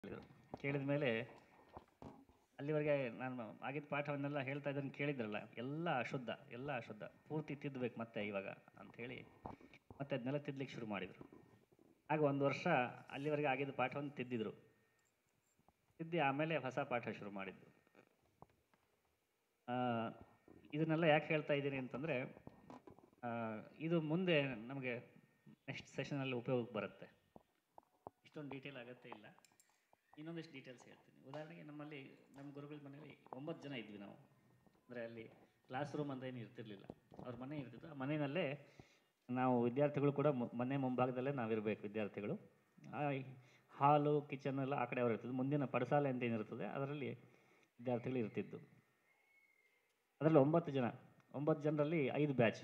ಕೇಳಿದ ಮೇಲೆ ಅಲ್ಲಿವರೆಗೆ ನಾನು ಆಗಿದ್ದ ಪಾಠವನ್ನೆಲ್ಲ ಹೇಳ್ತಾ ಇದ್ದನ್ನು ಕೇಳಿದ್ರಲ್ಲ ಎಲ್ಲ ಅಶುದ್ಧ ಎಲ್ಲ ಅಶುದ್ಧ ಪೂರ್ತಿ ತಿದ್ದಬೇಕು ಮತ್ತೆ ಇವಾಗ ಅಂಥೇಳಿ ಮತ್ತೆ ಅದನ್ನೆಲ್ಲ ತಿದ್ದಲಿಕ್ಕೆ ಶುರು ಮಾಡಿದರು ಆಗ ಒಂದು ವರ್ಷ ಅಲ್ಲಿವರೆಗೆ ಆಗಿದ್ದ ಪಾಠವನ್ನು ತಿದ್ದಿದ್ರು ತಿದ್ದಿ ಆಮೇಲೆ ಹೊಸ ಪಾಠ ಶುರು ಮಾಡಿದ್ದು ಆ, ಇದನ್ನೆಲ್ಲ ಯಾಕೆ ಹೇಳ್ತಾ ಇದ್ದೀನಿ ಅಂತಂದರೆ ಇದು ಮುಂದೆ ನಮಗೆ ನೆಕ್ಸ್ಟ್ ಸೆಷನಲ್ಲಿ ಉಪಯೋಗಕ್ಕೆ ಬರುತ್ತೆ ಇಷ್ಟೊಂದು ಡೀಟೇಲ್ ಅಗತ್ಯ ಇಲ್ಲ ಇನ್ನೊಂದಿಷ್ಟು ಡೀಟೇಲ್ಸ್ ಹೇಳ್ತೀನಿ ಉದಾಹರಣೆಗೆ ನಮ್ಮಲ್ಲಿ ನಮ್ಮ ಗುರುಗಳ ಮನೆಯಲ್ಲಿ ಒಂಬತ್ತು ಜನ ಇದ್ವಿ ನಾವು ಅಂದರೆ ಅಲ್ಲಿ ಕ್ಲಾಸ್ ರೂಮ್ ಅಂತ ಏನು ಇರ್ತಿರ್ಲಿಲ್ಲ ಅವ್ರ ಮನೆ ಇರ್ತಿತ್ತು ಆ ಮನೆಯಲ್ಲೇ ನಾವು ವಿದ್ಯಾರ್ಥಿಗಳು ಕೂಡ ಮು- ಮನೆ ಮುಂಭಾಗದಲ್ಲೇ ನಾವಿರಬೇಕು ವಿದ್ಯಾರ್ಥಿಗಳು ಆ ಹಾಲು ಕಿಚನ್ ಎಲ್ಲ ಆ ಕಡೆ ಅವ್ರು ಇರ್ತಿದ್ದು ಮುಂದಿನ ಪಡಸಾಲೆ ಅಂತ ಏನಿರ್ತದೆ ಅದರಲ್ಲಿ ವಿದ್ಯಾರ್ಥಿಗಳು ಇರ್ತಿದ್ದು ಅದರಲ್ಲಿ ಒಂಬತ್ತು ಜನ ಒಂಬತ್ತು ಜನರಲ್ಲಿ ಐದು ಬ್ಯಾಚು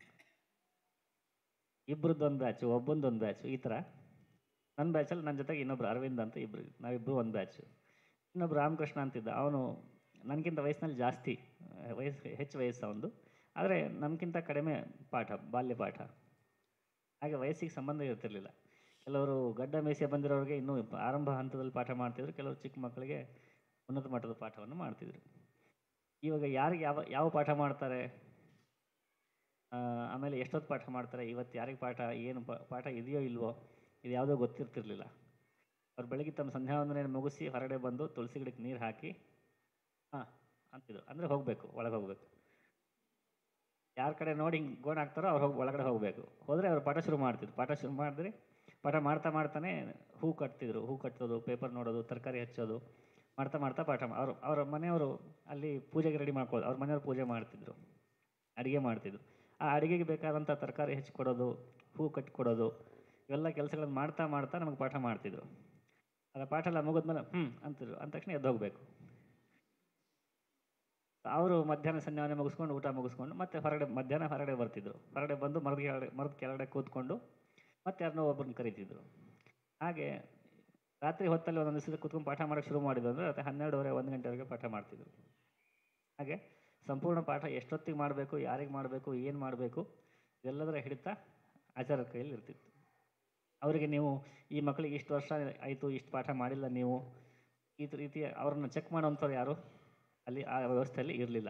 ಇಬ್ಬರದ್ದೊಂದು ಬ್ಯಾಚು ಒಬ್ಬಂದೊಂದು ಬ್ಯಾಚು ಈ ಥರ ನನ್ನ ಬ್ಯಾಚಲ್ಲಿ ನನ್ನ ಜೊತೆಗೆ ಇನ್ನೊಬ್ರು ಅರವಿಂದ್ ಅಂತ ಇಬ್ಬರು ನಾವಿಬ್ಬರು ಒಂದು ಬ್ಯಾಚು ಇನ್ನೊಬ್ರು ರಾಮಕೃಷ್ಣ ಅಂತಿದ್ದ ಅವನು ನನಗಿಂತ ವಯಸ್ಸಿನಲ್ಲಿ ಜಾಸ್ತಿ ಆ, ವಯಸ್ಸು ಹೆಚ್ಚು ವಯಸ್ಸು ಅವನದು ಆದರೆ ನಮಗಿಂತ ಕಡಿಮೆ ಪಾಠ ಬಾಲ್ಯ ಪಾಠ ಹಾಗೆ ವಯಸ್ಸಿಗೆ ಸಂಬಂಧ ಇರ್ತಿರ್ಲಿಲ್ಲ ಕೆಲವರು ಗಡ್ಡ ಮೀಸೆ ಬಂದಿರೋರಿಗೆ ಇನ್ನೂ ಆರಂಭ ಹಂತದಲ್ಲಿ ಪಾಠ ಮಾಡ್ತಿದ್ರು ಕೆಲವರು ಚಿಕ್ಕ ಮಕ್ಕಳಿಗೆ ಉನ್ನತ ಮಟ್ಟದ ಪಾಠವನ್ನು ಮಾಡ್ತಿದ್ರು ಇವಾಗ ಯಾರಿಗೆ ಯಾವ ಯಾವ ಪಾಠ ಮಾಡ್ತಾರೆ ಆ, ಆಮೇಲೆ ಎಷ್ಟೊತ್ತು ಪಾಠ ಮಾಡ್ತಾರೆ ಇವತ್ತು ಯಾರಿಗೆ ಪಾಠ ಏನು ಪಾ- ಪಾಠ ಇದೆಯೋ ಇಲ್ವೋ ಇದು ಯಾವುದೋ ಗೊತ್ತಿರ್ತಿರ್ಲಿಲ್ಲ ಅವ್ರು ಬೆಳಗ್ಗೆ ತಮ್ಮ ಸಂಧ್ಯಾ ವಂದನೆಯನ್ನು ಮುಗಿಸಿ ಹೊರಗಡೆ ಬಂದು ತುಳಸಿ ಗಿಡಕ್ಕೆ ನೀರು ಹಾಕಿ ಹಾಂ ಅಂತಿದ್ರು ಅಂದರೆ ಹೋಗಬೇಕು ಒಳಗೆ ಹೋಗಬೇಕು ಯಾರ ಕಡೆ ನೋಡಿ ಹಿಂಗೆ ಗೋಣ ಹಾಕ್ತಾರೋ ಅವ್ರು ಹೋಗಿ ಒಳಗಡೆ ಹೋಗಬೇಕು ಹೋದರೆ ಅವ್ರು ಪಾಠ ಶುರು ಮಾಡ್ತಿದ್ರು ಪಾಠ ಶುರು ಮಾಡಿದ್ರೆ ಪಾಠ ಮಾಡ್ತಾ ಮಾಡ್ತಾನೆ ಹೂ ಕಟ್ತಿದ್ರು ಹೂ ಕಟ್ಟೋದು ಪೇಪರ್ ನೋಡೋದು ತರಕಾರಿ ಹಚ್ಚೋದು ಮಾಡ್ತಾ ಮಾಡ್ತಾ ಪಾಠ ಮಾ- ಅವ್ರು ಅವ್ರ ಮನೆಯವರು ಅಲ್ಲಿ ಪೂಜೆಗೆ ರೆಡಿ ಮಾಡ್ಕೊಳ್ಳೋದು ಅವ್ರ ಮನೆಯವ್ರು ಪೂಜೆ ಮಾಡ್ತಿದ್ರು ಅಡುಗೆ ಮಾಡ್ತಿದ್ರು ಆ ಅಡುಗೆಗೆ ಬೇಕಾದಂಥ ತರಕಾರಿ ಹೆಚ್ಚಿಕೊಡೋದು ಹೂ ಕಟ್ಟಿಕೊಡೋದು ಇವೆಲ್ಲ ಕೆಲಸಗಳನ್ನು ಮಾಡ್ತಾ ಮಾಡ್ತಾ ನಮಗೆ ಪಾಠ ಮಾಡ್ತಿದ್ರು ಅದ ಪಾಠ ಎಲ್ಲ ಮುಗಿದ್ಮೇಲೆ ಹ್ಞೂ ಅಂತಿದ್ರು ಅಂದ ತಕ್ಷಣ ಎದ್ದು ಹೋಗಬೇಕು ಅವರು ಮಧ್ಯಾಹ್ನ ಸಂಧ್ಯಾವನೆ ಮುಗಿಸ್ಕೊಂಡು ಊಟ ಮುಗಿಸ್ಕೊಂಡು ಮತ್ತೆ ಹೊರಗಡೆ ಮಧ್ಯಾಹ್ನ ಹೊರಗಡೆ ಬರ್ತಿದ್ರು ಹೊರಗಡೆ ಬಂದು ಮರದ ಕೆಳಗಡೆ ಮರದ ಕೆಳಗಡೆ ಕೂತ್ಕೊಂಡು ಮತ್ತೆ ಯಾರನ್ನೋ ಒಬ್ಬರನ್ನ ಕರಿತಿದ್ರು ಹಾಗೆ ರಾತ್ರಿ ಹೊತ್ತಲ್ಲಿ ಒಂದೊಂದು ದಿವಸ ಕೂತ್ಕೊಂಡು ಪಾಠ ಮಾಡೋಕ್ಕೆ ಶುರು ಮಾಡಿದ್ರು ಅಂದರೆ ಮತ್ತೆ ಹನ್ನೆರಡುವರೆ ಒಂದು ಗಂಟೆವರೆಗೆ ಪಾಠ ಮಾಡ್ತಿದ್ರು ಹಾಗೆ ಸಂಪೂರ್ಣ ಪಾಠ ಎಷ್ಟೊತ್ತಿಗೆ ಮಾಡಬೇಕು ಯಾರಿಗೆ ಮಾಡಬೇಕು ಏನು ಮಾಡಬೇಕು ಇದೆಲ್ಲದರ ಹಿಡಿತ ಆಚಾರ್ಯರ ಕೈಯಲ್ಲಿ ಇರ್ತಿತ್ತು ಅವರಿಗೆ ನೀವು ಈ ಮಕ್ಕಳಿಗೆ ಇಷ್ಟು ವರ್ಷ ಆಯಿತು ಇಷ್ಟು ಪಾಠ ಮಾಡಿಲ್ಲ ನೀವು ಈ ರೀತಿ ಅವ್ರನ್ನ ಚೆಕ್ ಮಾಡೋವಂಥವ್ರು ಯಾರು ಅಲ್ಲಿ ಆ ವ್ಯವಸ್ಥೆಯಲ್ಲಿ ಇರಲಿಲ್ಲ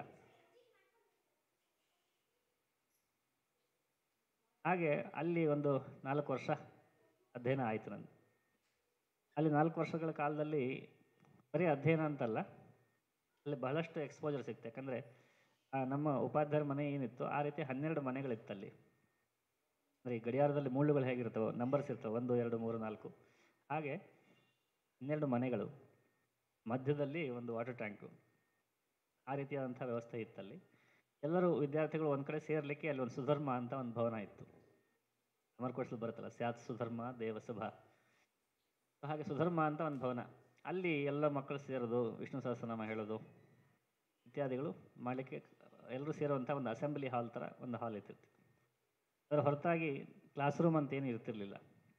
ಹಾಗೆ ಅಲ್ಲಿ ಒಂದು ನಾಲ್ಕು ವರ್ಷ ಅಧ್ಯಯನ ಆಯಿತು ನಂದು ಅಲ್ಲಿ ನಾಲ್ಕು ವರ್ಷಗಳ ಕಾಲದಲ್ಲಿ ಬರೀ ಅಧ್ಯಯನ ಅಂತಲ್ಲ ಅಲ್ಲಿ ಬಹಳಷ್ಟು ಎಕ್ಸ್ಪೋಜರ್ ಸಿಕ್ತು ಯಾಕಂದರೆ ನಮ್ಮ ಉಪಾಧ್ಯಾಯರ ಮನೆ ಏನಿತ್ತು ಆ ರೀತಿ ಹನ್ನೆರಡು ಮನೆಗಳಿತ್ತು ಅಲ್ಲಿ ಅಂದರೆ ಈ ಗಡಿಯಾರದಲ್ಲಿ ಮುಳ್ಳುಗಳು ಹೇಗಿರ್ತವೆ ನಂಬರ್ಸ್ ಇರ್ತವೆ ಒಂದು ಎರಡು ಮೂರು ನಾಲ್ಕು ಹಾಗೆ ಹನ್ನೆರಡು ಮನೆಗಳು ಮಧ್ಯದಲ್ಲಿ ಒಂದು ವಾಟರ್ ಟ್ಯಾಂಕು ಆ ರೀತಿಯಾದಂಥ ವ್ಯವಸ್ಥೆ ಇತ್ತಲ್ಲಿ ಎಲ್ಲರೂ ವಿದ್ಯಾರ್ಥಿಗಳು ಒಂದು ಕಡೆ ಸೇರಲಿಕ್ಕೆ ಅಲ್ಲಿ ಒಂದು ಸುಧರ್ಮ ಅಂತ ಒಂದು ಭವನ ಇತ್ತು ಅಮರಕೋಶದಲ್ಲಿ ಬರುತ್ತಲ್ಲ ಸ್ಯಾತ್ ಸುಧರ್ಮ ದೇವಸಭಾ ಸೊ ಹಾಗೆ ಸುಧರ್ಮ ಅಂತ ಒಂದು ಭವನ ಅಲ್ಲಿ ಎಲ್ಲ ಮಕ್ಕಳು ಸೇರೋದು ವಿಷ್ಣು ಸಹಸ್ರನಾಮ ಹೇಳೋದು ಇತ್ಯಾದಿಗಳು ಮಾಡಲಿಕ್ಕೆ ಎಲ್ಲರೂ ಸೇರುವಂಥ ಒಂದು ಅಸೆಂಬ್ಲಿ ಹಾಲ್ ಥರ ಒಂದು ಹಾಲ್ ಇರ್ತಿತ್ತು ಅದರ ಹೊರತಾಗಿ ಕ್ಲಾಸ್ ರೂಮ್ ಅಂತ ಏನು ಇರ್ತಿರ್ಲಿಲ್ಲ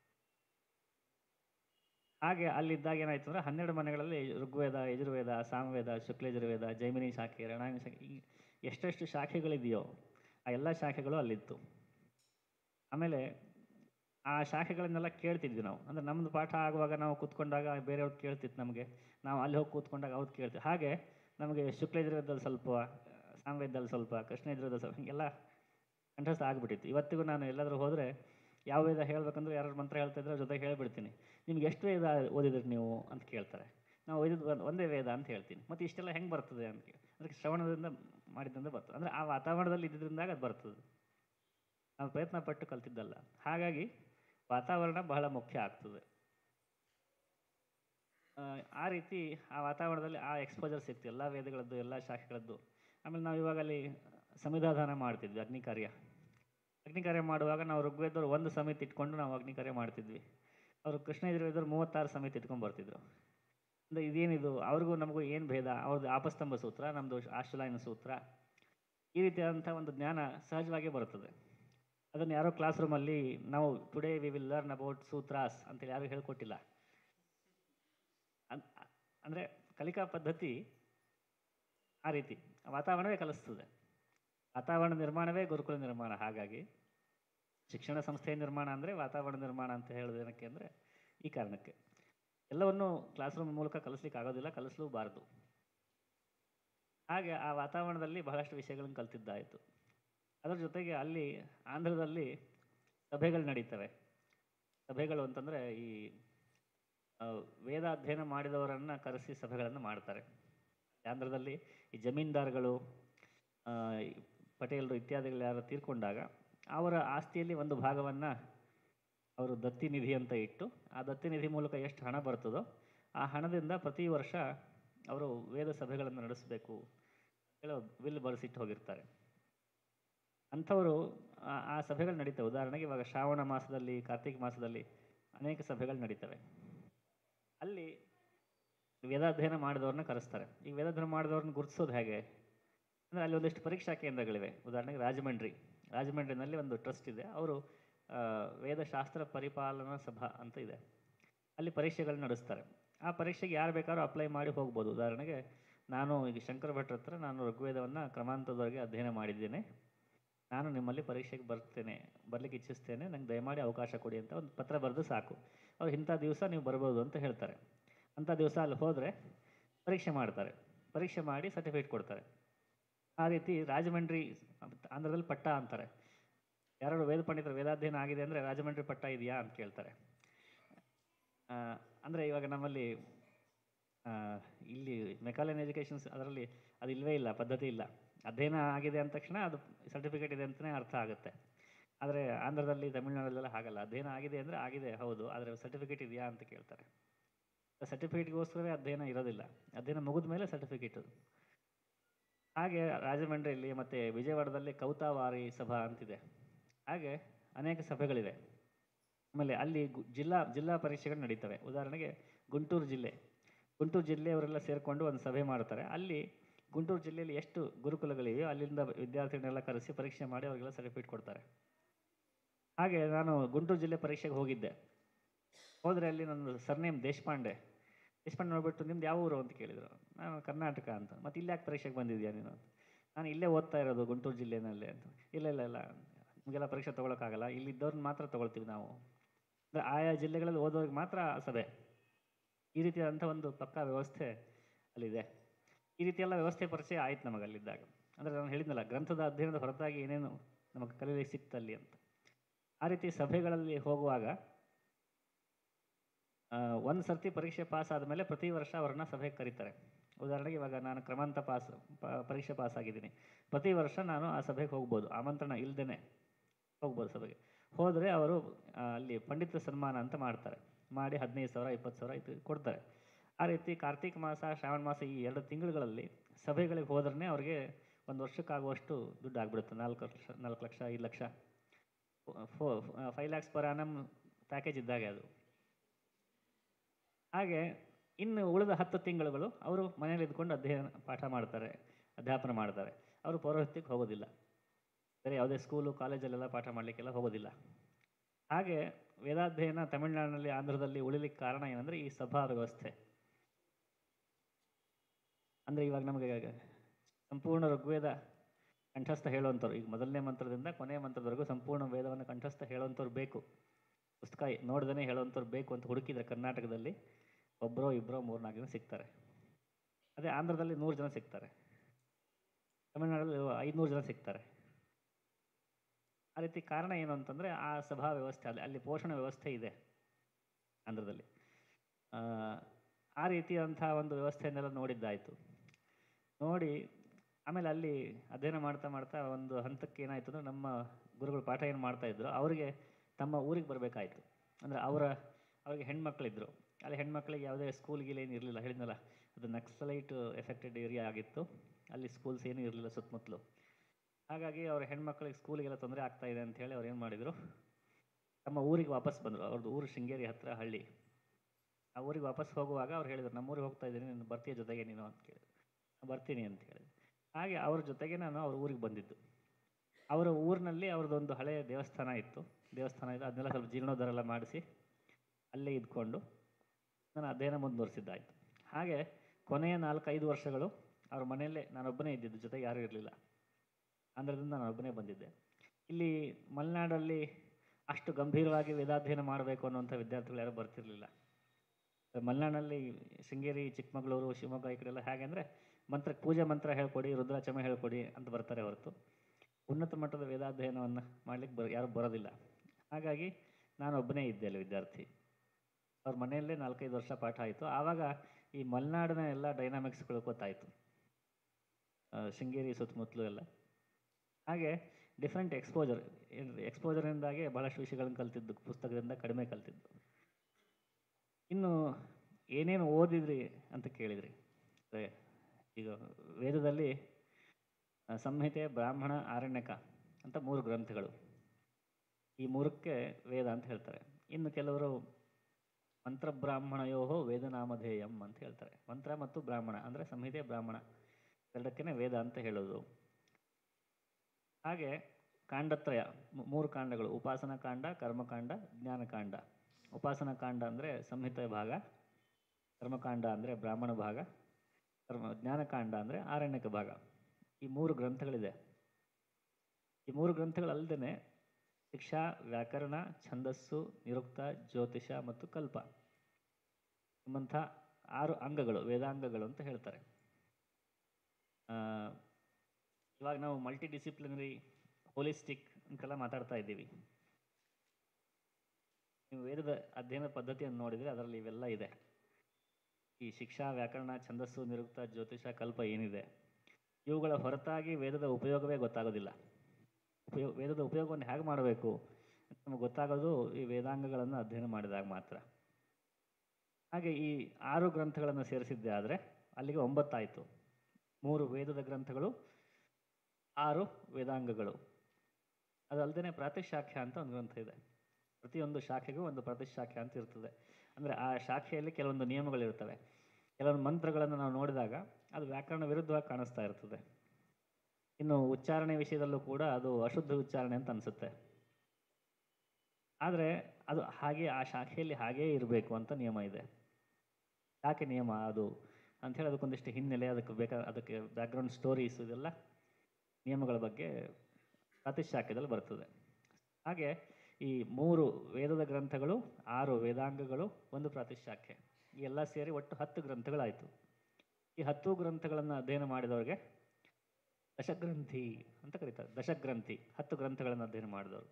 ಹಾಗೆ ಅಲ್ಲಿದ್ದಾಗ ಏನಾಯ್ತು ಅಂದರೆ ಹನ್ನೆರಡು ಮನೆಗಳಲ್ಲಿ ಋಗ್ವೇದ ಯಜುರ್ವೇದ ಸಾಮವೇದ ಶುಕ್ಲಯಜುರ್ವೇದ ಜೈಮಿನಿ ಶಾಖೆ ರಣಾಯನ ಶಾಖೆ ಈ ಎಷ್ಟೆಷ್ಟು ಶಾಖೆಗಳಿದೆಯೋ ಆ ಎಲ್ಲ ಶಾಖೆಗಳು ಅಲ್ಲಿತ್ತು ಆಮೇಲೆ ಆ ಶಾಖೆಗಳನ್ನೆಲ್ಲ ಕೇಳ್ತಿದ್ವಿ ನಾವು ಅಂದರೆ ನಮ್ಮದು ಪಾಠ ಆಗುವಾಗ ನಾವು ಕೂತ್ಕೊಂಡಾಗ ಬೇರೆಯವ್ರು ಕೇಳ್ತಿತ್ತು ನಮಗೆ ನಾವು ಅಲ್ಲಿ ಹೋಗಿ ಕೂತ್ಕೊಂಡಾಗ ಅವ್ರು ಕೇಳ್ತೀವಿ ಹಾಗೆ ನಮಗೆ ಶುಕ್ಲಯಜುರ್ವೇದದಲ್ಲಿ ಸ್ವಲ್ಪ ಸಾಮವೇದದಲ್ಲಿ ಸ್ವಲ್ಪ ಕೃಷ್ಣ ಯಜುರ್ವೇದ ಸ್ವಲ್ಪ ಹೀಗೆಲ್ಲ ಕಂಠಸ್ಥ ಆಗಿಬಿಟ್ಟಿತ್ತು ಇವತ್ತಿಗೂ ನಾನು ಎಲ್ಲಾದರೂ ಹೋದರೆ ಯಾವ ವೇದ ಹೇಳಬೇಕಂದ್ರೆ ಯಾರು ಮಂತ್ರ ಹೇಳ್ತಾ ಇದ್ರೆ ಜೊತೆಗೆ ಹೇಳಿಬಿಡ್ತೀನಿ ನಿಮ್ಗೆ ಎಷ್ಟು ವೇದ ಓದಿದ್ರಿ ನೀವು ಅಂತ ಕೇಳ್ತಾರೆ ನಾವು ಓದಿದ್ದು ಒಂದ್- ಒಂದೇ ವೇದ ಅಂತ ಹೇಳ್ತೀನಿ ಮತ್ತು ಇಷ್ಟೆಲ್ಲ ಹೆಂಗೆ ಬರ್ತದೆ ಅಂತ ಕೇಳಿ ಅದಕ್ಕೆ ಶ್ರವಣದಿಂದ ಮಾಡಿದ್ದಿಂದ ಬರ್ತದೆ ಅಂದರೆ ಆ ವಾತಾವರಣದಲ್ಲಿ ಇದ್ದಿದ್ರಿಂದಾಗ ಅದು ಬರ್ತದೆ ನಾವು ಪ್ರಯತ್ನ ಪಟ್ಟು ಕಲ್ತಿದ್ದಲ್ಲ ಹಾಗಾಗಿ ವಾತಾವರಣ ಬಹಳ ಮುಖ್ಯ ಆಗ್ತದೆ ಆ, ಆ ರೀತಿ ಆ ವಾತಾವರಣದಲ್ಲಿ ಆ ಎಕ್ಸ್ಪೋಜರ್ ಸಿಕ್ತು ಎಲ್ಲ ವೇದಗಳದ್ದು ಎಲ್ಲ ಶಾಖೆಗಳದ್ದು ಆಮೇಲೆ ನಾವು ಇವಾಗ ಅಲ್ಲಿ ಸಂವಿಧಾನ ಮಾಡ್ತಿದ್ವಿ ಅಗ್ನಿ ಕಾರ್ಯ ಅಗ್ನಿ ಕಾರ್ಯ ಮಾಡುವಾಗ ನಾವು ಋಗ್ವೇದವ್ರು ಒಂದು ಸಮಿತಿ ಇಟ್ಕೊಂಡು ನಾವು ಅಗ್ನಿ ಕಾರ್ಯ ಮಾಡ್ತಿದ್ವಿ ಅವರು ಕೃಷ್ಣ ಯಜುರ್ವೇದವ್ರು ಮೂವತ್ತಾರು ಸಮಿತಿ ಇಟ್ಕೊಂಡು ಬರ್ತಿದ್ರು ಅಂದರೆ ಇದೇನಿದು ಅವ್ರಿಗೂ ನಮಗೂ ಏನು ಭೇದ ಅವ್ರದ್ದು ಆಪಸ್ತಂಭ ಸೂತ್ರ ನಮ್ಮದು ಆಶ್ವಲಾಯನ ಸೂತ್ರ ಈ ರೀತಿಯಾದಂಥ ಒಂದು ಜ್ಞಾನ ಸಹಜವಾಗೇ ಬರುತ್ತದೆ ಅದನ್ನು ಯಾರೋ ಕ್ಲಾಸ್ ರೂಮಲ್ಲಿ ನಾವು today we will learn about sutras ಅಂತೇಳಿ ಯಾರು ಹೇಳ್ಕೊಟ್ಟಿಲ್ಲ ಅನ್- ಅಂದರೆ ಕಲಿಕಾ ಪದ್ಧತಿ ಆ ರೀತಿ ವಾತಾವರಣವೇ ಕಲಿಸ್ತದೆ ವಾತಾವರಣ ನಿರ್ಮಾಣವೇ ಗುರುಕುಲ ನಿರ್ಮಾಣ ಹಾಗಾಗಿ ಶಿಕ್ಷಣ ಸಂಸ್ಥೆಯ ನಿರ್ಮಾಣ ಅಂದರೆ ವಾತಾವರಣ ನಿರ್ಮಾಣ ಅಂತ ಹೇಳೋದು ಏನಕ್ಕೆ ಅಂದರೆ ಈ ಕಾರಣಕ್ಕೆ ಎಲ್ಲವನ್ನೂ ಕ್ಲಾಸ್ ರೂಮ್ ಮೂಲಕ ಕಲಿಸ್ಲಿಕ್ಕೆ ಆಗೋದಿಲ್ಲ ಕಲಿಸ್ಲೂಬಾರದು ಹಾಗೆ ಆ ವಾತಾವರಣದಲ್ಲಿ ಬಹಳಷ್ಟು ವಿಷಯಗಳನ್ನು ಕಲ್ತಿದ್ದಾಯಿತು ಅದರ ಜೊತೆಗೆ ಅಲ್ಲಿ ಆಂಧ್ರದಲ್ಲಿ ಸಭೆಗಳು ನಡೀತವೆ ಸಭೆಗಳು ಅಂತಂದರೆ ಈ ಆ, ವೇದ ಅಧ್ಯಯನ ಮಾಡಿದವರನ್ನು ಕರೆಸಿ ಸಭೆಗಳನ್ನು ಮಾಡ್ತಾರೆ ಆಂಧ್ರದಲ್ಲಿ ಈ ಜಮೀನ್ದಾರ್ಗಳು ಆ, ಈ ಪಟೇಲರು ಇತ್ಯಾದಿಗಳು ಯಾರು ತೀರ್ಕೊಂಡಾಗ ಅವರ ಆಸ್ತಿಯಲ್ಲಿ ಒಂದು ಭಾಗವನ್ನು ಅವರು ದತ್ತಿ ನಿಧಿ ಅಂತ ಇಟ್ಟು ಆ ದತ್ತಿ ನಿಧಿ ಮೂಲಕ ಎಷ್ಟು ಹಣ ಬರ್ತದೋ ಆ ಹಣದಿಂದ ಪ್ರತಿ ವರ್ಷ ಅವರು ವೇದ ಸಭೆಗಳನ್ನು ನಡೆಸಬೇಕು ಹೇಳೋ ವಿಲ್ ಬರೆಸಿಟ್ಟು ಹೋಗಿರ್ತಾರೆ ಅಂಥವರು ಆ- ಆ ಸಭೆಗಳು ನಡೀತವೆ ಉದಾಹರಣೆಗೆ ಇವಾಗ ಶ್ರಾವಣ ಮಾಸದಲ್ಲಿ ಕಾರ್ತಿಕ ಮಾಸದಲ್ಲಿ ಅನೇಕ ಸಭೆಗಳು ನಡೀತವೆ ಅಲ್ಲಿ ವೇದಾಧ್ಯಯನ ಮಾಡಿದವ್ರನ್ನ ಕರೆಸ್ತಾರೆ ಈ ವೇದಾಧ್ಯಯನ ಮಾಡಿದವ್ರನ್ನ ಗುರುತಿಸೋದು ಹೇಗೆ ಅಂದರೆ ಅಲ್ಲಿ ಒಂದಿಷ್ಟು ಪರೀಕ್ಷಾ ಕೇಂದ್ರಗಳಿವೆ ಉದಾಹರಣೆಗೆ ರಾಜಮಂಡ್ರಿ ರಾಜಮಂಡ್ರಿನಲ್ಲಿ ಒಂದು ಟ್ರಸ್ಟ್ ಇದೆ ಅವರು ಆ, ವೇದಶಾಸ್ತ್ರ ಪರಿಪಾಲನಾ ಸಭಾ ಅಂತ ಇದೆ ಅಲ್ಲಿ ಪರೀಕ್ಷೆಗಳನ್ನ ನಡೆಸ್ತಾರೆ ಆ ಪರೀಕ್ಷೆಗೆ ಯಾರು ಬೇಕಾದ್ರೂ ಅಪ್ಲೈ ಮಾಡಿ ಹೋಗ್ಬೋದು ಉದಾಹರಣೆಗೆ ನಾನು ಈಗ ಶಂಕರ ಭಟ್ರ ಹತ್ರ ನಾನು ಋಗ್ವೇದವನ್ನು ಕ್ರಮಾಂತದವರೆಗೆ ಅಧ್ಯಯನ ಮಾಡಿದ್ದೇನೆ ನಾನು ನಿಮ್ಮಲ್ಲಿ ಪರೀಕ್ಷೆಗೆ ಬರ್ತೇನೆ ಬರ್ಲಿಕ್ಕೆ ಇಚ್ಛಿಸ್ತೇನೆ ನಂಗೆ ದಯಮಾಡಿ ಅವಕಾಶ ಕೊಡಿ ಅಂತ ಒಂದು ಪತ್ರ ಬರೆದು ಸಾಕು ಅವ್ರು ಇಂಥ ದಿವಸ ನೀವು ಬರ್ಬೋದು ಅಂತ ಹೇಳ್ತಾರೆ ಅಂಥ ದಿವಸ ಅಲ್ಲಿ ಹೋದರೆ ಪರೀಕ್ಷೆ ಮಾಡ್ತಾರೆ ಪರೀಕ್ಷೆ ಮಾಡಿ ಸರ್ಟಿಫಿಕೇಟ್ ಕೊಡ್ತಾರೆ ಆ ರೀತಿ ರಾಜಮಂಡ್ರಿ ಆಂಧ್ರದಲ್ಲಿ ಪಟ್ಟ ಅಂತಾರೆ ಯಾರು ವೇದ ಪಂಡಿತರು ವೇದಾಧ್ಯಯನ ಆಗಿದೆ ಅಂದರೆ ರಾಜಮಂಡ್ರಿ ಪಟ್ಟ ಇದೆಯಾ ಅಂತ ಕೇಳ್ತಾರೆ ಅಂದರೆ ಇವಾಗ ನಮ್ಮಲ್ಲಿ ಆ, ಇಲ್ಲಿ ಮೆಕಾಲನ್ ಎಜುಕೇಷನ್ಸ್ ಅದರಲ್ಲಿ ಅದು ಇಲ್ಲವೇ ಇಲ್ಲ ಪದ್ಧತಿ ಇಲ್ಲ ಅಧ್ಯಯನ ಆಗಿದೆ ಅಂದ ತಕ್ಷಣ ಅದು ಸರ್ಟಿಫಿಕೇಟ್ ಇದೆ ಅಂತಲೇ ಅರ್ಥ ಆಗುತ್ತೆ ಆದರೆ ಆಂಧ್ರದಲ್ಲಿ ತಮಿಳ್ನಾಡಲ್ಲೆಲ್ಲ ಹಾಗಲ್ಲ ಅಧ್ಯಯನ ಆಗಿದೆ ಅಂದರೆ ಆಗಿದೆ ಹೌದು ಆದರೆ ಸರ್ಟಿಫಿಕೇಟ್ ಇದೆಯಾ ಅಂತ ಕೇಳ್ತಾರೆ ಸರ್ಟಿಫಿಕೇಟ್ಗೋಸ್ಕರವೇ ಅಧ್ಯಯನ ಇರೋದಿಲ್ಲ ಅಧ್ಯಯನ ಮುಗಿದ ಮೇಲೆ ಸರ್ಟಿಫಿಕೇಟ್ ಹಾಗೆ ರಾಜಮಂಡ್ರಿಯಲ್ಲಿ ಮತ್ತು ವಿಜಯವಾಡದಲ್ಲಿ ಕೌತಾವಾರಿ ಸಭಾ ಅಂತಿದೆ ಹಾಗೆ ಅನೇಕ ಸಭೆಗಳಿವೆ ಆಮೇಲೆ ಅಲ್ಲಿ ಗು- ಜಿಲ್ಲಾ ಜಿಲ್ಲಾ ಪರೀಕ್ಷೆಗಳು ನಡೀತವೆ ಉದಾಹರಣೆಗೆ ಗುಂಟೂರು ಜಿಲ್ಲೆ ಗುಂಟೂರು ಜಿಲ್ಲೆಯವರೆಲ್ಲ ಸೇರಿಕೊಂಡು ಒಂದು ಸಭೆ ಮಾಡ್ತಾರೆ ಅಲ್ಲಿ ಗುಂಟೂರು ಜಿಲ್ಲೆಯಲ್ಲಿ ಎಷ್ಟು ಗುರುಕುಲಗಳಿವೆ ಅಲ್ಲಿಂದ ವಿದ್ಯಾರ್ಥಿಗಳನ್ನೆಲ್ಲ ಕರೆಸಿ ಪರೀಕ್ಷೆ ಮಾಡಿ ಅವರಿಗೆಲ್ಲ ಸರ್ಟಿಫಿಕೇಟ್ ಕೊಡ್ತಾರೆ ಹಾಗೆ ನಾನು ಗುಂಟೂರು ಜಿಲ್ಲೆ ಪರೀಕ್ಷೆಗೆ ಹೋಗಿದ್ದೆ ಹೋದರೆ ಅಲ್ಲಿ ನನ್ನ ಸರ್ನೇಮ್ ದೇಶಪಾಂಡೆ ದೇಶಪಾಂಡೆ ನೋಡ್ಬಿಟ್ಟು ನಿಮ್ದು ಯಾವ ಊರು ಅಂತ ಕೇಳಿದರು ನಾನು ಕರ್ನಾಟಕ ಅಂತ ಮತ್ತು ಇಲ್ಲಿ ಯಾಕೆ ಪರೀಕ್ಷೆಗೆ ಬಂದಿದ್ಯಾ ನೀನು ಅಂತ ನಾನು ಇಲ್ಲೇ ಓದ್ತಾ ಇರೋದು ಗುಂಟೂರು ಜಿಲ್ಲೆನಲ್ಲಿ ಅಂತ ಇಲ್ಲ ಇಲ್ಲ ಇಲ್ಲ ನಿಮಗೆಲ್ಲ ಪರೀಕ್ಷೆ ತೊಗೊಳಕ್ಕಾಗಲ್ಲ ಇಲ್ಲಿದ್ದವ್ರನ್ನ ಮಾತ್ರ ತೊಗೊಳ್ತೀವಿ ನಾವು ಅಂದರೆ ಆಯಾ ಜಿಲ್ಲೆಗಳಲ್ಲಿ ಓದೋರಿಗೆ ಮಾತ್ರ ಆ ಸಭೆ ಈ ರೀತಿಯಾದಂಥ ಒಂದು ಪಕ್ಕಾ ವ್ಯವಸ್ಥೆ ಅಲ್ಲಿದೆ ಈ ರೀತಿಯೆಲ್ಲ ವ್ಯವಸ್ಥೆ ಪರಿಚಯ ಆಯ್ತು ನಮಗೆ ಅಲ್ಲಿದ್ದಾಗ ಅಂದರೆ ನಾನು ಹೇಳಿದ್ನಲ್ಲ ಗ್ರಂಥದ ಅಧ್ಯಯನದ ಹೊರತಾಗಿ ಏನೇನು ನಮಗೆ ಕಲೀಲಿಕ್ಕೆ ಸಿಕ್ತಲ್ಲಿ ಅಂತ ಆ ರೀತಿ ಸಭೆಗಳಲ್ಲಿ ಹೋಗುವಾಗ ಒಂದು ಸರ್ತಿ ಪರೀಕ್ಷೆ ಪಾಸ್ ಆದಮೇಲೆ ಪ್ರತಿ ವರ್ಷ ಅವ್ರನ್ನ ಸಭೆಗೆ ಕರೀತಾರೆ ಉದಾಹರಣೆಗೆ ಇವಾಗ ನಾನು ಕ್ರಮಾಂತ ಪಾಸ್ ಪ- ಪರೀಕ್ಷೆ ಪಾಸ್ ಆಗಿದ್ದೀನಿ ಪ್ರತಿ ವರ್ಷ ನಾನು ಆ ಸಭೆಗೆ ಹೋಗ್ಬೋದು ಆಮಂತ್ರಣ ಇಲ್ಲದೇ ಹೋಗ್ಬೋದು ಸಭೆಗೆ ಹೋದರೆ ಅವರು ಆ, ಅಲ್ಲಿ ಪಂಡಿತ ಸನ್ಮಾನ ಅಂತ ಮಾಡ್ತಾರೆ ಮಾಡಿ ಹದಿನೈದು ಸಾವಿರ ಇಪ್ಪತ್ತು ಸಾವಿರ ಇದು ಕೊಡ್ತಾರೆ ಆ ರೀತಿ ಕಾರ್ತಿಕ ಮಾಸ ಶ್ರಾವಣ ಮಾಸ ಈ ಎರಡು ತಿಂಗಳುಗಳಲ್ಲಿ ಸಭೆಗಳಿಗೆ ಹೋದ್ರೆ ಅವ್ರಿಗೆ ಒಂದು ವರ್ಷಕ್ಕಾಗುವಷ್ಟು ದುಡ್ಡು ಆಗ್ಬಿಡುತ್ತೆ ನಾಲ್ಕು ಲಕ್ಷ ನಾಲ್ಕು ಲಕ್ಷ ಐದು ಲಕ್ಷ four five lakhs per annum package ಇದ್ದಾಗೆ ಅದು ಹಾಗೆ ಇನ್ನು ಉಳಿದ ಹತ್ತು ತಿಂಗಳುಗಳು ಅವರು ಮನೇಲಿ ಇದ್ಕೊಂಡು ಅಧ್ಯಯನ ಪಾಠ ಮಾಡ್ತಾರೆ ಅಧ್ಯಾಪನ ಮಾಡ್ತಾರೆ ಅವರು ಪೌರೋಹಿತ್ಯಕ್ಕೆ ಹೋಗೋದಿಲ್ಲ ಬೇರೆ ಯಾವುದೇ ಸ್ಕೂಲು ಕಾಲೇಜಲ್ಲೆಲ್ಲ ಪಾಠ ಮಾಡಲಿಕ್ಕೆಲ್ಲ ಹೋಗೋದಿಲ್ಲ ಹಾಗೆ ವೇದಾಧ್ಯಯನ ತಮಿಳುನಾಡಿನಲ್ಲಿ ಆಂಧ್ರದಲ್ಲಿ ಉಳಿಲಿಕ್ಕೆ ಕಾರಣ ಏನಂದರೆ ಈ ಸಭಾ ವ್ಯವಸ್ಥೆ ಅಂದರೆ ಇವಾಗ ನಮಗೆ ಸಂಪೂರ್ಣ ಋಗ್ವೇದ ಕಂಠಸ್ಥ ಹೇಳುವಂಥವ್ರು ಈಗ ಮೊದಲನೇ ಮಂತ್ರದಿಂದ ಕೊನೆಯ ಮಂತ್ರದವರೆಗೂ ಸಂಪೂರ್ಣ ವೇದವನ್ನು ಕಂಠಸ್ಥ ಹೇಳುವಂಥವ್ರು ಬೇಕು ಪುಸ್ತಕ ನೋಡ್ದೇ ಹೇಳುವಂಥವ್ರು ಬೇಕು ಅಂತ ಹುಡುಕಿದ್ರೆ ಕರ್ನಾಟಕದಲ್ಲಿ ಒಬ್ಬರೋ ಇಬ್ಬರೋ ಮೂರು ನಾಲ್ಕು ಜನ ಸಿಗ್ತಾರೆ ಅದೇ ಆಂಧ್ರದಲ್ಲಿ ನೂರು ಜನ ಸಿಗ್ತಾರೆ ತಮಿಳುನಾಡಲ್ಲಿ ಐದುನೂರು ಜನ ಸಿಗ್ತಾರೆ ಆ ರೀತಿ ಕಾರಣ ಏನು ಅಂತಂದರೆ ಆ ಸಭಾ ವ್ಯವಸ್ಥೆ ಅಲ್ಲಿ ಅಲ್ಲಿ ಪೋಷಣ ವ್ಯವಸ್ಥೆ ಇದೆ ಆಂಧ್ರದಲ್ಲಿ ಆ, ಆ ರೀತಿಯಾದಂಥ ಒಂದು ವ್ಯವಸ್ಥೆಯನ್ನೆಲ್ಲ ನೋಡಿದ್ದಾಯಿತು ನೋಡಿ ಆಮೇಲೆ ಅಲ್ಲಿ ಅಧ್ಯಯನ ಮಾಡ್ತಾ ಮಾಡ್ತಾ ಒಂದು ಹಂತಕ್ಕೆ ಏನಾಯಿತು ಅಂದರೆ ನಮ್ಮ ಗುರುಗಳು ಪಾಠ ಏನು ಮಾಡ್ತಾ ಇದ್ರು ಅವರಿಗೆ ತಮ್ಮ ಊರಿಗೆ ಬರಬೇಕಾಯಿತು ಅಂದರೆ ಅವರ ಅವರಿಗೆ ಹೆಣ್ಮಕ್ಳಿದ್ರು ಅಲ್ಲಿ ಹೆಣ್ಮಕ್ಳಿಗೆ ಯಾವುದೇ ಸ್ಕೂಲ್ ಗೀಲ್ ಏನು ಇರಲಿಲ್ಲ ಹೇಳಿದ್ನಲ್ಲ ಅದು ನಕ್ಸಲೈಟ್ ಎಫೆಕ್ಟೆಡ್ ಏರಿಯಾ ಆಗಿತ್ತು ಅಲ್ಲಿ ಸ್ಕೂಲ್ಸ್ ಏನೂ ಇರಲಿಲ್ಲ ಸುತ್ತಮುತ್ತಲು ಹಾಗಾಗಿ ಅವ್ರ ಹೆಣ್ಮಕ್ಳಿಗೆ ಸ್ಕೂಲಿಗೆಲ್ಲ ತೊಂದರೆ ಆಗ್ತಾ ಇದೆ ಅಂತ ಹೇಳಿ ಅವ್ರು ಏನು ಮಾಡಿದರು ತಮ್ಮ ಊರಿಗೆ ವಾಪಸ್ ಬಂದರು ಅವ್ರದ್ದು ಊರು ಶೃಂಗೇರಿ ಹತ್ತಿರ ಹಳ್ಳಿ ಆ ಊರಿಗೆ ವಾಪಸ್ ಹೋಗುವಾಗ ಅವ್ರು ಹೇಳಿದ್ರು ನಮ್ಮ ಊರಿಗೆ ಹೋಗ್ತಾ ಇದ್ದೀನಿ ನೀನು ಬರ್ತೀಯ ಜೊತೆಗೆ ನೀನು ಅಂತ ಕೇಳಿದ್ರು "ನಾನ್ ಬರ್ತೀನಿ ಅಂತ ಹೇಳಿದ್ರು ಹಾಗೆ ಅವ್ರ ಜೊತೆಗೆ ನಾನು ಅವ್ರ ಊರಿಗೆ ಬಂದಿದ್ದು ಅವರ ಊರಿನಲ್ಲಿ ಅವ್ರದ್ದೊಂದು ಹಳೆಯ ದೇವಸ್ಥಾನ ಇತ್ತು ದೇವಸ್ಥಾನ ಇದೆ ಅದನ್ನೆಲ್ಲ ಸ್ವಲ್ಪ ಜೀರ್ಣೋದ್ಧಾರ ಎಲ್ಲ ಮಾಡಿಸಿ ಅಲ್ಲೇ ಇದ್ಕೊಂಡು ನಾನು ಅಧ್ಯಯನ ಮುಂದುವರಿಸಿದ್ದಾಯಿತು ಹಾಗೆ ಕೊನೆಯ ನಾಲ್ಕೈದು ವರ್ಷಗಳು ಅವ್ರ ಮನೆಯಲ್ಲೇ ನಾನೊಬ್ಬನೇ ಇದ್ದಿದ್ದು ಜೊತೆಗೆ ಯಾರೂ ಇರಲಿಲ್ಲ ಆಂಧ್ರದಿಂದ ನಾನೊಬ್ಬನೇ ಬಂದಿದ್ದೆ ಇಲ್ಲಿ ಮಲೆನಾಡಲ್ಲಿ ಅಷ್ಟು ಗಂಭೀರವಾಗಿ ವೇದಾಧ್ಯಯನ ಮಾಡಬೇಕು ಅನ್ನುವಂಥ ವಿದ್ಯಾರ್ಥಿಗಳು ಯಾರೂ ಬರ್ತಿರಲಿಲ್ಲ ಮಲೆನಾಡಿನಲ್ಲಿ ಶೃಂಗೇರಿ ಚಿಕ್ಕಮಗಳೂರು ಶಿವಮೊಗ್ಗ ಈ ಕಡೆ ಎಲ್ಲ ಹೇಗೆ ಅಂದರೆ ಮಂತ್ರ ಪೂಜೆ ಮಂತ್ರ ಹೇಳ್ಕೊಡಿ ರುದ್ರಾಚಮ ಹೇಳ್ಕೊಡಿ ಅಂತ ಬರ್ತಾರೆ ಹೊರತು ಉನ್ನತ ಮಟ್ಟದ ವೇದಾಧ್ಯಯನವನ್ನು ಮಾಡ್ಲಿಕ್ಕೆ ಬರ ಯಾರು ಬರೋದಿಲ್ಲ ಹಾಗಾಗಿ ನಾನು ಒಬ್ಬನೇ ಇದ್ದೆ ಅಲ್ಲಿ ವಿದ್ಯಾರ್ಥಿ ಅವ್ರ ಮನೆಯಲ್ಲೇ ನಾಲ್ಕೈದು ವರ್ಷ ಪಾಠ ಆಯಿತು ಆವಾಗ ಈ ಮಲೆನಾಡಿನ ಎಲ್ಲ ಡೈನಾಮಿಕ್ಸ್ಗಳು ಗೊತ್ತಾಯಿತು ಆ, ಶೃಂಗೇರಿ ಸುತ್ತಮುತ್ತಲು ಎಲ್ಲ ಹಾಗೆ ಡಿಫ್ರೆಂಟ್ ಎಕ್ಸ್ಪೋಜರ್ ಎಕ್ಸ್ಪೋಜರಿಂದಾಗಿ ಬಹಳಷ್ಟು ವಿಷಯಗಳನ್ನು ಕಲ್ತಿದ್ದು ಪುಸ್ತಕದಿಂದ ಕಡಿಮೆ ಕಲ್ತಿದ್ದು ಇನ್ನು ಏನೇನು ಓದಿದ್ರಿ ಅಂತ ಕೇಳಿದ್ರಿ ಅದೇ ಈಗ ವೇದದಲ್ಲಿ ಆ, ಸಂಹಿತೆ ಬ್ರಾಹ್ಮಣ ಆರಣ್ಯಕ ಅಂತ ಮೂರು ಗ್ರಂಥಗಳು ಈ ಮೂರಕ್ಕೆ ವೇದ ಅಂತ ಹೇಳ್ತಾರೆ ಇನ್ನು ಕೆಲವರು ಮಂತ್ರ ಬ್ರಾಹ್ಮಣಯೋ ವೇದನಾಮಧೇಯಂ ಅಂತ ಹೇಳ್ತಾರೆ ಮಂತ್ರ ಮತ್ತು ಬ್ರಾಹ್ಮಣ ಅಂದರೆ ಸಂಹಿತೆ ಬ್ರಾಹ್ಮಣ ಎರಡಕ್ಕೇ ವೇದ ಅಂತ ಹೇಳೋದು ಹಾಗೆ ಕಾಂಡತ್ರಯ ಮೂ- ಮೂರು ಕಾಂಡಗಳು ಉಪಾಸನಾ ಕಾಂಡ ಕರ್ಮಕಾಂಡ ಜ್ಞಾನಕಾಂಡ ಉಪಾಸನಾ ಕಾಂಡ ಅಂದರೆ ಸಂಹಿತೆ ಭಾಗ ಕರ್ಮಕಾಂಡ ಅಂದರೆ ಬ್ರಾಹ್ಮಣ ಭಾಗ ಕರ್ಮ ಜ್ಞಾನಕಾಂಡ ಅಂದರೆ ಆರಣ್ಯಕ ಭಾಗ ಈ ಮೂರು ಗ್ರಂಥಗಳಿದೆ ಈ ಮೂರು ಗ್ರಂಥಗಳಲ್ಲದೆ ಶಿಕ್ಷಾ ವ್ಯಾಕರಣ ಛಂದಸ್ಸು ನಿರುಕ್ತ ಜ್ಯೋತಿಷ ಮತ್ತು ಕಲ್ಪ ಎಂಬಂಥ ಆರು ಅಂಗಗಳು ವೇದಾಂಗಗಳು ಅಂತ ಹೇಳ್ತಾರೆ ಆ, ಇವಾಗ ನಾವು ಮಲ್ಟಿ ಡಿಸಿಪ್ಲಿನರಿ ಹೋಲಿಸ್ಟಿಕ್ ಅಂತೆಲ್ಲ ಮಾತಾಡ್ತಾ ಇದ್ದೀವಿ ನೀವು ವೇದದ ಅಧ್ಯಯನ ಪದ್ಧತಿಯನ್ನು ನೋಡಿದರೆ ಅದರಲ್ಲಿ ಇವೆಲ್ಲ ಇದೆ ಈ ಶಿಕ್ಷಾ ವ್ಯಾಕರಣ ಛಂದಸ್ಸು ನಿರುಕ್ತ ಜ್ಯೋತಿಷ ಕಲ್ಪ ಏನಿದೆ ಇವುಗಳ ಹೊರತಾಗಿ ವೇದದ ಉಪಯೋಗವೇ ಗೊತ್ತಾಗೋದಿಲ್ಲ ಉಪಯೋಗ ವೇದದ ಉಪಯೋಗವನ್ನು ಹೇಗೆ ಮಾಡಬೇಕು ಅಂತ ನಮಗೆ ಗೊತ್ತಾಗೋದು ಈ ವೇದಾಂಗಗಳನ್ನು ಅಧ್ಯಯನ ಮಾಡಿದಾಗ ಮಾತ್ರ ಹಾಗೆ ಈ ಆರು ಗ್ರಂಥಗಳನ್ನು ಸೇರಿಸಿದ್ದೆ ಆದರೆ ಅಲ್ಲಿಗೆ ಒಂಬತ್ತಾಯಿತು ಮೂರು ವೇದದ ಗ್ರಂಥಗಳು ಆರು ವೇದಾಂಗಗಳು ಅದಲ್ಲದೆ ಪ್ರಾತಿಶಾಖ್ಯ ಅಂತ ಒಂದು ಗ್ರಂಥ ಇದೆ ಪ್ರತಿಯೊಂದು ಶಾಖೆಗೂ ಒಂದು ಪ್ರತಿಶಾಖ್ಯ ಅಂತ ಇರ್ತದೆ ಅಂದರೆ ಆ ಶಾಖೆಯಲ್ಲಿ ಕೆಲವೊಂದು ನಿಯಮಗಳಿರ್ತವೆ ಕೆಲವೊಂದು ಮಂತ್ರಗಳನ್ನು ನಾವು ನೋಡಿದಾಗ ಅದು ವ್ಯಾಕರಣ ವಿರುದ್ಧವಾಗಿ ಕಾಣಿಸ್ತಾ ಇರ್ತದೆ ಇನ್ನು ಉಚ್ಚಾರಣೆ ವಿಷಯದಲ್ಲೂ ಕೂಡ ಅದು ಅಶುದ್ಧ ಉಚ್ಚಾರಣೆ ಅಂತ ಅನಿಸುತ್ತೆ ಆದರೆ ಅದು ಹಾಗೆ ಆ ಶಾಖೆಯಲ್ಲಿ ಹಾಗೇ ಇರಬೇಕು ಅಂತ ನಿಯಮ ಇದೆ ಯಾಕೆ ನಿಯಮ ಅದು ಅಂಥೇಳಿ ಅದಕ್ಕೊಂದಿಷ್ಟು ಹಿನ್ನೆಲೆ ಅದಕ್ಕೆ ಬೇಕಾದ ಅದಕ್ಕೆ ಬ್ಯಾಕ್ಗ್ರೌಂಡ್ ಸ್ಟೋರೀಸ್ ಇದೆಲ್ಲ ನಿಯಮಗಳ ಬಗ್ಗೆ ಪ್ರಾತಿಶಾಖ್ಯದಲ್ಲಿ ಬರ್ತದೆ ಹಾಗೆ ಈ ಮೂರು ವೇದದ ಗ್ರಂಥಗಳು ಆರು ವೇದಾಂಗಗಳು ಒಂದು ಪ್ರಾತಿಶಾಖ್ಯ ಈ ಎಲ್ಲ ಸೇರಿ ಒಟ್ಟು ಹತ್ತು ಗ್ರಂಥಗಳಾಯಿತು ಈ ಹತ್ತು ಗ್ರಂಥಗಳನ್ನು ಅಧ್ಯಯನ ಮಾಡಿದವರಿಗೆ ದಶಗ್ರಂಥಿ ಅಂತ ಕರೀತಾರೆ ದಶಗ್ರಂಥಿ ಹತ್ತು ಗ್ರಂಥಗಳನ್ನು ಅಧ್ಯಯನ ಮಾಡಿದವರು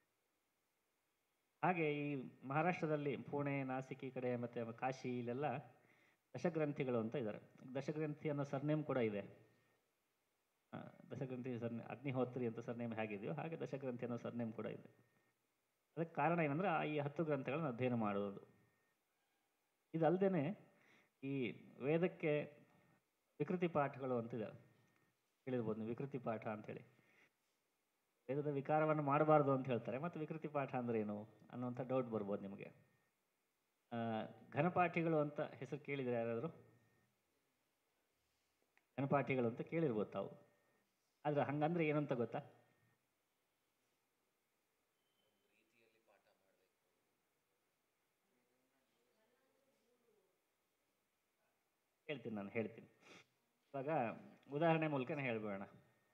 ಹಾಗೆ ಈ ಮಹಾರಾಷ್ಟ್ರದಲ್ಲಿ ಪುಣೆ ನಾಸಿಕ್ ಈ ಕಡೆ ಮತ್ತು ಕಾಶಿ ಇಲ್ಲೆಲ್ಲ ದಶಗ್ರಂಥಿಗಳು ಅಂತ ಇದ್ದಾರೆ ದಶಗ್ರಂಥಿ ಅನ್ನೋ ಸರ್ನೇಮ್ ಕೂಡ ಇದೆ ಆ, ದಶಗ್ರಂಥಿ ಸರ್ನೆ ಅಗ್ನಿಹೋತ್ರಿ ಅಂತ ಸರ್ನೇಮ್ ಹೇಗಿದೆಯೋ ಹಾಗೆ ದಶಗ್ರಂಥಿ ಅನ್ನೋ ಸರ್ನೇಮ್ ಕೂಡ ಇದೆ ಅದಕ್ಕೆ ಕಾರಣ ಏನಂದ್ರೆ ಆ ಈ ಹತ್ತು ಗ್ರಂಥಗಳನ್ನು ಅಧ್ಯಯನ ಮಾಡುವುದು ಇದಲ್ಲದೆ ಈ ವೇದಕ್ಕೆ ವಿಕೃತಿ ಪಾಠಗಳು ಅಂತಿದೆ ಹೇಳಿರ್ಬೋದು ನೀವು ವಿಕೃತಿ ಪಾಠ ಅಂತೇಳಿ ವೇದದ ವಿಕಾರವನ್ನು ಮಾಡಬಾರ್ದು ಅಂತ ಹೇಳ್ತಾರೆ ಮತ್ತು ವಿಕೃತಿ ಪಾಠ ಅಂದ್ರೆ ಏನು ಅನ್ನುವಂಥ ಡೌಟ್ ಬರ್ಬೋದು ನಿಮಗೆ ಆ, ಘನಪಾಠಿಗಳು ಅಂತ ಹೆಸರು ಕೇಳಿದ್ರೆ ಯಾರಾದರೂ ಘನಪಾಠಿಗಳು ಅಂತ ಕೇಳಿರ್ಬೋದು ತಾವು ಆದ್ರೆ ಹಂಗಂದ್ರೆ ಏನಂತ ಗೊತ್ತಾ ಹೇಳ್ತೀನಿ ನಾನು ಹೇಳ್ತೀನಿ ಇವಾಗ ಉದಾಹರಣೆ ಮೂಲಕನೇ ಹೇಳ್ಬೇಡ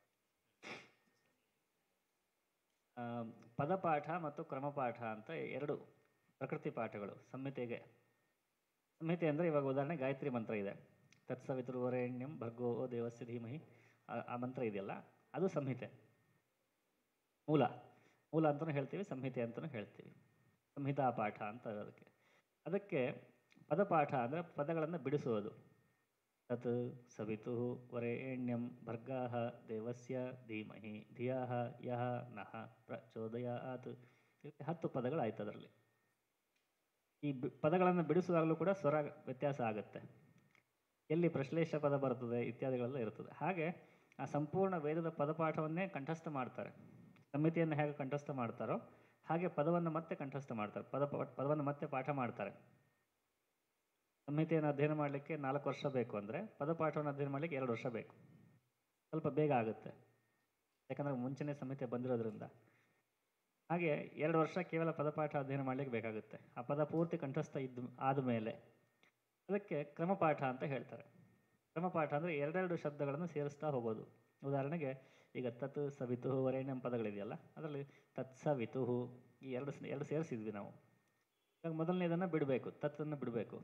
ಪದಪಾಠ ಮತ್ತು ಕ್ರಮಪಾಠ ಅಂತ ಎರಡು ಪ್ರಕೃತಿ ಪಾಠಗಳು ಸಂಹಿತೆಗೆ ಸಂಹಿತೆ ಅಂದರೆ ಇವಾಗ ಉದಾಹರಣೆ ಗಾಯತ್ರಿ ಮಂತ್ರ ಇದೆ ತತ್ಸವಿತುರ್ವರೆಣ್ಯಂ ಭರ್ಗೋ ದೇವಸ್ಯ ಧೀಮಹಿ ಆ- ಆ ಮಂತ್ರ ಇದೆಯಲ್ಲ ಅದು ಸಂಹಿತೆ ಮೂಲ ಮೂಲ ಅಂತಲೂ ಹೇಳ್ತೀವಿ ಸಂಹಿತೆ ಅಂತಲೂ ಹೇಳ್ತೀವಿ ಸಂಹಿತಾ ಪಾಠ ಅಂತ ಅದಕ್ಕೆ ಅದಕ್ಕೆ ಪದಪಾಠ ಅಂದರೆ ಪದಗಳನ್ನು ಬಿಡಿಸುವುದು ತತ್ ಸವಿತು ವರೆಣ್ಯಂ ಭರ್ಗಾಹ ದೇವಸ್ಯ ಧೀಮಹಿ ಧಿಯಾಹ ಯಹ ನಹ ಪ್ರಚೋದಯಾತ್ ಇದಕ್ಕೆ ಹತ್ತು ಪದಗಳಾಯ್ತು ಅದರಲ್ಲಿ ಈ ಬಿ- ಪದಗಳನ್ನು ಬಿಡಿಸುವಾಗಲೂ ಕೂಡ ಸ್ವರ ವ್ಯತ್ಯಾಸ ಆಗುತ್ತೆ ಎಲ್ಲಿ ಪ್ರಶ್ಲೇಷ ಪದ ಬರ್ತದೆ ಇತ್ಯಾದಿಗಳೆಲ್ಲ ಇರ್ತದೆ ಹಾಗೆ ಆ ಸಂಪೂರ್ಣ ವೇದದ ಪದಪಾಠವನ್ನೇ ಕಂಠಸ್ಥ ಮಾಡ್ತಾರೆ ಸಂಹಿತೆಯನ್ನು ಹೇಗೆ ಕಂಠಸ್ಥ ಮಾಡ್ತಾರೋ ಹಾಗೆ ಪದವನ್ನು ಮತ್ತೆ ಕಂಠಸ್ಥ ಮಾಡ್ತಾರೆ ಪದ ಪದವನ್ನು ಮತ್ತೆ ಪಾಠ ಮಾಡ್ತಾರೆ ಸಂಹಿತೆಯನ್ನು ಅಧ್ಯಯನ ಮಾಡಲಿಕ್ಕೆ ನಾಲ್ಕು ವರ್ಷ ಬೇಕು ಅಂದರೆ ಪದಪಾಠವನ್ನು ಅಧ್ಯಯನ ಮಾಡಲಿಕ್ಕೆ ಎರಡು ವರ್ಷ ಬೇಕು ಸ್ವಲ್ಪ ಬೇಗ ಆಗುತ್ತೆ ಯಾಕಂದರೆ ಮುಂಚೆನೇ ಸಂಹಿತೆ ಬಂದಿರೋದ್ರಿಂದ ಹಾಗೆ ಎರಡು ವರ್ಷ ಕೇವಲ ಪದಪಾಠ ಅಧ್ಯಯನ ಮಾಡಲಿಕ್ಕೆ ಬೇಕಾಗುತ್ತೆ ಆ ಪದ ಪೂರ್ತಿ ಕಂಠಸ್ಥ ಇದ್ದು ಆದಮೇಲೆ ಅದಕ್ಕೆ ಕ್ರಮಪಾಠ ಅಂತ ಹೇಳ್ತಾರೆ ಕ್ರಮಪಾಠ ಅಂದರೆ ಎರಡೆರಡು ಶಬ್ದಗಳನ್ನು ಸೇರಿಸ್ತಾ ಹೋಗೋದು ಉದಾಹರಣೆಗೆ ಈಗ ತತ್ ಸವಿತು ವರೇಣ್ಯಂ ಪದಗಳಿದೆಯಲ್ಲ ಅದರಲ್ಲಿ ತತ್ ಸವಿತು ಈ ಎರಡು ಸ- ಎರಡು ಸೇರಿಸಿದ್ವಿ ನಾವು ಇವಾಗ ಮೊದಲನೇದನ್ನು ಬಿಡಬೇಕು ತತ್ತನ್ನು ಬಿಡಬೇಕು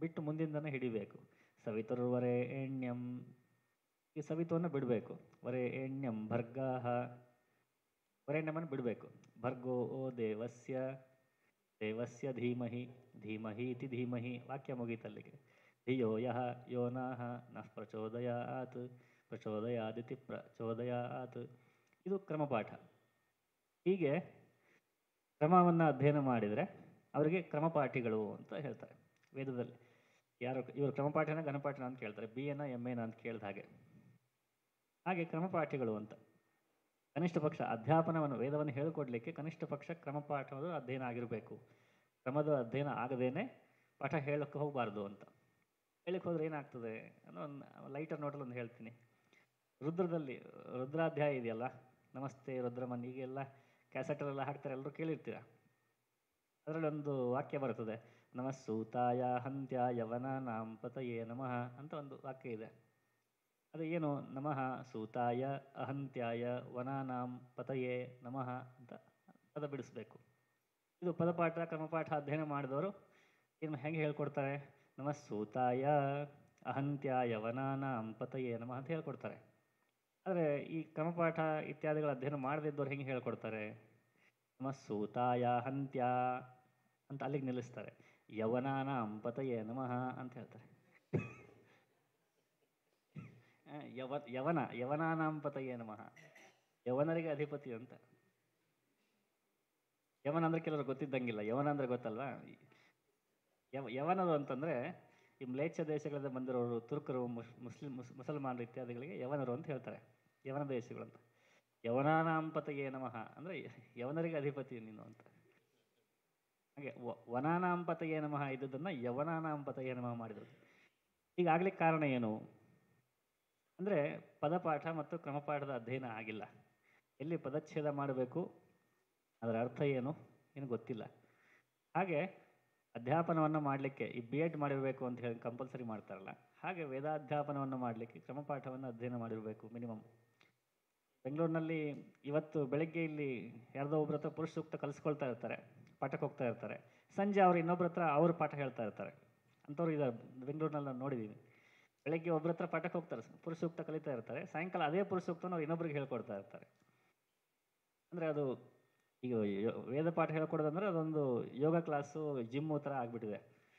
ಬಿಟ್ಟು ಮುಂದಿಂದನೇ ಹಿಡಿಬೇಕು ಸವಿತುರ್ವರೆ ಎಣ್ಯಂ ಈ ಸವಿತವನ್ನು ಬಿಡಬೇಕು ವರೆ ಎಣ್ಯಂ ಭರ್ಗಾಹ ವರೆಣ್ಯಮನ್ನು ಬಿಡಬೇಕು ಭರ್ಗೋ ಓ ದೇವಸ್ಯ ದೇವಸ್ಯ ಧೀಮಹಿ ಧೀಮಹಿ ಇತಿ ಧೀಮಹಿ ವಾಕ್ಯ ಮುಗೀತಲ್ಲಿಗೆ ಧಿಯೋ ಯಹ ಯೋನಾಹ ನಃ ಪ್ರಚೋದಯಾತ್ ಪ್ರಚೋದಯಾದಿತಿ ಪ್ರಚೋದಯಾತ್ ಇದು ಕ್ರಮಪಾಠ ಹೀಗೆ ಕ್ರಮವನ್ನು ಅಧ್ಯಯನ ಮಾಡಿದರೆ ಅವರಿಗೆ ಕ್ರಮಪಾಠಿಗಳು ಅಂತ ಹೇಳ್ತಾರೆ ವೇದದಲ್ಲಿ ಯಾರು ಇವರು ಕ್ರಮಪಾಠನ ಘನಪಾಠನ ಅಂತ ಕೇಳ್ತಾರೆ ಬಿ ಎನ ಎಮ್ ಎನ ಅಂತ ಕೇಳಿದ ಹಾಗೆ ಹಾಗೆ ಕ್ರಮಪಾಠಿಗಳು ಅಂತ ಕನಿಷ್ಠ ಪಕ್ಷ ಅಧ್ಯಾಪನವನ್ನು ವೇದವನ್ನು ಹೇಳಿಕೊಡ್ಲಿಕ್ಕೆ ಕನಿಷ್ಠ ಪಕ್ಷ ಕ್ರಮಪಾಠದ ಅಧ್ಯಯನ ಆಗಿರಬೇಕು ಕ್ರಮದ ಅಧ್ಯಯನ ಆಗದೇನೆ ಪಾಠ ಹೇಳಕ್ಕೆ ಹೋಗಬಾರ್ದು ಅಂತ ಹೇಳಕ್ಕೆ ಹೋದ್ರೆ ಏನಾಗ್ತದೆ ಅನ್ನೋ ಒಂದು ಲೈಟರ್ ನೋಟಲ್ಲಿ ಒಂದು ಹೇಳ್ತೀನಿ ರುದ್ರದಲ್ಲಿ ರುದ್ರಾಧ್ಯಾಯ ಇದೆಯಲ್ಲ ನಮಸ್ತೆ ರುದ್ರಮನ್ ಈಗೆಲ್ಲ ಕ್ಯಾಸೆಟಲ್ಲೆಲ್ಲ ಹಾಕ್ತಾರೆ ಎಲ್ಲರೂ ಕೇಳಿರ್ತೀರ ಅದರಲ್ಲಿ ಒಂದು ವಾಕ್ಯ ಬರ್ತದೆ ನಮಸ್ಸೂತಾಯ ಹಂತ್ಯ ಯವನ ನಾಂ ಪತಯೇ ನಮಃ ಅಂತ ಒಂದು ವಾಕ್ಯ ಇದೆ ಅದು ಏನು ನಮಃ ಸೂತಾಯ ಅಹಂತ್ಯಾಯ ವನಾನಾಂ ಪತಯೇ ನಮಃ ಅಂತ ಪದ ಬಿಡಿಸ್ಬೇಕು ಇದು ಪದಪಾಠ ಕ್ರಮಪಾಠ ಅಧ್ಯಯನ ಮಾಡಿದವರು ಏನು ಹೆಂಗೆ ಹೇಳ್ಕೊಡ್ತಾರೆ ನಮಃ ಸೂತಾಯ ಅಹಂತ್ಯಾಯ ವನಾನಾಂ ಪತಯೇ ನಮಃ ಅಂತ ಹೇಳ್ಕೊಡ್ತಾರೆ ಆದರೆ ಈ ಕ್ರಮಪಾಠ ಇತ್ಯಾದಿಗಳ ಅಧ್ಯಯನ ಮಾಡದಿದ್ದವ್ರು ಹೆಂಗೆ ಹೇಳ್ಕೊಡ್ತಾರೆ ನಮಃ ಸೂತಾಯ ಹಂತ್ಯ ಅಂತ ಅಲ್ಲಿಗೆ ನಿಲ್ಲಿಸ್ತಾರೆ ಯವನಾನಾಂ ಪತಯೇ ನಮಃ ಅಂತ ಹೇಳ್ತಾರೆ ಆ, ಯವ ಯವನ ಯವನಾನಾಂ ಪತಯೇ ನಮಃ ಯವನರಿಗೆ ಅಧಿಪತಿ ಅಂತ ಯವನ ಅಂದ್ರೆ ಕೆಲವರು ಗೊತ್ತಿದ್ದಂಗಿಲ್ಲ ಯವನ ಅಂದ್ರೆ ಗೊತ್ತಲ್ವಾ ಯವ ಯವನರು ಅಂತಂದ್ರೆ ಈ ಮ್ಲೇಚ್ಛ ದೇಶಗಳಿಂದ ಬಂದಿರೋರು ತುರ್ಕರು ಮುಸ್ ಮುಸ್ಲಿಂ ಮುಸ್ ಮುಸಲ್ಮಾನರು ಇತ್ಯಾದಿಗಳಿಗೆ ಯವನರು ಅಂತ ಹೇಳ್ತಾರೆ ಯವನ ದೇಶಗಳು ಅಂತ ಯವನಾನಾಂಪತಯೇ ನಮಃ ಅಂದ್ರೆ ಯವನರಿಗೆ ಅಧಿಪತಿ ನೀನು ಅಂತ ಹಾಗೆ ವ- ವನಾನಾಂಪತಯೇ ನಮಃ ಇದ್ದದನ್ನ ಯವನಾನಾಂಪತಯೇ ನಮಃ ಮಾಡಿದ್ರು ಹೀಗಾಗ್ಲಿಕ್ಕೆ ಕಾರಣ ಏನು ಅಂದರೆ ಪದಪಾಠ ಮತ್ತು ಕ್ರಮಪಾಠದ ಅಧ್ಯಯನ ಆಗಿಲ್ಲ ಎಲ್ಲಿ ಪದಚ್ಛೇದ ಮಾಡಬೇಕು ಅದರ ಅರ್ಥ ಏನು ಏನು ಗೊತ್ತಿಲ್ಲ ಹಾಗೆ ಅಧ್ಯಾಪನವನ್ನು ಮಾಡಲಿಕ್ಕೆ ಈ ಬಿ ಎಡ್ ಮಾಡಿರಬೇಕು ಅಂತ ಹೇಳಿ ಕಂಪಲ್ಸರಿ ಮಾಡ್ತಾರಲ್ಲ ಹಾಗೆ ವೇದಾಧ್ಯಾಪನವನ್ನು ಮಾಡಲಿಕ್ಕೆ ಕ್ರಮಪಾಠವನ್ನು ಅಧ್ಯಯನ ಮಾಡಿರಬೇಕು ಮಿನಿಮಮ್ ಬೆಂಗಳೂರಿನಲ್ಲಿ ಇವತ್ತು ಬೆಳಗ್ಗೆ ಇಲ್ಲಿ ಯಾರ್ದೋ ಒಬ್ರ ಹತ್ರ ಪುರುಷ ಸೂಕ್ತ ಕಲಿಸ್ಕೊಳ್ತಾ ಇರ್ತಾರೆ ಪಾಠಕ್ಕೆ ಹೋಗ್ತಾ ಇರ್ತಾರೆ ಸಂಜೆ ಅವ್ರು ಇನ್ನೊಬ್ರ ಹತ್ರ ಅವ್ರ ಪಾಠ ಹೇಳ್ತಾ ಇರ್ತಾರೆ ಅಂಥವ್ರು ಇದ್ದಾರೆ ಬೆಂಗಳೂರಿನಲ್ಲಿ ನಾನು ನೋಡಿದ್ದೀನಿ ಬೆಳಗ್ಗೆ ಒಬ್ರ ಹತ್ರ ಪಾಠಕ್ಕೆ ಹೋಗ್ತಾರೆ ಪುರುಷ ಸೂಕ್ತ ಕಲಿತಾ ಇರ್ತಾರೆ ಸಾಯಂಕಾಲ ಅದೇ ಪುರುಷ ಸೂಕ್ತನ ಅವ್ರು ಇನ್ನೊಬ್ರಿಗೆ ಹೇಳ್ಕೊಡ್ತಾ ಇರ್ತಾರೆ ಅಂದರೆ ಅದು ಈಗ ಯೋ- ವೇದ ಪಾಠ ಹೇಳ್ಕೊಡೋದಂದ್ರೆ ಅದೊಂದು ಯೋಗ ಕ್ಲಾಸು ಜಿಮ್ಮು ಥರ ಆಗಿಬಿಟ್ಟಿದೆ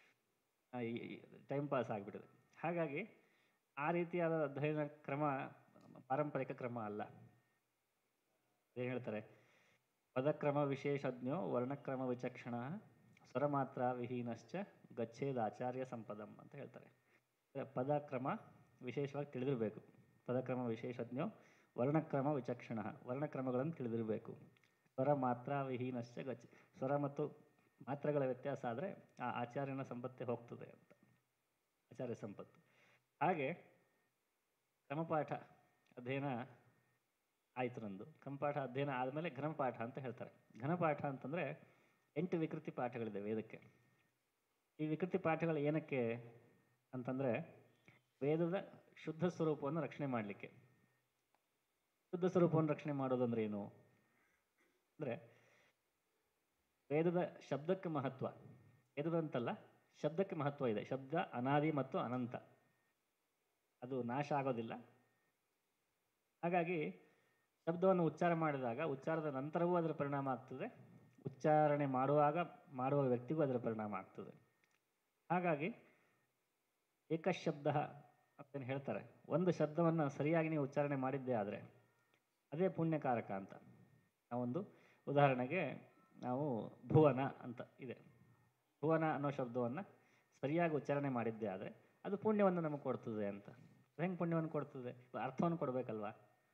ಟೈಮ್ ಪಾಸ್ ಆಗಿಬಿಟ್ಟಿದೆ ಹಾಗಾಗಿ ಆ ರೀತಿಯಾದ ಅಧ್ಯಯನ ಕ್ರಮ ಪಾರಂಪರಿಕ ಕ್ರಮ ಅಲ್ಲ ಏನು ಹೇಳ್ತಾರೆ ಪದಕ್ರಮ ವಿಶೇಷಜ್ಞೋ ವರ್ಣಕ್ರಮ ವಿಚಕ್ಷಣ ಸ್ವರಮಾತ್ರ ವಿಹೀನಶ್ಚ ಗಚ್ಚೇದ ಆಚಾರ್ಯ ಸಂಪದಂ ಅಂತ ಹೇಳ್ತಾರೆ ಅಂದ್ರೆ ಪದಕ್ರಮ ವಿಶೇಷವಾಗಿ ತಿಳಿದಿರಬೇಕು ಪದಕ್ರಮ ವಿಶೇಷಜ್ಞೋ ವರ್ಣಕ್ರಮ ವಿಚಕ್ಷಣ ವರ್ಣಕ್ರಮಗಳನ್ನು ತಿಳಿದಿರಬೇಕು ಸ್ವರ ಮಾತ್ರ ವಿಹೀನಶ್ಚ ಗಚ್ಚ ಸ್ವರ ಮತ್ತು ಮಾತ್ರೆಗಳ ವ್ಯತ್ಯಾಸ ಆದರೆ ಆ ಆಚಾರ್ಯನ ಸಂಪತ್ತೇ ಹೋಗ್ತದೆ ಅಂತ ಆಚಾರ್ಯ ಸಂಪತ್ತು ಹಾಗೆ ಕ್ರಮಪಾಠ ಅಧ್ಯಯನ ಆಯಿತು ನಂದು ಕ್ರಮಪಾಠ ಅಧ್ಯಯನ ಆದಮೇಲೆ ಘನಪಾಠ ಅಂತ ಹೇಳ್ತಾರೆ ಘನಪಾಠ ಅಂತಂದರೆ ಎಂಟು ವಿಕೃತಿ ಪಾಠಗಳಿದೆ ವೇದಕ್ಕೆ ಈ ವಿಕೃತಿ ಪಾಠಗಳು ಏನಕ್ಕೆ ಅಂತಂದರೆ ವೇದದ ಶುದ್ಧ ಸ್ವರೂಪವನ್ನು ರಕ್ಷಣೆ ಮಾಡಲಿಕ್ಕೆ ಶುದ್ಧ ಸ್ವರೂಪವನ್ನು ರಕ್ಷಣೆ ಮಾಡೋದಂದ್ರೆ ಏನು ಅಂದರೆ ವೇದದ ಶಬ್ದಕ್ಕೆ ಮಹತ್ವ ವೇದದಂತಲ್ಲ ಶಬ್ದಕ್ಕೆ ಮಹತ್ವ ಇದೆ ಶಬ್ದ ಅನಾದಿ ಮತ್ತು ಅನಂತ ಅದು ನಾಶ ಆಗೋದಿಲ್ಲ ಹಾಗಾಗಿ ಶಬ್ದವನ್ನು ಉಚ್ಚಾರ ಮಾಡಿದಾಗ ಉಚ್ಚಾರದ ನಂತರವೂ ಅದರ ಪರಿಣಾಮ ಆಗ್ತದೆ ಉಚ್ಚಾರಣೆ ಮಾಡುವಾಗ ಮಾಡುವ ವ್ಯಕ್ತಿಗೂ ಅದರ ಪರಿಣಾಮ ಆಗ್ತದೆ ಹಾಗಾಗಿ ಏಕಶಬ್ದ ಅಂತೇನು ಹೇಳ್ತಾರೆ ಒಂದು ಶಬ್ದವನ್ನು ಸರಿಯಾಗಿ ನೀವು ಉಚ್ಚಾರಣೆ ಮಾಡಿದ್ದೇ ಆದರೆ ಅದೇ ಪುಣ್ಯಕಾರಕ ಅಂತ ನಾವೊಂದು ಉದಾಹರಣೆಗೆ ನಾವು ಭುವನ ಅಂತ ಇದೆ ಭುವನ ಅನ್ನೋ ಶಬ್ದವನ್ನು ಸರಿಯಾಗಿ ಉಚ್ಚಾರಣೆ ಮಾಡಿದ್ದೇ ಆದರೆ ಅದು ಪುಣ್ಯವನ್ನು ನಮಗೆ ಕೊಡ್ತದೆ ಅಂತ ಹೆಂಗೆ ಪುಣ್ಯವನ್ನು ಕೊಡ್ತದೆ ಅರ್ಥವನ್ನು ಕೊಡಬೇಕಲ್ವಾ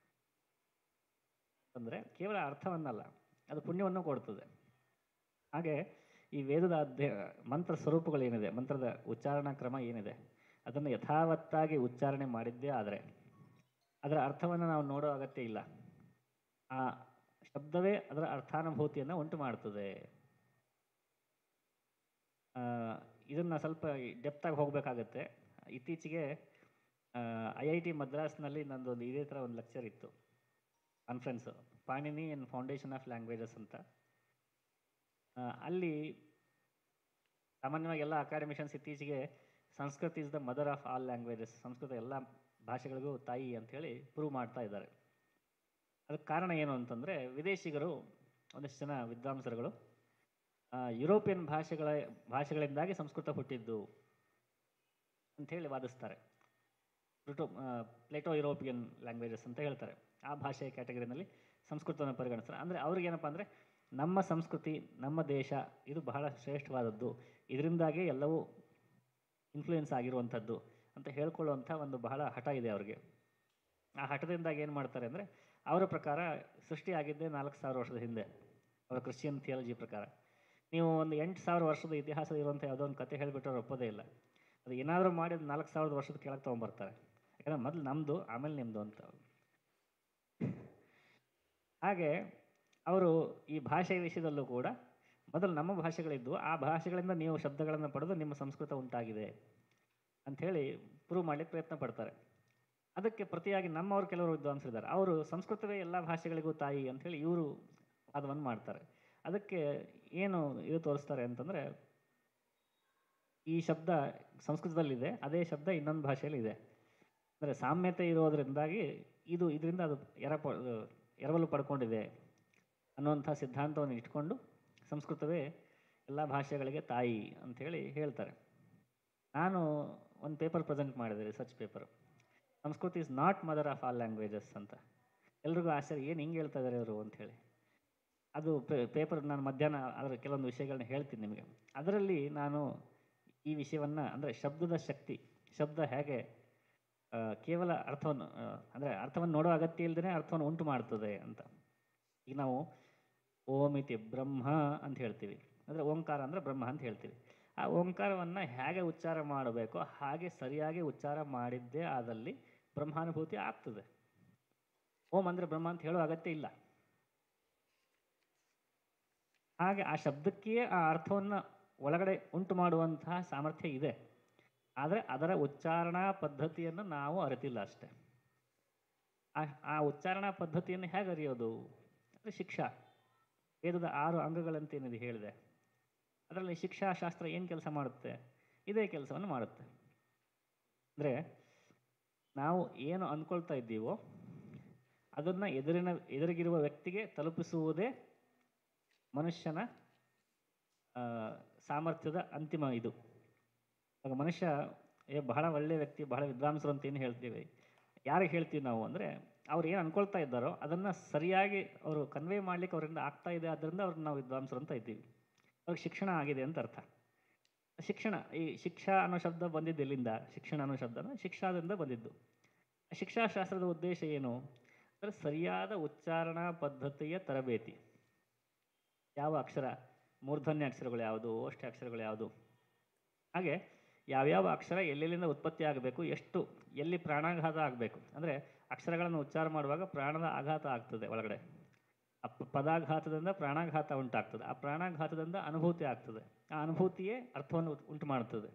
ಅಂದರೆ ಕೇವಲ ಅರ್ಥವನ್ನಲ್ಲ ಅದು ಪುಣ್ಯವನ್ನು ಕೊಡ್ತದೆ ಹಾಗೆ ಈ ವೇದದ ಅಧ್ಯ ಮಂತ್ರ ಸ್ವರೂಪಗಳೇನಿದೆ ಮಂತ್ರದ ಉಚ್ಚಾರಣಾ ಕ್ರಮ ಏನಿದೆ ಅದನ್ನು ಯಥಾವತ್ತಾಗಿ ಉಚ್ಚಾರಣೆ ಮಾಡಿದ್ದೇ ಆದರೆ ಅದರ ಅರ್ಥವನ್ನು ನಾವು ನೋಡೋ ಅಗತ್ಯ ಇಲ್ಲ ಆ ಶಬ್ದವೇ ಅದರ ಅರ್ಥಾನುಭೂತಿಯನ್ನು ಉಂಟು ಮಾಡ್ತದೆ ಇದನ್ನು ಸ್ವಲ್ಪ ಡೆಪ್ತಾಗಿ ಹೋಗಬೇಕಾಗತ್ತೆ ಇತ್ತೀಚೆಗೆ ಐ ಐ ಟಿ ಮದ್ರಾಸ್ನಲ್ಲಿ ನಂದೊಂದು ಇದೇ ಥರ ಒಂದು ಲೆಕ್ಚರ್ ಇತ್ತು conference Panini and foundation of languages ಅಂತ ಆ, ಅಲ್ಲಿ ಸಾಮಾನ್ಯವಾಗಿ ಎಲ್ಲ ಅಕಾಡೆಮಿಷನ್ಸ್ ಇತ್ತೀಚೆಗೆ Sanskrit is the mother of all languages Sanskrit ಎಲ್ಲ ಭಾಷೆಗಳಿಗೂ ತಾಯಿ ಅಂಥೇಳಿ ಪ್ರೂವ್ ಮಾಡ್ತಾ ಇದ್ದಾರೆ ಅದಕ್ಕೆ ಕಾರಣ ಏನು ಅಂತಂದರೆ ವಿದೇಶಿಗರು ಒಂದಿಷ್ಟು ಜನ ವಿದ್ವಾಂಸರುಗಳು ಆ, ಯುರೋಪಿಯನ್ ಭಾಷೆಗಳ ಭಾಷೆಗಳಿಂದಾಗಿ ಸಂಸ್ಕೃತ ಹುಟ್ಟಿದ್ದು ಅಂಥೇಳಿ ವಾದಿಸ್ತಾರೆ ಪ್ಲುಟೋ ಪ್ಲೇಟೋ ಯುರೋಪಿಯನ್ ಲ್ಯಾಂಗ್ವೇಜಸ್ ಅಂತ ಹೇಳ್ತಾರೆ ಆ ಭಾಷೆಯ ಕ್ಯಾಟಗರಿನಲ್ಲಿ ಸಂಸ್ಕೃತವನ್ನು ಪರಿಗಣಿಸ್ತಾರೆ ಅಂದರೆ ಅವ್ರಿಗೇನಪ್ಪ ಅಂದರೆ ನಮ್ಮ ಸಂಸ್ಕೃತಿ ನಮ್ಮ ದೇಶ ಇದು ಬಹಳ ಶ್ರೇಷ್ಠವಾದದ್ದು ಇದರಿಂದಾಗಿ ಎಲ್ಲವೂ ಇನ್ಫ್ಲೂಯೆನ್ಸ್ ಆಗಿರುವಂಥದ್ದು ಅಂತ ಹೇಳ್ಕೊಳ್ಳುವಂಥ ಒಂದು ಬಹಳ ಹಠ ಇದೆ ಅವ್ರಿಗೆ ಆ ಹಠದಿಂದಾಗಿ ಏನು ಮಾಡ್ತಾರೆ ಅಂದರೆ ಅವರ ಪ್ರಕಾರ ಸೃಷ್ಟಿಯಾಗಿದ್ದೇ ನಾಲ್ಕು ಸಾವಿರ ವರ್ಷದ ಹಿಂದೆ ಅವರ ಕ್ರಿಶ್ಚಿಯನ್ ಥಿಯಾಲಜಿ ಪ್ರಕಾರ ನೀವು ಒಂದು ಎಂಟು ಸಾವಿರ ವರ್ಷದ ಇತಿಹಾಸ ಇರುವಂಥ ಯಾವುದೋ ಒಂದು ಕತೆ ಹೇಳಿಬಿಟ್ಟು ಅವ್ರು ಒಪ್ಪೋದೇ ಇಲ್ಲ ಅದು ಏನಾದರೂ ಮಾಡಿ ಅದು ನಾಲ್ಕು ಸಾವಿರದ ವರ್ಷದ ಕೆಳಗೆ ತೊಗೊಂಬರ್ತಾರೆ ಯಾಕಂದ್ರೆ ಮೊದಲು ನಮ್ಮದು ಆಮೇಲೆ ನಿಮ್ಮದು ಅಂತ ಹಾಗೆ ಅವರು ಈ ಭಾಷೆಯ ವಿಷಯದಲ್ಲೂ ಕೂಡ ಮೊದಲು ನಮ್ಮ ಭಾಷೆಗಳಿದ್ದು ಆ ಭಾಷೆಗಳಿಂದ ನೀವು ಶಬ್ದಗಳನ್ನು ಪಡೆದು ನಿಮ್ಮ ಸಂಸ್ಕೃತ ಉಂಟಾಗಿದೆ ಅಂಥೇಳಿ ಪ್ರೂವ್ ಮಾಡಲಿಕ್ಕೆ ಪ್ರಯತ್ನ ಪಡ್ತಾರೆ ಅದಕ್ಕೆ ಪ್ರತಿಯಾಗಿ ನಮ್ಮವರು ಕೆಲವರು ವಿದ್ವಾಂಸರಿದ್ದಾರೆ ಅವರು ಸಂಸ್ಕೃತವೇ ಎಲ್ಲ ಭಾಷೆಗಳಿಗೂ ತಾಯಿ ಅಂಥೇಳಿ ಇವರು ವಾದವನ್ನು ಮಾಡ್ತಾರೆ ಅದಕ್ಕೆ ಏನು ಇದು ತೋರಿಸ್ತಾರೆ ಅಂತಂದರೆ ಈ ಶಬ್ದ ಸಂಸ್ಕೃತದಲ್ಲಿದೆ ಅದೇ ಶಬ್ದ ಇನ್ನೊಂದು ಭಾಷೆಯಲ್ಲಿ ಇದೆ ಅಂದರೆ ಸಾಮ್ಯತೆ ಇರೋದರಿಂದಾಗಿ ಇದು ಇದರಿಂದ ಅದು ಎರ ಪ ಎರವಲು ಪಡ್ಕೊಂಡಿದೆ ಅನ್ನುವಂಥ ಸಿದ್ಧಾಂತವನ್ನು ಇಟ್ಕೊಂಡು ಸಂಸ್ಕೃತವೇ ಎಲ್ಲ ಭಾಷೆಗಳಿಗೆ ತಾಯಿ ಅಂಥೇಳಿ ಹೇಳ್ತಾರೆ ನಾನು ಒಂದು ಪೇಪರ್ ಪ್ರೆಸೆಂಟ್ ಮಾಡಿದೆ research paper Sanskrit is not mother of all languages ಅಂತ ಎಲ್ರಿಗೂ ಆಶ್ಚರ್ಯ ಏನು ಹಿಂಗೆ ಹೇಳ್ತಾ ಇದ್ದಾರೆ ಇವರು ಅಂಥೇಳಿ ಅದು ಪೇಪರ್ ನಾನು ಮಧ್ಯಾಹ್ನ ಅದರ ಕೆಲವೊಂದು ವಿಷಯಗಳನ್ನ ಹೇಳ್ತೀನಿ ನಿಮಗೆ ಅದರಲ್ಲಿ ನಾನು ಈ ವಿಷಯವನ್ನು ಅಂದರೆ ಶಬ್ದದ ಶಕ್ತಿ ಶಬ್ದ ಹೇಗೆ ಆ, ಕೇವಲ ಅರ್ಥವನ್ನು ಅಂದರೆ ಅರ್ಥವನ್ನು ನೋಡೋ ಅಗತ್ಯ ಇಲ್ಲದೇ ಅರ್ಥವನ್ನು ಉಂಟು ಮಾಡ್ತದೆ ಅಂತ ಈಗ ನಾವು ಓಂ ಇತಿ ಬ್ರಹ್ಮ ಅಂತ ಹೇಳ್ತೀವಿ ಅಂದರೆ ಓಂಕಾರ ಅಂದರೆ ಬ್ರಹ್ಮ ಅಂತ ಹೇಳ್ತೀವಿ ಆ ಓಂಕಾರವನ್ನು ಹೇಗೆ ಉಚ್ಚಾರ ಮಾಡಬೇಕೋ ಹಾಗೆ ಸರಿಯಾಗಿ ಉಚ್ಚಾರ ಮಾಡಿದ್ದೇ ಆದಲ್ಲಿ ಬ್ರಹ್ಮಾನುಭೂತಿ ಆಗ್ತದೆ ಓಂ ಅಂದರೆ ಬ್ರಹ್ಮ ಅಂತ ಹೇಳೋ ಅಗತ್ಯ ಇಲ್ಲ ಹಾಗೆ ಆ ಶಬ್ದಕ್ಕೆ ಆ ಅರ್ಥವನ್ನು ಒಳಗಡೆ ಉಂಟು ಮಾಡುವಂತಹ ಸಾಮರ್ಥ್ಯ ಇದೆ ಆದರೆ ಅದರ ಉಚ್ಚಾರಣಾ ಪದ್ಧತಿಯನ್ನು ನಾವು ಅರಿತಿಲ್ಲ ಅಷ್ಟೆ ಆ ಆ ಉಚ್ಚಾರಣಾ ಪದ್ಧತಿಯನ್ನು ಹೇಗೆ ಅರಿಯೋದು ಅಂದರೆ ಶಿಕ್ಷಾ ವೇದದ ಆರು ಅಂಗಗಳಂತೇನಿದೆ ಹೇಳಿದೆ ಅದರಲ್ಲಿ ಶಿಕ್ಷಾಶಾಸ್ತ್ರ ಏನು ಕೆಲಸ ಮಾಡುತ್ತೆ ಇದೇ ಕೆಲಸವನ್ನು ಮಾಡುತ್ತೆ ಅಂದರೆ ನಾವು ಏನು ಅಂದ್ಕೊಳ್ತಾ ಇದ್ದೀವೋ ಅದನ್ನು ಎದುರಿನ ಎದುರಿಗಿರುವ ವ್ಯಕ್ತಿಗೆ ತಲುಪಿಸುವುದೇ ಮನುಷ್ಯನ ಆ, ಸಾಮರ್ಥ್ಯದ ಅಂತಿಮ ಇದು ಇವಾಗ ಮನುಷ್ಯ ಏ ಬಹಳ ಒಳ್ಳೆಯ ವ್ಯಕ್ತಿ ಬಹಳ ವಿದ್ವಾಂಸರು ಅಂತ ಏನು ಹೇಳ್ತೀವಿ ಯಾರಿಗೆ ಹೇಳ್ತೀವಿ ನಾವು ಅಂದರೆ ಅವ್ರು ಏನು ಅನ್ಕೊಳ್ತಾ ಇದ್ದಾರೋ ಅದನ್ನು ಸರಿಯಾಗಿ ಅವರು ಕನ್ವೆ ಮಾಡ್ಲಿಕ್ಕೆ ಅವರಿಂದ ಆಗ್ತಾ ಇದೆ ಆದ್ದರಿಂದ ಅವ್ರನ್ನ ನಾವು ವಿದ್ವಾಂಸರು ಅಂತ ಇದ್ದೀವಿ ಅವ್ರಿಗೆ ಶಿಕ್ಷಣ ಆಗಿದೆ ಅಂತ ಅರ್ಥ ಶಿಕ್ಷಣ ಈ ಶಿಕ್ಷಾ ಅನ್ನೋ ಶಬ್ದ ಬಂದಿದ್ದು ಎಲ್ಲಿಂದ ಶಿಕ್ಷಣ ಅನ್ನೋ ಶಬ್ದನ ಶಿಕ್ಷಾದಿಂದ ಬಂದಿದ್ದು ಶಿಕ್ಷಾಶಾಸ್ತ್ರದ ಉದ್ದೇಶ ಏನು ಅಂದರೆ ಸರಿಯಾದ ಉಚ್ಚಾರಣಾ ಪದ್ಧತಿಯ ತರಬೇತಿ ಯಾವ ಅಕ್ಷರ ಮೂರ್ಧನ್ಯ ಅಕ್ಷರಗಳು ಯಾವುದು ಓಷ್ಠ ಅಕ್ಷರಗಳು ಯಾವುದು ಹಾಗೆ ಯಾವ್ಯಾವ ಅಕ್ಷರ ಎಲ್ಲೆಲ್ಲಿಂದ ಉತ್ಪತ್ತಿ ಆಗಬೇಕು ಎಷ್ಟು ಎಲ್ಲಿ ಪ್ರಾಣಾಘಾತ ಆಗಬೇಕು ಅಂದರೆ ಅಕ್ಷರಗಳನ್ನು ಉಚ್ಚಾರ ಮಾಡುವಾಗ ಪ್ರಾಣದ ಆಘಾತ ಆಗ್ತದೆ ಒಳಗಡೆ ಆ ಪ- ಪದಾಘಾತದಿಂದ ಪ್ರಾಣಾಘಾತ ಉಂಟಾಗ್ತದೆ ಆ ಪ್ರಾಣಾಘಾತದಿಂದ ಅನುಭೂತಿ ಆಗ್ತದೆ ಆ ಅನುಭೂತಿಯೇ ಅರ್ಥವನ್ನು ಉತ್- ಉಂಟು ಮಾಡುತ್ತದೆ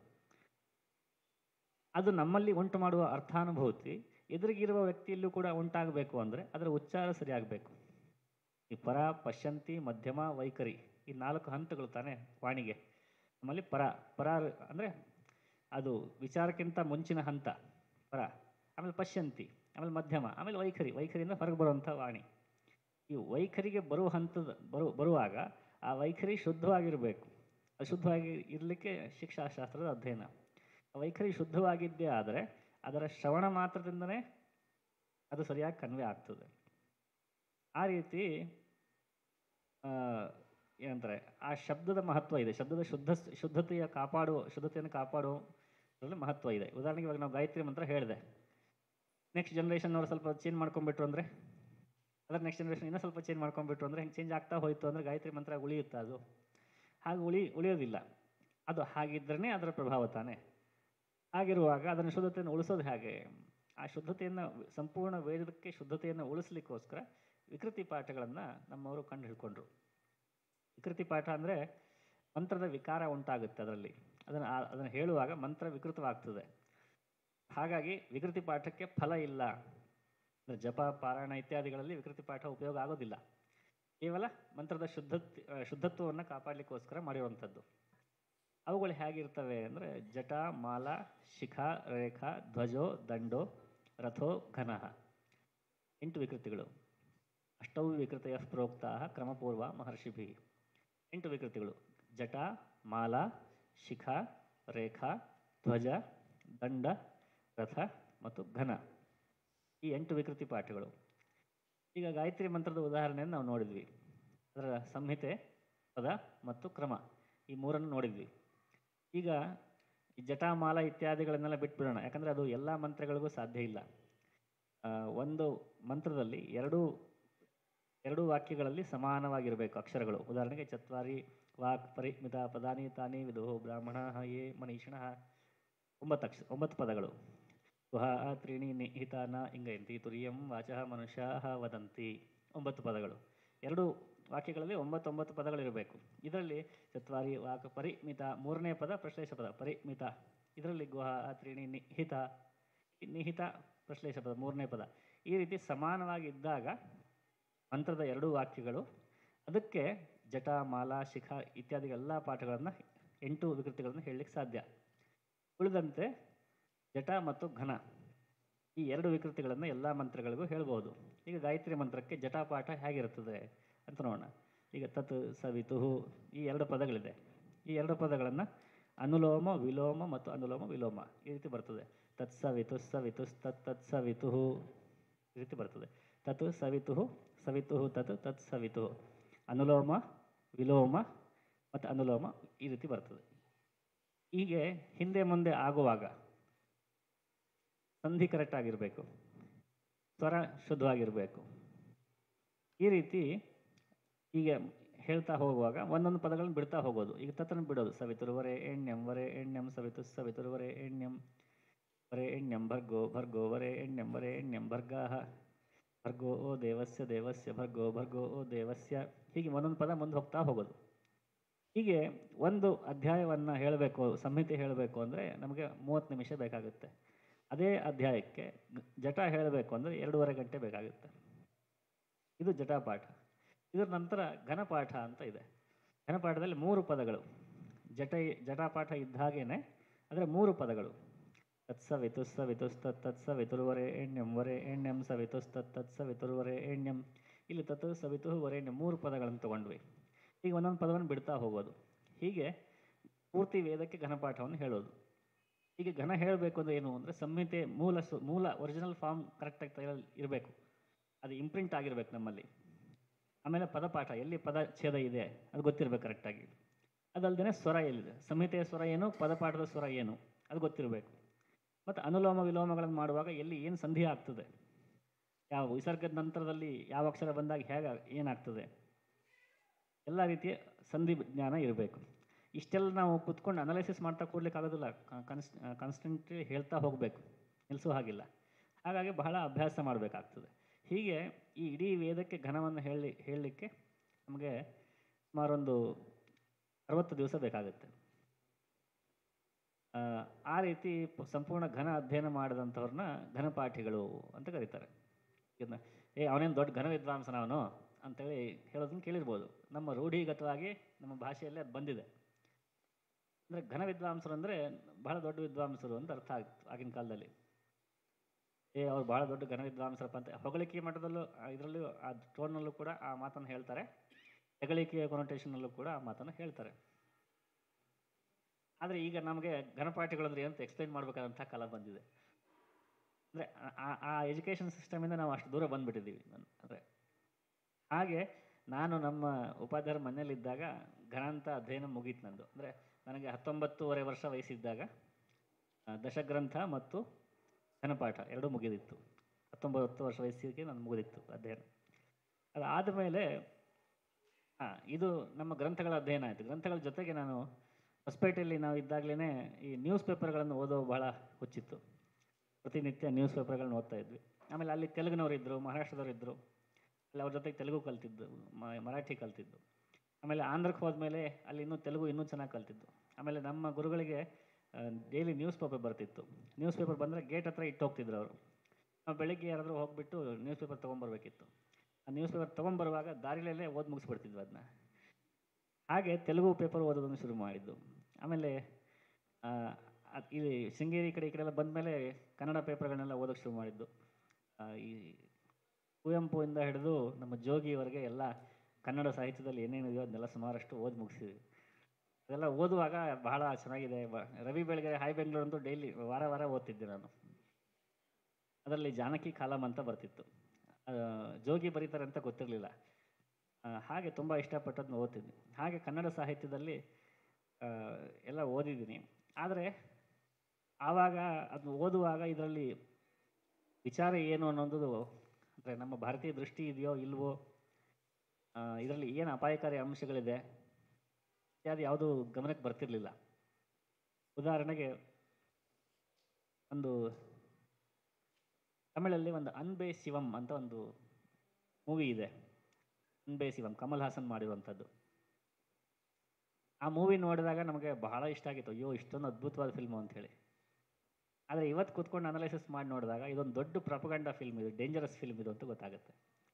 ಅದು ನಮ್ಮಲ್ಲಿ ಉಂಟು ಮಾಡುವ ಅರ್ಥಾನುಭೂತಿ ಎದುರಿಗಿರುವ ವ್ಯಕ್ತಿಯಲ್ಲೂ ಕೂಡ ಉಂಟಾಗಬೇಕು ಅಂದರೆ ಅದರ ಉಚ್ಚಾರ ಸರಿಯಾಗಬೇಕು ಈ ಪರ ಪಶ್ಯಂತಿ ಮಧ್ಯಮ ವೈಖರಿ ಈ ನಾಲ್ಕು ಹಂತಗಳು ತಾನೇ ವಾಣಿಗೆ ನಮ್ಮಲ್ಲಿ ಪರ ಪರ ಅಂದರೆ ಅದು ವಿಚಾರಕ್ಕಿಂತ ಮುಂಚಿನ ಹಂತ ಪರ ಆಮೇಲೆ ಪಶ್ಯಂತಿ ಆಮೇಲೆ ಮಧ್ಯಮ ಆಮೇಲೆ ವೈಖರಿ ವೈಖರಿಯಿಂದ ಹೊರಗೆ ಬರುವಂಥ ವಾಣಿ ಈ ವೈಖರಿಗೆ ಬರುವ ಹಂತದ ಬರು ಬರುವಾಗ ಆ ವೈಖರಿ ಶುದ್ಧವಾಗಿರಬೇಕು ಅದು ಶುದ್ಧವಾಗಿ ಇರಲಿಕ್ಕೆ ಶಿಕ್ಷಾಶಾಸ್ತ್ರದ ಅಧ್ಯಯನ ಆ ವೈಖರಿ ಶುದ್ಧವಾಗಿದ್ದೇ ಆದರೆ ಅದರ ಶ್ರವಣ ಮಾತ್ರದಿಂದನೇ ಅದು ಸರಿಯಾಗಿ ಕನ್ವೆ ಆಗ್ತದೆ ಆ ರೀತಿ ಆ, ಏನಂತಾರೆ ಆ ಶಬ್ದದ ಮಹತ್ವ ಇದೆ ಶಬ್ದದ ಶುದ್ಧ ಶುದ್ಧತೆಯ ಕಾಪಾಡುವ ಶುದ್ಧತೆಯನ್ನು ಕಾಪಾಡುವುದರಲ್ಲಿ ಮಹತ್ವ ಇದೆ ಉದಾಹರಣೆಗೆ ಇವಾಗ ನಾವು ಗಾಯತ್ರಿ ಮಂತ್ರ ಹೇಳಿದೆ ನೆಕ್ಸ್ಟ್ ಜನ್ರೇಷನ್ನವರು ಸ್ವಲ್ಪ ಚೇಂಜ್ ಮಾಡ್ಕೊಂಡ್ಬಿಟ್ರು ಅಂದರೆ ಅದರ ನೆಕ್ಸ್ಟ್ ಜನ್ರೇಷನ್ ಇನ್ನೂ ಸ್ವಲ್ಪ ಚೇಂಜ್ ಮಾಡ್ಕೊಂಡ್ಬಿಟ್ರು ಅಂದರೆ ಹೆಂಗೆ ಚೇಂಜ್ ಆಗ್ತಾ ಹೋಯಿತು ಅಂದರೆ ಗಾಯತ್ರಿ ಮಂತ್ರ ಉಳಿಯುತ್ತಾ ಅದು ಹಾಗೆ ಉಳಿ ಉಳಿಯೋದಿಲ್ಲ ಅದು ಹಾಗಿದ್ರೇ ಅದರ ಪ್ರಭಾವ ತಾನೇ ಹಾಗಿರುವಾಗ ಅದನ್ನು ಶುದ್ಧತೆಯನ್ನು ಉಳಿಸೋದು ಹೇಗೆ ಆ ಶುದ್ಧತೆಯನ್ನು ಸಂಪೂರ್ಣ ವೇದಕ್ಕೆ ಶುದ್ಧತೆಯನ್ನು ಉಳಿಸ್ಲಿಕ್ಕೋಸ್ಕರ ವಿಕೃತಿ ಪಾಠಗಳನ್ನು ನಮ್ಮವರು ಕಂಡು ಹಿಡ್ಕೊಂಡ್ರು ವಿಕೃತಿ ಪಾಠ ಅಂದರೆ ಮಂತ್ರದ ವಿಕಾರ ಉಂಟಾಗುತ್ತೆ ಅದರಲ್ಲಿ ಅದನ್ನು ಆ- ಅದನ್ನು ಹೇಳುವಾಗ ಮಂತ್ರ ವಿಕೃತವಾಗ್ತದೆ ಹಾಗಾಗಿ ವಿಕೃತಿ ಪಾಠಕ್ಕೆ ಫಲ ಇಲ್ಲ ಅಂದರೆ ಜಪ ಪಾರಾಯಣ ಇತ್ಯಾದಿಗಳಲ್ಲಿ ವಿಕೃತಿ ಪಾಠ ಉಪಯೋಗ ಆಗೋದಿಲ್ಲ ಕೇವಲ ಮಂತ್ರದ ಶುದ್ಧ ಶುದ್ಧತ್ವವನ್ನು ಕಾಪಾಡಲಿಕ್ಕೋಸ್ಕರ ಮಾಡಿರುವಂಥದ್ದು ಅವುಗಳು ಹೇಗಿರ್ತವೆ ಅಂದರೆ ಜಟ ಮಾಲ ಶಿಖಾ ರೇಖಾ ಧ್ವಜೋ ದಂಡೋ ರಥೋ ಘನಃ ಎಂಟು ವಿಕೃತಿಗಳು ಅಷ್ಟೌ ವಿಕೃತಯ ಪ್ರೋಕ್ತಾ ಕ್ರಮಪೂರ್ವ ಮಹರ್ಷಿಭಿ ಎಂಟು ವಿಕೃತಿಗಳು ಜಟ ಮಾಲ ಶಿಖಾ ರೇಖಾ ಧ್ವಜ ದಂಡ ರಥ ಮತ್ತು ಘನ ಈ ಎಂಟು ವಿಕೃತಿ ಪಾಠಗಳು ಈಗ ಗಾಯತ್ರಿ ಮಂತ್ರದ ಉದಾಹರಣೆಯನ್ನು ನಾವು ನೋಡಿದ್ವಿ ಅದರ ಸಂಹಿತೆ ಪದ ಮತ್ತು ಕ್ರಮ ಈ ಮೂರನ್ನು ನೋಡಿದ್ವಿ ಈಗ ಈ ಜಟಾಮಾಲ ಇತ್ಯಾದಿಗಳನ್ನೆಲ್ಲ ಬಿಟ್ಬಿಡೋಣ ಯಾಕಂದರೆ ಅದು ಎಲ್ಲ ಮಂತ್ರಗಳಿಗೂ ಸಾಧ್ಯ ಇಲ್ಲ ಆ, ಒಂದು ಮಂತ್ರದಲ್ಲಿ ಎರಡು ಎರಡು ವಾಕ್ಯಗಳಲ್ಲಿ ಸಮಾನವಾಗಿರಬೇಕು ಅಕ್ಷರಗಳು ಉದಾಹರಣೆಗೆ ಚತ್ವಾರಿ ವಾಕ್ ಪರಿಮಿತ ಪದಾನಿ ತಾನಿ ವಿದು ಬ್ರಾಹ್ಮಣ ಯೇ ಮನೀಷಿಣ ಒಂಬತ್ತು ಅಕ್ಷ ಒಂಬತ್ತು ಪದಗಳು ಗುಹ ತ್ರೀಣಿ ನಿಹಿತಾನ ಇಂಗಯಂತಿ ತುರಿಯಂ ವಾಚಃ ಮನುಷ್ಯ ವದಂತಿ ಒಂಬತ್ತು ಪದಗಳು ಎರಡು ವಾಕ್ಯಗಳಲ್ಲಿ ಒಂಬತ್ತೊಂಬತ್ತು ಪದಗಳಿರಬೇಕು ಇದರಲ್ಲಿ ಚತ್ವಾರಿ ವಾಕ್ ಪರಿಮಿತ ಮೂರನೇ ಪದ ಪ್ರಶ್ಲೇಷ ಪದ ಪರಿಮಿತ ಇದರಲ್ಲಿ ಗುಹ ತ್ರೀಣಿ ನಿಹಿತ ನಿಹಿತ ಪ್ರಶ್ಲೇಷ ಪದ ಮೂರನೇ ಪದ ಈ ರೀತಿ ಸಮಾನವಾಗಿದ್ದಾಗ ಮಂತ್ರದ ಎರಡೂ ವಾಕ್ಯಗಳು ಅದಕ್ಕೆ ಜಟ ಮಾಲ ಶಿಖ ಇತ್ಯಾದಿ ಎಲ್ಲ ಪಾಠಗಳನ್ನು ಎಂಟು ವಿಕೃತಿಗಳನ್ನು ಹೇಳಲಿಕ್ಕೆ ಸಾಧ್ಯ ಉಳಿದಂತೆ ಜಟ ಮತ್ತು ಘನ ಈ ಎರಡು ವಿಕೃತಿಗಳನ್ನು ಎಲ್ಲ ಮಂತ್ರಗಳಿಗೂ ಹೇಳ್ಬೋದು ಈಗ ಗಾಯತ್ರಿ ಮಂತ್ರಕ್ಕೆ ಜಟಾಪಾಠ ಹೇಗಿರುತ್ತದೆ ಅಂತ ನೋಡೋಣ ಈಗ ತತ್ ಸವಿತು ಈ ಎರಡು ಪದಗಳಿದೆ ಈ ಎರಡು ಪದಗಳನ್ನು ಅನುಲೋಮ ವಿಲೋಮ ಮತ್ತು ಅನುಲೋಮ ವಿಲೋಮ ಈ ರೀತಿ ಬರ್ತದೆ ತತ್ ಸವಿತು ಸವಿತು ತತ್ ತತ್ ಸವಿತು ಈ ರೀತಿ ಬರ್ತದೆ ತತ್ ಸವಿತು ಸವಿತು ತತ್ ತತ್ ಸವಿತು ಅನುಲೋಮ ವಿಲೋಮ ಮತ್ತು ಅನುಲೋಮ ಈ ರೀತಿ ಬರ್ತದೆ ಹೀಗೆ ಹಿಂದೆ ಮುಂದೆ ಆಗುವಾಗ ಸಂಧಿ ಕರೆಕ್ಟ್ ಆಗಿರಬೇಕು ಸ್ವರ ಶುದ್ಧವಾಗಿರಬೇಕು ಈ ರೀತಿ ಈಗ ಹೇಳ್ತಾ ಹೋಗುವಾಗ ಒಂದೊಂದು ಪದಗಳನ್ನು ಬಿಡ್ತಾ ಹೋಗೋದು ಈಗ ತತ್ತನ್ನು ಬಿಡೋದು ಸವಿತುರುವರೆ ಎಣ್ಣೆಂ ವರೆ ಎಣ್ಣೆಂ ಸವಿತು ಸವಿತುರುವರೆ ಎಣ್ಣೆಂ ವರೆ ಎಣ್ಣೆಂ ಭರ್ಗೋ ಭರ್ಗೋ ವರೆ ಎಣ್ಣೆಂ ವರೆ ಎಣ್ಣೆಂ ಭರ್ಗಾಹ ಭರ್ಗೋ ಓ ದೇವಸ್ಯ ದೇವಸ್ಯ ಭರ್ಗೋ ಭರ್ಗೋ ಓ ದೇವಸ್ಯ ಹೀಗೆ ಒಂದೊಂದು ಪದ ಮುಂದೆ ಹೋಗ್ತಾ ಹೋಗೋದು ಹೀಗೆ ಒಂದು ಅಧ್ಯಾಯವನ್ನು ಹೇಳಬೇಕು ಸಂಹಿತೆ ಹೇಳಬೇಕು ಅಂದರೆ ನಮಗೆ ಮೂವತ್ತು ನಿಮಿಷ ಬೇಕಾಗುತ್ತೆ ಅದೇ ಅಧ್ಯಾಯಕ್ಕೆ ಗ- ಜಟ ಹೇಳಬೇಕು ಅಂದರೆ ಎರಡೂವರೆ ಗಂಟೆ ಬೇಕಾಗುತ್ತೆ ಇದು ಜಟಾಪಾಠ ಇದರ ನಂತರ ಘನಪಾಠ ಅಂತ ಇದೆ ಘನಪಾಠದಲ್ಲಿ ಮೂರು ಪದಗಳು ಜಟ ಜಟಾಪಾಠ ಇದ್ದ ಹಾಗೇನೆ ಅಂದರೆ ಮೂರು ಪದಗಳು ತತ್ಸವಿತುಸ್ ಸವಿತುಸ್ ತತ್ ತತ್ಸ ವಿತುರುವರೆ ಎಣ್ಣೆಂ ವರೆ ಎಣ್ಣೆಂ ಸವಿತುಸ್ ತತ್ ತತ್ಸ ವಿತುರುವರೆ ಎಣ್ಣೆಂ ಇಲ್ಲಿ ತತ್ ಸವಿತು ವರೆಣ್ಯಂ ಮೂರು ಪದಗಳನ್ನು ತಗೊಂಡ್ವಿ ಈಗ ಒಂದೊಂದು ಪದವನ್ನು ಬಿಡ್ತಾ ಹೋಗೋದು ಹೀಗೆ ಪೂರ್ತಿ ವೇದಕ್ಕೆ ಘನಪಾಠವನ್ನು ಹೇಳೋದು ಈಗ ಘನ ಹೇಳಬೇಕು ಅಂದರೆ ಏನು ಅಂದರೆ ಸಂಹಿತೆ ಮೂಲ ಸು ಮೂಲ ಒರಿಜಿನಲ್ ಫಾರ್ಮ್ ಕರೆಕ್ಟಾಗಿ ಇರಬೇಕು ಅದು ಇಂಪ್ರಿಂಟ್ ಆಗಿರ್ಬೇಕು ನಮ್ಮಲ್ಲಿ ಆಮೇಲೆ ಪದಪಾಠ ಎಲ್ಲಿ ಪದ ಛೇದ ಇದೆ ಅದು ಗೊತ್ತಿರಬೇಕು ಕರೆಕ್ಟಾಗಿ ಅದಲ್ಲದೆ ಸ್ವರ ಎಲ್ಲಿದೆ ಸಂಹಿತೆಯ ಸ್ವರ ಏನು ಪದಪಾಠದ ಸ್ವರ ಏನು ಅದು ಗೊತ್ತಿರಬೇಕು ಮತ್ತು ಅನುಲೋಮ ವಿಲೋಮಗಳನ್ನು ಮಾಡುವಾಗ ಎಲ್ಲಿ ಏನು ಸಂಧಿ ಆಗ್ತದೆ ಯಾವ ವಿಸರ್ಗದ ನಂತರದಲ್ಲಿ ಯಾವ ಅಕ್ಷರ ಬಂದಾಗ ಹೇಗೆ ಏನಾಗ್ತದೆ ಎಲ್ಲ ರೀತಿಯ ಸಂಧಿ ಜ್ಞಾನ ಇರಬೇಕು ಇಷ್ಟೆಲ್ಲ ನಾವು ಕುತ್ಕೊಂಡು ಅನಲೈಸಿಸ್ ಮಾಡ್ತಾ ಕೂಡ್ಲಿಕ್ಕಾಗೋದಿಲ್ಲ ಕನ್ಸ್ ಕಾನ್ಸ್ಟೆಂಟ್ಲಿ ಹೇಳ್ತಾ ಹೋಗಬೇಕು ನಿಲ್ಲಿಸೋ ಹಾಗಿಲ್ಲ ಹಾಗಾಗಿ ಬಹಳ ಅಭ್ಯಾಸ ಮಾಡಬೇಕಾಗ್ತದೆ ಹೀಗೆ ಈ ಇಡೀ ವೇದಕ್ಕೆ ಘನವನ್ನು ಹೇಳಿ ಹೇಳಲಿಕ್ಕೆ ನಮಗೆ ಸುಮಾರೊಂದು ಅರವತ್ತು ದಿವಸ ಬೇಕಾಗುತ್ತೆ ಆ, ಆ ರೀತಿ ಪ- ಸಂಪೂರ್ಣ ಘನ ಅಧ್ಯಯನ ಮಾಡಿದಂಥವ್ರನ್ನ ಘನಪಾಠಿಗಳು ಅಂತ ಕರೀತಾರೆ ಇದನ್ನ ಏ ಅವನೇನು ದೊಡ್ಡ ಘನ ವಿದ್ವಾಂಸನ ಅವನು ಅಂತೇಳಿ ಹೇಳೋದನ್ನ ಕೇಳಿರ್ಬೋದು ನಮ್ಮ ರೂಢಿಗತವಾಗಿ ನಮ್ಮ ಭಾಷೆಯಲ್ಲೇ ಅದು ಬಂದಿದೆ ಅಂದರೆ ಘನ ವಿದ್ವಾಂಸರು ಅಂದರೆ ಬಹಳ ದೊಡ್ಡ ವಿದ್ವಾಂಸರು ಅಂತ ಅರ್ಥ ಆಗಿತ್ತು ಆಗಿನ ಕಾಲದಲ್ಲಿ ಏ ಅವ್ರು ಭಾಳ ದೊಡ್ಡ ಘನ ವಿದ್ವಾಂಸರಪ್ಪ ಅಂತ ಹೊಗಳಿಕೆ ಮಟ್ಟದಲ್ಲೂ ಇದರಲ್ಲೂ ಆ ಟೋನ್ನಲ್ಲೂ ಕೂಡ ಆ ಮಾತನ್ನು ಹೇಳ್ತಾರೆ ಹೆಗಳಿಕೆಯ ಕೊನೊಟೇಷನಲ್ಲೂ ಕೂಡ ಆ ಮಾತನ್ನು ಹೇಳ್ತಾರೆ ಆದರೆ ಈಗ ನಮಗೆ ಘನಪಾಠಿಗಳಂದ್ರೆ ಏನಂತ ಎಕ್ಸ್ಪ್ಲೈನ್ ಮಾಡಬೇಕಾದಂಥ ಕಾಲ ಬಂದಿದೆ ಅಂದರೆ ಆ ಎಜುಕೇಷನ್ ಸಿಸ್ಟಮಿಂದ ನಾವು ಅಷ್ಟು ದೂರ ಬಂದುಬಿಟ್ಟಿದ್ದೀವಿ ಅಂದರೆ ಹಾಗೆ ನಾನು ನಮ್ಮ ಉಪಾಧ್ಯಾಯರ ಮನೆಯಲ್ಲಿದ್ದಾಗ ಘನಾಂತ ಅಧ್ಯಯನ ಮುಗೀತು ನಂದು ಅಂದರೆ ನನಗೆ ಹತ್ತೊಂಬತ್ತೂವರೆ ವರ್ಷ ವಯಸ್ಸಿದ್ದಾಗ ಆ, ದಶಗ್ರಂಥ ಮತ್ತು ಘನಪಾಠ ಎರಡೂ ಮುಗಿದಿತ್ತು ಹತ್ತೊಂಬತ್ತು ವರ್ಷ ವಯಸ್ಸಿಗೆ ನಾನು ಮುಗಿದಿತ್ತು ಅಧ್ಯಯನ ಅದಾದ ಮೇಲೆ ಹಾಂ ಇದು ನಮ್ಮ ಗ್ರಂಥಗಳ ಅಧ್ಯಯನ ಆಯಿತು ಗ್ರಂಥಗಳ ಜೊತೆಗೆ ನಾನು ಹೊಸಪೇಟೆಯಲ್ಲಿ ನಾವು ಇದ್ದಾಗಲೇ ಈ ನ್ಯೂಸ್ ಪೇಪರ್ಗಳನ್ನು ಓದೋ ಬಹಳ ಹುಚ್ಚಿತ್ತು ಪ್ರತಿನಿತ್ಯ ನ್ಯೂಸ್ ಪೇಪರ್ಗಳನ್ನ ಓದ್ತಾ ಇದ್ವಿ ಆಮೇಲೆ ಅಲ್ಲಿ ತೆಲುಗಿನವರು ಇದ್ದರು ಮಹಾರಾಷ್ಟ್ರದವ್ರು ಇದ್ದರು ಅಲ್ಲಿ ಅವ್ರ ಜೊತೆಗೆ ತೆಲುಗು ಕಲ್ತಿದ್ದು ಮ- ಮರಾಠಿ ಕಲ್ತಿದ್ದು ಆಮೇಲೆ ಆಂಧ್ರಕ್ಕೆ ಹೋದ್ಮೇಲೆ ಅಲ್ಲಿ ಇನ್ನೂ ತೆಲುಗು ಇನ್ನೂ ಚೆನ್ನಾಗಿ ಕಲ್ತಿದ್ದು ಆಮೇಲೆ ನಮ್ಮ ಗುರುಗಳಿಗೆ ಡೈಲಿ ನ್ಯೂಸ್ ಪೇಪರ್ ಬರ್ತಿತ್ತು ನ್ಯೂಸ್ ಪೇಪರ್ ಬಂದರೆ ಗೇಟ್ ಹತ್ರ ಇಟ್ಟು ಹೋಗ್ತಿದ್ರು ಅವರು ನಾವು ಬೆಳಿಗ್ಗೆ ಯಾರಾದರೂ ಹೋಗಿಬಿಟ್ಟು ನ್ಯೂಸ್ ಪೇಪರ್ ತೊಗೊಂಬರ್ಬೇಕಿತ್ತು ಆ ನ್ಯೂಸ್ ಪೇಪರ್ ತೊಗೊಂಬರುವಾಗ ದಾರಿಲಲ್ಲೇ ಓದಿ ಮುಗಿಸ್ಬಿಡ್ತಿದ್ವಿ ಅದನ್ನ ಹಾಗೆ ತೆಲುಗು ಪೇಪರ್ ಓದೋದನ್ನು ಶುರು ಮಾಡಿದ್ದು ಆಮೇಲೆ ಆ, ಅದ್- ಇಲ್ಲಿ ಶೃಂಗೇರಿ ಕಡೆ ಈ ಕಡೆ ಎಲ್ಲ ಬಂದಮೇಲೆ ಕನ್ನಡ ಪೇಪರ್ಗಳನ್ನೆಲ್ಲ ಓದೋಕ್ಕೆ ಶುರು ಮಾಡಿದ್ದು ಆ, ಈ ಕುವೆಂಪುವಿಂದ ಹಿಡಿದು ನಮ್ಮ ಜೋಗಿಯವರೆಗೆ ಎಲ್ಲ ಕನ್ನಡ ಸಾಹಿತ್ಯದಲ್ಲಿ ಏನೇನಿದೆಯೋ ಅದನ್ನೆಲ್ಲ ಸುಮಾರಷ್ಟು ಓದಿ ಮುಗಿಸಿದ್ವಿ ಅದೆಲ್ಲ ಓದುವಾಗ ಬಹಳ ಚೆನ್ನಾಗಿದೆ ಬ- ರವಿ ಬೆಳಗೆರೆ ಹಾಯ್ ಬೆಂಗಳೂರು ಅಂತೂ ಡೈಲಿ ವಾರ ವಾರ ಓದ್ತಿದ್ದೆ ನಾನು ಅದರಲ್ಲಿ ಜಾನಕಿ ಕಾಲಂ ಅಂತ ಬರ್ತಿತ್ತು ಆ, ಜೋಗಿ ಬರೀತಾರೆ ಅಂತ ಗೊತ್ತಿರಲಿಲ್ಲ ಹಾಗೆ ತುಂಬ ಇಷ್ಟಪಟ್ಟದನ್ನ ಓದ್ತಿದ್ದೆ ಹಾಗೆ ಕನ್ನಡ ಸಾಹಿತ್ಯದಲ್ಲಿ ಆ, ಎಲ್ಲ ಓದಿದ್ದೀನಿ ಆದರೆ ಆವಾಗ ಅದನ್ನ ಓದುವಾಗ ಇದರಲ್ಲಿ ವಿಚಾರ ಏನು ಅನ್ನೋದು ಅಂದರೆ ನಮ್ಮ ಭಾರತೀಯ ದೃಷ್ಟಿ ಇದೆಯೋ ಇಲ್ವೋ ಇದರಲ್ಲಿ ಏನು ಅಪಾಯಕಾರಿ ಅಂಶಗಳಿದೆ ಇತ್ಯಾದಿ ಯಾವುದು ಗಮನಕ್ಕೆ ಬರ್ತಿರ್ಲಿಲ್ಲ ಉದಾಹರಣೆಗೆ ಒಂದು ತಮಿಳಲ್ಲಿ ಒಂದು ಅನ್ಬೆ ಶಿವಂ ಅಂತ ಒಂದು ಮೂವಿ ಇದೆ ಅನ್ಬೆ ಶಿವಂ ಕಮಲ್ ಹಾಸನ್ ಮಾಡಿರುವಂಥದ್ದು ಆ ಮೂವಿ ನೋಡಿದಾಗ ನಮಗೆ ಬಹಳ ಇಷ್ಟ ಆಗಿತ್ತು ಅಯ್ಯೋ ಇಷ್ಟೊಂದು ಅದ್ಭುತವಾದ ಫಿಲ್ಮು ಅಂಥೇಳಿ ಆದರೆ ಇವತ್ತು ಕೂತ್ಕೊಂಡು ಅನಲೈಸಿಸ್ ಮಾಡಿ ನೋಡಿದಾಗ ಇದೊಂದು ದೊಡ್ಡ ಪ್ರಪಗಂಡ ಫಿಲ್ಮ್ ಇದು ಡೇಂಜರಸ್ ಫಿಲ್ಮ್ ಇದು ಅಂತ ಗೊತ್ತಾಗುತ್ತೆ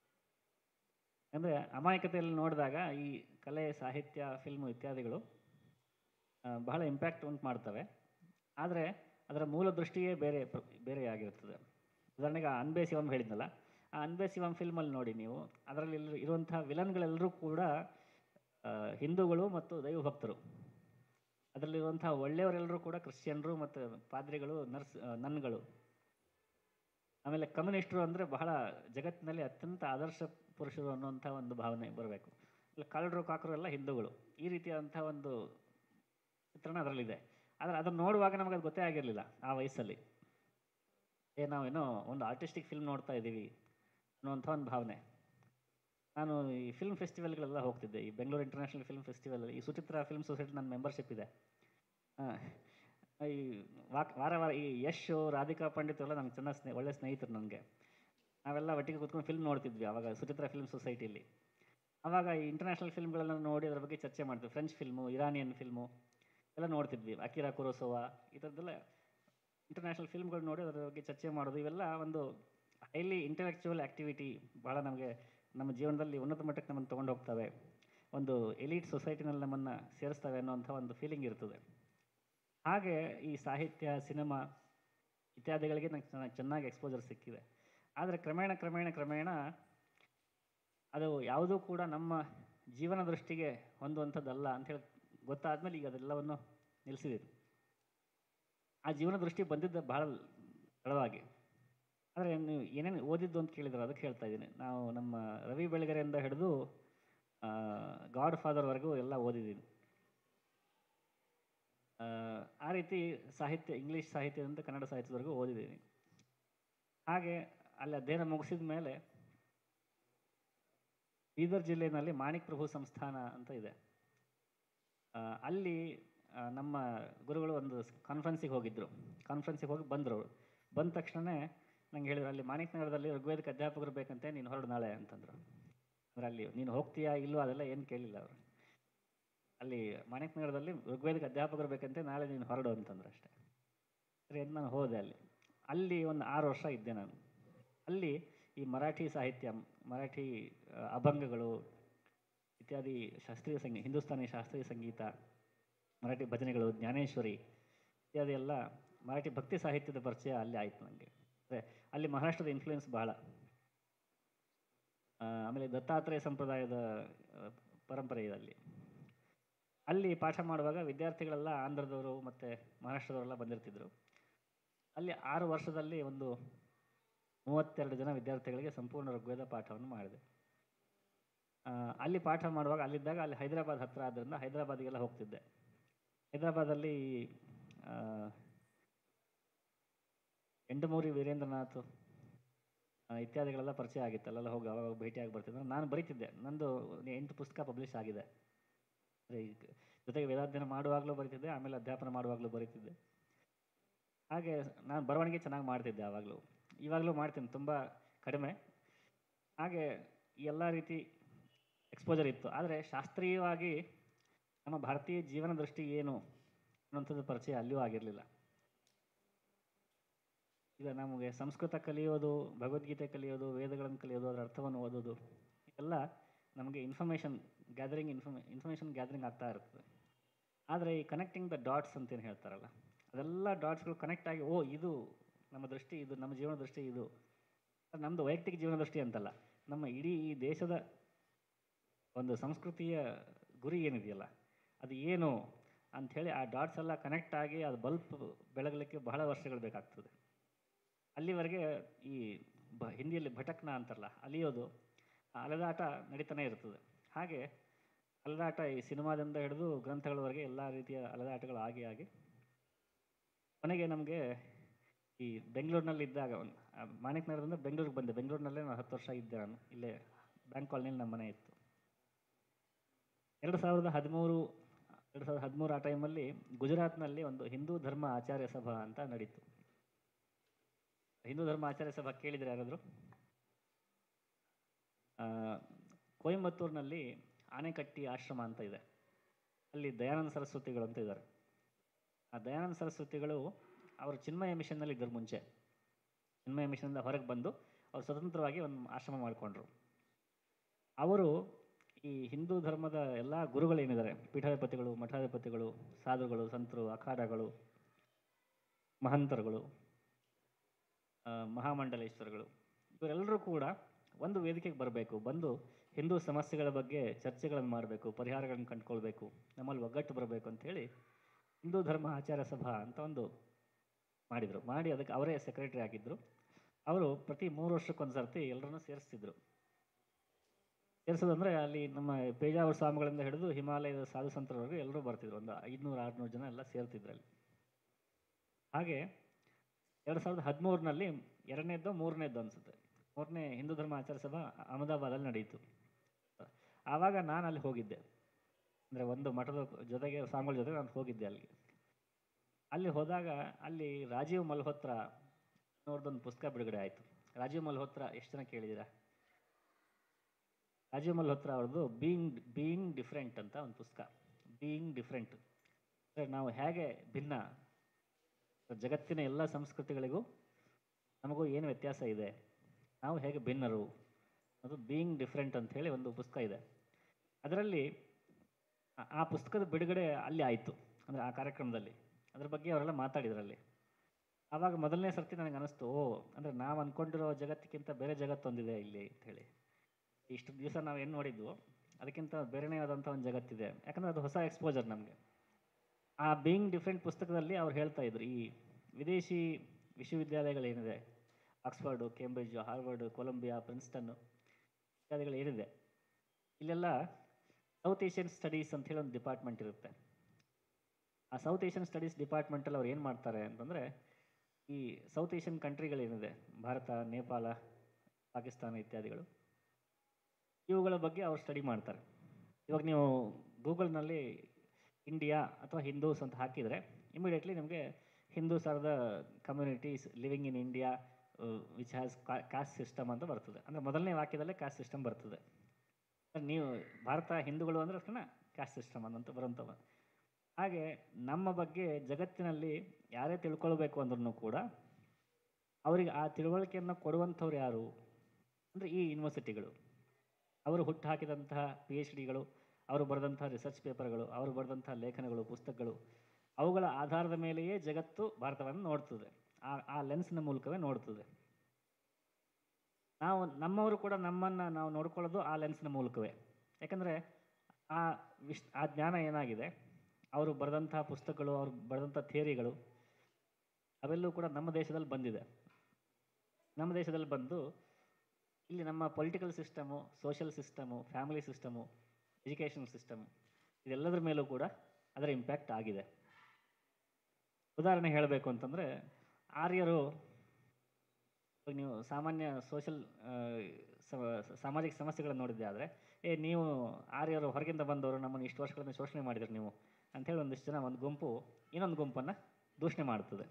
ಅಂದರೆ ಅಮಾಯಕತೆಯಲ್ಲಿ ನೋಡಿದಾಗ ಈ ಕಲೆ ಸಾಹಿತ್ಯ ಫಿಲ್ಮು ಇತ್ಯಾದಿಗಳು ಆ, ಬಹಳ ಇಂಪ್ಯಾಕ್ಟ್ ಉಂಟು ಮಾಡ್ತವೆ ಆದರೆ ಅದರ ಮೂಲ ದೃಷ್ಟಿಯೇ ಬೇರೆ ಪ್ರ- ಬೇರೆ ಆಗಿರ್ತದೆ ಉದಾಹರಣೆಗೆ ಆ ಅನ್ಬೆ ಶಿವಂ ಹೇಳಿದ್ನಲ್ಲ ಆ ಅನ್ಬೆ ಶಿವಂ ಫಿಲ್ಮಲ್ಲಿ ನೋಡಿ ನೀವು ಅದರಲ್ಲಿ ಇರುವಂಥ ವಿಲನ್ಗಳೆಲ್ಲರೂ ಕೂಡ ಆ, ಹಿಂದೂಗಳು ಮತ್ತು ದೈವಭಕ್ತರು ಅದರಲ್ಲಿರುವಂಥ ಒಳ್ಳೆಯವರೆಲ್ಲರೂ ಕೂಡ ಕ್ರಿಶ್ಚಿಯನ್ರು ಮತ್ತು ಪಾದ್ರಿಗಳು ನರ್ಸ್ ಆ, ನನ್ಗಳು ಆಮೇಲೆ ಕಮ್ಯುನಿಸ್ಟರು ಅಂದರೆ ಬಹಳ ಜಗತ್ತಿನಲ್ಲಿ ಅತ್ಯಂತ ಆದರ್ಶ ಪುರುಷರು ಅನ್ನುವಂಥ ಒಂದು ಭಾವನೆ ಬರಬೇಕು ಇಲ್ಲ ಕಳ್ಳರು ಕಾಕರು ಎಲ್ಲ ಹಿಂದೂಗಳು ಈ ರೀತಿಯಾದಂಥ ಒಂದು ಚಿತ್ರಣ ಅದರಲ್ಲಿದೆ ಆದರೆ ಅದನ್ನು ನೋಡುವಾಗ ನಮಗೆ ಅದು ಗೊತ್ತೇ ಆಗಿರಲಿಲ್ಲ ಆ ವಯಸ್ಸಲ್ಲಿ ಏ ನಾವೇನೋ ಒಂದು ಆರ್ಟಿಸ್ಟಿಕ್ ಫಿಲ್ಮ್ ನೋಡ್ತಾ ಇದ್ದೀವಿ ಅನ್ನುವಂಥ ಒಂದು ಭಾವನೆ ನಾನು ಈ ಫಿಲ್ಮ್ ಫೆಸ್ಟಿವಲ್ಗಳೆಲ್ಲ ಹೋಗ್ತಿದ್ದೆ ಈ ಬೆಂಗಳೂರು ಇಂಟರ್ನ್ಯಾಷನಲ್ ಫಿಲ್ಮ್ ಫೆಸ್ಟಿವಲ್ ಈ ಸುಚಿತ್ರ ಫಿಲ್ಮ್ ಸೊಸೈಟಿ ನನ್ನ ಮೆಂಬರ್ಶಿಪ್ ಇದೆ ಆ, ಈ ವಾಕ್ ವಾರ ವಾರ ಈ ಯಶ್ ರಾಧಿಕಾ ಪಂಡಿತ್ ಎಲ್ಲ ನನಗೆ ಚೆನ್ನಾಗಿ ಸ್ನೇ ಒಳ್ಳೆ ಸ್ನೇಹಿತರು ನನಗೆ ನಾವೆಲ್ಲ ಒಟ್ಟಿಗೆ ಕೂತ್ಕೊಂಡು ಫಿಲ್ಮ್ ನೋಡ್ತಿದ್ವಿ ಆವಾಗ ಸುಚಿತ್ರ ಫಿಲ್ಮ್ ಸೊಸೈಟಿಲಿ ಆವಾಗ ಈ ಇಂಟರ್ನ್ಯಾಷನಲ್ ಫಿಲ್ಮ್ಗಳೆಲ್ಲ ನೋಡಿ ಅದ್ರ ಬಗ್ಗೆ ಚರ್ಚೆ ಮಾಡ್ತೀವಿ ಫ್ರೆಂಚ್ ಫಿಲ್ಮು ಇರಾನಿಯನ್ ಫಿಲ್ಮು ಎಲ್ಲ ನೋಡ್ತಿದ್ವಿ ಅಕಿರಾ ಕುರೋಸೋವಾ ಈ ಥರದ್ದೆಲ್ಲ ಇಂಟರ್ನ್ಯಾಷನಲ್ ಫಿಲ್ಮ್ಗಳು ನೋಡಿ ಅದರ ಬಗ್ಗೆ ಚರ್ಚೆ ಮಾಡೋದು ಇವೆಲ್ಲ ಒಂದು ಹೈಲಿ ಇಂಟೆಲೆಕ್ಚುವಲ್ ಆ್ಯಕ್ಟಿವಿಟಿ ಭಾಳ ನಮಗೆ ನಮ್ಮ ಜೀವನದಲ್ಲಿ ಉನ್ನತ ಮಟ್ಟಕ್ಕೆ ನಮ್ಮನ್ನು ತೊಗೊಂಡು ಹೋಗ್ತವೆ ಒಂದು ಎಲೀಟ್ ಸೊಸೈಟಿನಲ್ಲಿ ನಮ್ಮನ್ನು ಸೇರಿಸ್ತವೆ ಅನ್ನೋಂಥ ಒಂದು ಫೀಲಿಂಗ್ ಇರ್ತದೆ ಹಾಗೆ ಈ ಸಾಹಿತ್ಯ ಸಿನಿಮಾ ಇತ್ಯಾದಿಗಳಿಗೆ ನಂಗೆ ಚೆನ್ನಾಗಿ ಚೆನ್ನಾಗಿ ಎಕ್ಸ್ಪೋಜರ್ ಸಿಕ್ಕಿದೆ ಆದರೆ ಕ್ರಮೇಣ ಕ್ರಮೇಣ ಕ್ರಮೇಣ ಅದು ಯಾವುದೂ ಕೂಡ ನಮ್ಮ ಜೀವನ ದೃಷ್ಟಿಗೆ ಹೊಂದುವಂಥದ್ದಲ್ಲ ಅಂಥೇಳಿ ಗೊತ್ತಾದ್ಮೇಲೆ ಈಗ ಅದೆಲ್ಲವನ್ನು ನಿಲ್ಲಿಸಿದ್ದೀವಿ ಆ ಜೀವನ ದೃಷ್ಟಿ ಬಂದಿದ್ದ ಬಹಳ ತಡವಾಗಿ ಆದರೆ ನೀವು ಏನೇನು ಓದಿದ್ದು ಅಂತ ಕೇಳಿದ್ರು ಅದಕ್ಕೆ ಹೇಳ್ತಾ ಇದ್ದೀನಿ ನಾವು ನಮ್ಮ ರವಿ ಬೆಳಗೆರೆಯಿಂದ ಹಿಡಿದು ಗಾಡ್ ಫಾದರ್ವರೆಗೂ ಎಲ್ಲ ಓದಿದ್ದೀನಿ ಆ, ಆ ರೀತಿ ಸಾಹಿತ್ಯ ಇಂಗ್ಲೀಷ್ ಸಾಹಿತ್ಯದಿಂದ ಕನ್ನಡ ಸಾಹಿತ್ಯದವರೆಗೂ ಓದಿದ್ದೀನಿ ಹಾಗೆ ಅಲ್ಲಿ ಅಧ್ಯಯನ ಮುಗಿಸಿದ ಮೇಲೆ ಬೀದರ್ ಜಿಲ್ಲೆಯಲ್ಲಿ ಮಾಣಿಕ್ ಪ್ರಭು ಸಂಸ್ಥಾನ ಅಂತ ಇದೆ ಆ, ಅಲ್ಲಿ ಆ, ನಮ್ಮ ಗುರುಗಳು ಒಂದು ಕಾನ್ಫರೆನ್ಸಿಗೆ ಹೋಗಿದ್ದರು ಕಾನ್ಫರೆನ್ಸಿಗೆ ಹೋಗಿ ಬಂದರು ಬಂದ ತಕ್ಷಣವೇ ನಂಗೆ ಹೇಳಿದ್ರು ಅಲ್ಲಿ ಮಾಣಿಕ್ ನಗರದಲ್ಲಿ ಋಗ್ವೇದಕ್ಕೆ ಅಧ್ಯಾಪಕರು ಬೇಕಂತೆ ನೀನು ಹೊರಡು ನಾಳೆ ಅಂತಂದರು ಅಂದ್ರೆ ಅಲ್ಲಿ ನೀನು ಹೋಗ್ತೀಯಾ ಇಲ್ವೋ ಅದೆಲ್ಲ ಏನು ಕೇಳಿಲ್ಲ ಅವರು ಅಲ್ಲಿ ಮಾಣಿಕ್ ನಗರದಲ್ಲಿ ಋಗ್ವೇದಕ್ಕೆ ಅಧ್ಯಾಪಕರು ಬೇಕಂತೆ ನಾಳೆ ನೀನು ಹೊರಡು ಅಂತಂದ್ರು ಅಷ್ಟೇ ಸರಿ ಅಂತ ನಾನು ಹೋದೆ ಅಲ್ಲಿ ಅಲ್ಲಿ ಒಂದು ಆರು ವರ್ಷ ಇದ್ದೆ ನಾನು ಅಲ್ಲಿ ಈ ಮರಾಠಿ ಸಾಹಿತ್ಯ ಮರಾಠಿ ಆ, ಅಭಂಗಗಳು ಇತ್ಯಾದಿ ಶಾಸ್ತ್ರೀಯ ಸಂಗೀತ ಹಿಂದೂಸ್ತಾನಿ ಶಾಸ್ತ್ರೀಯ ಸಂಗೀತ ಮರಾಠಿ ಭಜನೆಗಳು ಜ್ಞಾನೇಶ್ವರಿ ಇತ್ಯಾದಿ ಎಲ್ಲ ಮರಾಠಿ ಭಕ್ತಿ ಸಾಹಿತ್ಯದ ಪರಿಚಯ ಅಲ್ಲಿ ಆಯಿತು ನನಗೆ ಅಂದರೆ ಅಲ್ಲಿ ಮಹಾರಾಷ್ಟ್ರದ ಇನ್ಫ್ಲೂಯೆನ್ಸ್ ಬಹಳ ಆ, ಆಮೇಲೆ ದತ್ತಾತ್ರೇಯ ಸಂಪ್ರದಾಯದ ಆ, ಪರಂಪರೆ ಇದೆ ಅಲ್ಲಿ ಅಲ್ಲಿ ಪಾಠ ಮಾಡುವಾಗ ವಿದ್ಯಾರ್ಥಿಗಳೆಲ್ಲ ಆಂಧ್ರದವರು ಮತ್ತು ಮಹಾರಾಷ್ಟ್ರದವರೆಲ್ಲ ಬಂದಿರ್ತಿದ್ರು ಅಲ್ಲಿ ಆರು ವರ್ಷದಲ್ಲಿ ಒಂದು ಮೂವತ್ತೆರಡು ಜನ ವಿದ್ಯಾರ್ಥಿಗಳಿಗೆ ಸಂಪೂರ್ಣ ಋಗ್ವೇದ ಪಾಠವನ್ನು ಮಾಡಿದೆ ಆ, ಅಲ್ಲಿ ಪಾಠ ಮಾಡುವಾಗ ಅಲ್ಲಿದ್ದಾಗ ಅಲ್ಲಿ ಹೈದರಾಬಾದ್ ಹತ್ತಿರ ಆದ್ದರಿಂದ ಹೈದರಾಬಾದಿಗೆಲ್ಲ ಹೋಗ್ತಿದ್ದೆ ಹೈದರಾಬಾದಲ್ಲಿ ಆ, ಎಂಡಮೂರಿ ವೀರೇಂದ್ರನಾಥ್ ಆ, ಇತ್ಯಾದಿಗಳೆಲ್ಲ ಪರಿಚಯ ಆಗಿತ್ತು ಅಲ್ಲೆಲ್ಲ ಹೋಗಿ ಅವಾಗ ಭೇಟಿಯಾಗಿ ಬರ್ತಿದ್ದೆ ನಾನು ಬರೀತಿದ್ದೆ ನಂದು ಒಂದು ಎಂಟು ಪುಸ್ತಕ ಪಬ್ಲಿಷ್ ಆಗಿದೆ ಅಂದ್ರೆ ಈ ಜೊತೆಗೆ ವೇದಾಧ್ಯಯನ ಮಾಡುವಾಗಲೂ ಬರೀತಿದ್ದೆ ಆಮೇಲೆ ಅಧ್ಯಾಪನ ಮಾಡುವಾಗಲೂ ಬರೀತಿದ್ದೆ ಹಾಗೆ ನಾನು ಬರವಣಿಗೆ ಚೆನ್ನಾಗಿ ಮಾಡ್ತಿದ್ದೆ ಆವಾಗಲೂ ಇವಾಗಲೂ ಮಾಡ್ತೀನಿ ತುಂಬ ಕಡಿಮೆ ಹಾಗೆ ಈ ಎಲ್ಲ ರೀತಿ ಎಕ್ಸ್ಪೋಜರ್ ಇತ್ತು ಆದರೆ ಶಾಸ್ತ್ರೀಯವಾಗಿ ನಮ್ಮ ಭಾರತೀಯ ಜೀವನ ದೃಷ್ಟಿ ಏನು ಅನ್ನೋಂಥದ್ದು ಪರಿಚಯ ಅಲ್ಲಿಯೂ ಆಗಿರಲಿಲ್ಲ ಈಗ ನಮಗೆ ಸಂಸ್ಕೃತ ಕಲಿಯೋದು ಭಗವದ್ಗೀತೆ ಕಲಿಯೋದು ವೇದಗಳನ್ನು ಕಲಿಯೋದು ಅದರ ಅರ್ಥವನ್ನು ಓದೋದು ಎಲ್ಲ ನಮಗೆ information gathering information information gathering ಆಗ್ತಾ ಇರ್ತದೆ ಆದರೆ ಈ ಕನೆಕ್ಟಿಂಗ್ ದ ಡಾಟ್ಸ್ ಅಂತೇನು ಹೇಳ್ತಾರಲ್ಲ ಅದೆಲ್ಲ ಡಾಟ್ಸ್ಗಳು ಕನೆಕ್ಟ್ ಆಗಿ ಓ ಇದು ನಮ್ಮ ದೃಷ್ಟಿ ಇದು ನಮ್ಮ ಜೀವನ ದೃಷ್ಟಿ ಇದು ಅದು ನಮ್ಮದು ವೈಯಕ್ತಿಕ ಜೀವನ ದೃಷ್ಟಿ ಅಂತಲ್ಲ ನಮ್ಮ ಇಡೀ ಈ ದೇಶದ ಒಂದು ಸಂಸ್ಕೃತಿಯ ಗುರಿ ಏನಿದೆಯಲ್ಲ ಅದು ಏನು ಅಂಥೇಳಿ ಆ ಡಾಟ್ಸ್ ಎಲ್ಲ ಕನೆಕ್ಟ್ ಆಗಿ ಅದು ಬಲ್ಪ್ ಬೆಳಗಲಿಕ್ಕೆ ಬಹಳ ವರ್ಷಗಳು ಬೇಕಾಗ್ತದೆ ಅಲ್ಲಿವರೆಗೆ ಈ ಬ ಹಿಂದಿಯಲ್ಲಿ ಭಟಕ್ನ ಅಂತಾರಲ್ಲ ಅಲಿಯೋದು ಆ ಅಲೆದಾಟ ನಡೀತಾನೆ ಇರ್ತದೆ ಹಾಗೆ ಅಲೆದಾಟ ಈ ಸಿನಿಮಾದಿಂದ ಹಿಡಿದು ಗ್ರಂಥಗಳವರೆಗೆ ಎಲ್ಲ ರೀತಿಯ ಅಲೆದಾಟಗಳು ಆಗಿ ಆಗಿ ಕೊನೆಗೆ ನಮಗೆ ಈ ಬೆಂಗಳೂರಿನಲ್ಲಿ ಇದ್ದಾಗ ಒಂದು ಮಾಣಿಕ್ ನಗರದಿಂದ ಬೆಂಗಳೂರಿಗೆ ಬಂದೆ ಬೆಂಗಳೂರಿನಲ್ಲೇ ನಾನು ಹತ್ತು ವರ್ಷ ಇದ್ದೆ ನಾನು ಇಲ್ಲೇ ಬ್ಯಾಂಕ್ ಕಾಲನಿಯಲ್ಲಿ ನಮ್ಮ ಮನೆ ಇತ್ತು ಎರಡು ಸಾವಿರದ ಹದಿಮೂರು ಎರಡು ಸಾವಿರದ ಹದಿಮೂರು ಆ ಟೈಮಲ್ಲಿ ಗುಜರಾತ್ನಲ್ಲಿ ಒಂದು ಹಿಂದೂ ಧರ್ಮ ಆಚಾರ್ಯ ಸಭಾ ಅಂತ ನಡೀತು ಹಿಂದೂ ಧರ್ಮ ಆಚಾರ್ಯ ಸಭಾ ಕೇಳಿದ್ರೆ ಯಾರಾದರೂ ಆ, ಕೊಯಂಬತ್ತೂರಿನಲ್ಲಿ ಆನೆಕಟ್ಟಿ ಆಶ್ರಮ ಅಂತ ಇದೆ ಅಲ್ಲಿ ದಯಾನಂದ ಸರಸ್ವತಿಗಳು ಅಂತ ಇದ್ದಾರೆ ಆ ದಯಾನಂದ ಸರಸ್ವತಿಗಳು ಅವರು ಚಿನ್ಮಯ ಮಿಷನ್ನಲ್ಲಿ ಇದ್ದರು ಮುಂಚೆ ಚಿನ್ಮಯ ಮಿಷನ್ನಿಂದ ಹೊರಗೆ ಬಂದು ಅವರು ಸ್ವತಂತ್ರವಾಗಿ ಒಂದು ಆಶ್ರಮ ಮಾಡಿಕೊಂಡ್ರು ಅವರು ಈ ಹಿಂದೂ ಧರ್ಮದ ಎಲ್ಲ ಗುರುಗಳೇನಿದ್ದಾರೆ ಪೀಠಾಧಿಪತಿಗಳು ಮಠಾಧಿಪತಿಗಳು ಸಾಧುಗಳು ಸಂತರು ಅಖಾಡಗಳು ಮಹಂತರುಗಳು ಆ, ಮಹಾಮಂಡಲೇಶ್ವರಗಳು ಇವರೆಲ್ಲರೂ ಕೂಡ ಒಂದು ವೇದಿಕೆಗೆ ಬರಬೇಕು ಬಂದು ಹಿಂದೂ ಸಮಸ್ಯೆಗಳ ಬಗ್ಗೆ ಚರ್ಚೆಗಳನ್ನು ಮಾಡಬೇಕು ಪರಿಹಾರಗಳನ್ನು ಕಂಡುಕೊಳ್ಬೇಕು ನಮ್ಮಲ್ಲಿ ಒಗ್ಗಟ್ಟು ಬರಬೇಕು ಅಂತೇಳಿ ಹಿಂದೂ ಧರ್ಮ ಆಚಾರ ಸಭಾ ಅಂತ ಒಂದು ಮಾಡಿದರು ಮಾಡಿ ಅದಕ್ಕೆ ಅವರೇ ಸೆಕ್ರೆಟರಿ ಆಗಿದ್ದರು ಅವರು ಪ್ರತಿ ಮೂರು ವರ್ಷಕ್ಕೊಂದು ಸರ್ತಿ ಎಲ್ಲರನ್ನೂ ಸೇರಿಸ್ತಿದ್ರು ಸೇರಿಸೋದಂದರೆ ಅಲ್ಲಿ ನಮ್ಮ ಪೇಜಾವರ ಸ್ವಾಮಿಗಳಿಂದ ಹಿಡಿದು ಹಿಮಾಲಯದ ಸಾಧು ಸಂತರವರೆಗೂ ಎಲ್ಲರೂ ಬರ್ತಿದ್ರು ಒಂದು ಐದುನೂರು ಆರುನೂರು ಜನ ಎಲ್ಲ ಸೇರ್ತಿದ್ರು ಅಲ್ಲಿ ಹಾಗೆ ಎರಡು ಸಾವಿರದ ಹದಿಮೂರನಲ್ಲಿ ಎರಡನೇದ್ದು ಮೂರನೇದ್ದು ಅನಿಸುತ್ತೆ ಮೂರನೇ ಹಿಂದೂ ಧರ್ಮ ಆಚಾರ ಸಭಾ ಅಹಮದಾಬಾದಲ್ಲಿ ನಡೆಯಿತು ಆವಾಗ ನಾನು ಅಲ್ಲಿ ಹೋಗಿದ್ದೆ ಅಂದರೆ ಒಂದು ಮಠದ ಜೊತೆಗೆ ಸ್ವಾಮಿಗಳ ಜೊತೆಗೆ ನಾನು ಹೋಗಿದ್ದೆ ಅಲ್ಲಿಗೆ ಅಲ್ಲಿ ಹೋದಾಗ ಅಲ್ಲಿ ರಾಜೀವ್ ಮಲ್ಹೋತ್ರ ಅವ್ರದ್ದೊಂದು ಪುಸ್ತಕ ಬಿಡುಗಡೆ ಆಯಿತು ರಾಜೀವ್ ಮಲ್ಹೋತ್ರ ಎಷ್ಟು ಜನ ಕೇಳಿದ್ದೀರಾ ರಾಜೀವ್ ಮಲ್ಹೋತ್ರ ಅವ್ರದ್ದು ಬೀಯಿಂಗ್ ಬೀಯಿಂಗ್ ಡಿಫ್ರೆಂಟ್ ಅಂತ ಒಂದು ಪುಸ್ತಕ ಬೀಯಿಂಗ್ ಡಿಫ್ರೆಂಟ್ ಅಂದರೆ ನಾವು ಹೇಗೆ ಭಿನ್ನ ಜಗತ್ತಿನ ಎಲ್ಲ ಸಂಸ್ಕೃತಿಗಳಿಗೂ ನಮಗೂ ಏನು ವ್ಯತ್ಯಾಸ ಇದೆ ನಾವು ಹೇಗೆ ಭಿನ್ನರು ಅದು ಬೀಯಿಂಗ್ ಡಿಫ್ರೆಂಟ್ ಅಂತ ಹೇಳಿ ಒಂದು ಪುಸ್ತಕ ಇದೆ ಅದರಲ್ಲಿ ಆ- ಆ ಪುಸ್ತಕದ ಬಿಡುಗಡೆ ಅಲ್ಲಿ ಆಯಿತು ಅಂದರೆ ಆ ಕಾರ್ಯಕ್ರಮದಲ್ಲಿ ಅದ್ರ ಬಗ್ಗೆ ಅವರೆಲ್ಲ ಮಾತಾಡಿದ್ರಲ್ಲಿ ಆವಾಗ ಮೊದಲನೇ ಸರ್ತಿ ನನಗೆ ಅನಿಸ್ತು ಓ ಅಂದರೆ ನಾವು ಅಂದ್ಕೊಂಡಿರೋ ಜಗತ್ತಿಗಿಂತ ಬೇರೆ ಜಗತ್ತೊಂದಿದೆ ಇಲ್ಲಿ ಅಂಥೇಳಿ ಇಷ್ಟು ದಿವಸ ನಾವು ಏನು ನೋಡಿದ್ವು ಅದಕ್ಕಿಂತ ಬೇರೆನೇ ಆದಂಥ ಒಂದು ಜಗತ್ತಿದೆ ಯಾಕಂದರೆ ಅದು ಹೊಸ ಎಕ್ಸ್ಪೋಜರ್ ನಮಗೆ ಆ ಬೀಯಿಂಗ್ ಡಿಫ್ರೆಂಟ್ ಪುಸ್ತಕದಲ್ಲಿ ಅವ್ರು ಹೇಳ್ತಾ ಇದ್ರು ಈ ವಿದೇಶಿ ವಿಶ್ವವಿದ್ಯಾಲಯಗಳೇನಿದೆ ಆಕ್ಸ್ಫರ್ಡು ಕೇಂಬ್ರಿಡ್ಜು ಹಾರ್ವರ್ಡು ಕೊಲಂಬಿಯಾ ಪ್ರಿನ್ಸ್ಟನ್ನು ಇತ್ಯಾದಿಗಳು ಏನಿದೆ ಇಲ್ಲೆಲ್ಲ ಸೌತ್ ಏಷ್ಯನ್ ಸ್ಟಡೀಸ್ ಅಂತ ಹೇಳಿ ಒಂದು ಡಿಪಾರ್ಟ್ಮೆಂಟ್ ಇರುತ್ತೆ ಆ ಸೌತ್ ಏಷ್ಯನ್ ಸ್ಟಡೀಸ್ ಡಿಪಾರ್ಟ್ಮೆಂಟಲ್ಲಿ ಅವ್ರು ಏನು ಮಾಡ್ತಾರೆ ಅಂತಂದರೆ ಈ ಸೌತ್ ಏಷ್ಯನ್ ಕಂಟ್ರಿಗಳೇನಿದೆ ಭಾರತ ನೇಪಾಳ ಪಾಕಿಸ್ತಾನ ಇತ್ಯಾದಿಗಳು ಇವುಗಳ ಬಗ್ಗೆ ಅವ್ರು ಸ್ಟಡಿ ಮಾಡ್ತಾರೆ ಇವಾಗ ನೀವು ಗೂಗಲ್ನಲ್ಲಿ ಇಂಡಿಯಾ ಅಥವಾ ಹಿಂದೂಸ್ ಅಂತ ಹಾಕಿದರೆ ಇಮಿಡಿಯೇಟ್ಲಿ ನಿಮಗೆ Hindus are the communities living in India which has caste system ಅಂತ ಬರ್ತದೆ ಅಂದರೆ ಮೊದಲನೇ ವಾಕ್ಯದಲ್ಲೇ ಕಾಸ್ಟ್ ಸಿಸ್ಟಮ್ ಬರ್ತದೆ ಅಂದ್ರೆ ನೀವು ಭಾರತ ಹಿಂದೂಗಳು ಅಂದರೆ ಅಷ್ಟೇ ಕಾಸ್ಟ್ ಸಿಸ್ಟಮ್ ಅನ್ನಂತ ಬರುವಂಥವು ಹಾಗೆ ನಮ್ಮ ಬಗ್ಗೆ ಜಗತ್ತಿನಲ್ಲಿ ಯಾರೇ ತಿಳ್ಕೊಳ್ಬೇಕು ಅಂದ್ರೂ ಕೂಡ ಅವರಿಗೆ ಆ ತಿಳುವಳಿಕೆಯನ್ನು ಕೊಡುವಂಥವ್ರು ಯಾರು ಅಂದರೆ ಈ ಯೂನಿವರ್ಸಿಟಿಗಳು ಅವರು ಹುಟ್ಟು ಹಾಕಿದಂತಹ ಪಿ ಎಚ್ ಡಿಗಳು ಅವರು ಬರೆದಂತಹ ರಿಸರ್ಚ್ ಪೇಪರ್ಗಳು ಅವರು ಬರೆದಂತಹ ಲೇಖನಗಳು ಪುಸ್ತಕಗಳು ಅವುಗಳ ಆಧಾರದ ಮೇಲೆಯೇ ಜಗತ್ತು ಭಾರತವನ್ನು ನೋಡ್ತದೆ ಆ ಆ ಲೆನ್ಸ್ನ ಮೂಲಕವೇ ನೋಡ್ತದೆ ನಾವು ನಮ್ಮವರು ಕೂಡ ನಮ್ಮನ್ನು ನಾವು ನೋಡ್ಕೊಳ್ಳೋದು ಆ ಲೆನ್ಸ್ನ ಮೂಲಕವೇ ಯಾಕಂದರೆ ಆ ವಿಶ್ ಆ ಜ್ಞಾನ ಏನಾಗಿದೆ ಅವರು ಬರೆದಂತಹ ಪುಸ್ತಕಗಳು ಅವರು ಬರೆದಂಥ ಥಿಯರಿಗಳು ಅವೆಲ್ಲವೂ ಕೂಡ ನಮ್ಮ ದೇಶದಲ್ಲಿ ಬಂದಿದೆ ನಮ್ಮ ದೇಶದಲ್ಲಿ ಬಂದು ಇಲ್ಲಿ ನಮ್ಮ political system social system family system education system ಇದೆಲ್ಲದರ ಮೇಲೂ ಕೂಡ ಅದರ ಇಂಪ್ಯಾಕ್ಟ್ ಆಗಿದೆ ಉದಾಹರಣೆ ಹೇಳಬೇಕು ಅಂತಂದರೆ ಆರ್ಯರು ಇವಾಗ ನೀವು ಸಾಮಾನ್ಯ ಸೋಷಲ್ ಸಾಮಾಜಿಕ ಸಮಸ್ಯೆಗಳನ್ನು ನೋಡಿದ್ದೆ ಆದರೆ ಏ ನೀವು ಆರ್ಯರು ಹೊರಗಿಂದ ಬಂದವರು ನಮ್ಮನ್ನು ಇಷ್ಟು ವರ್ಷಗಳಿಂದ ಶೋಷಣೆ ಮಾಡಿದ್ರಿ ನೀವು ಅಂಥೇಳಿ ಒಂದಿಷ್ಟು ಜನ ಒಂದು ಗುಂಪು ಇನ್ನೊಂದು ಗುಂಪನ್ನು ದೂಷಣೆ ಮಾಡ್ತದೆ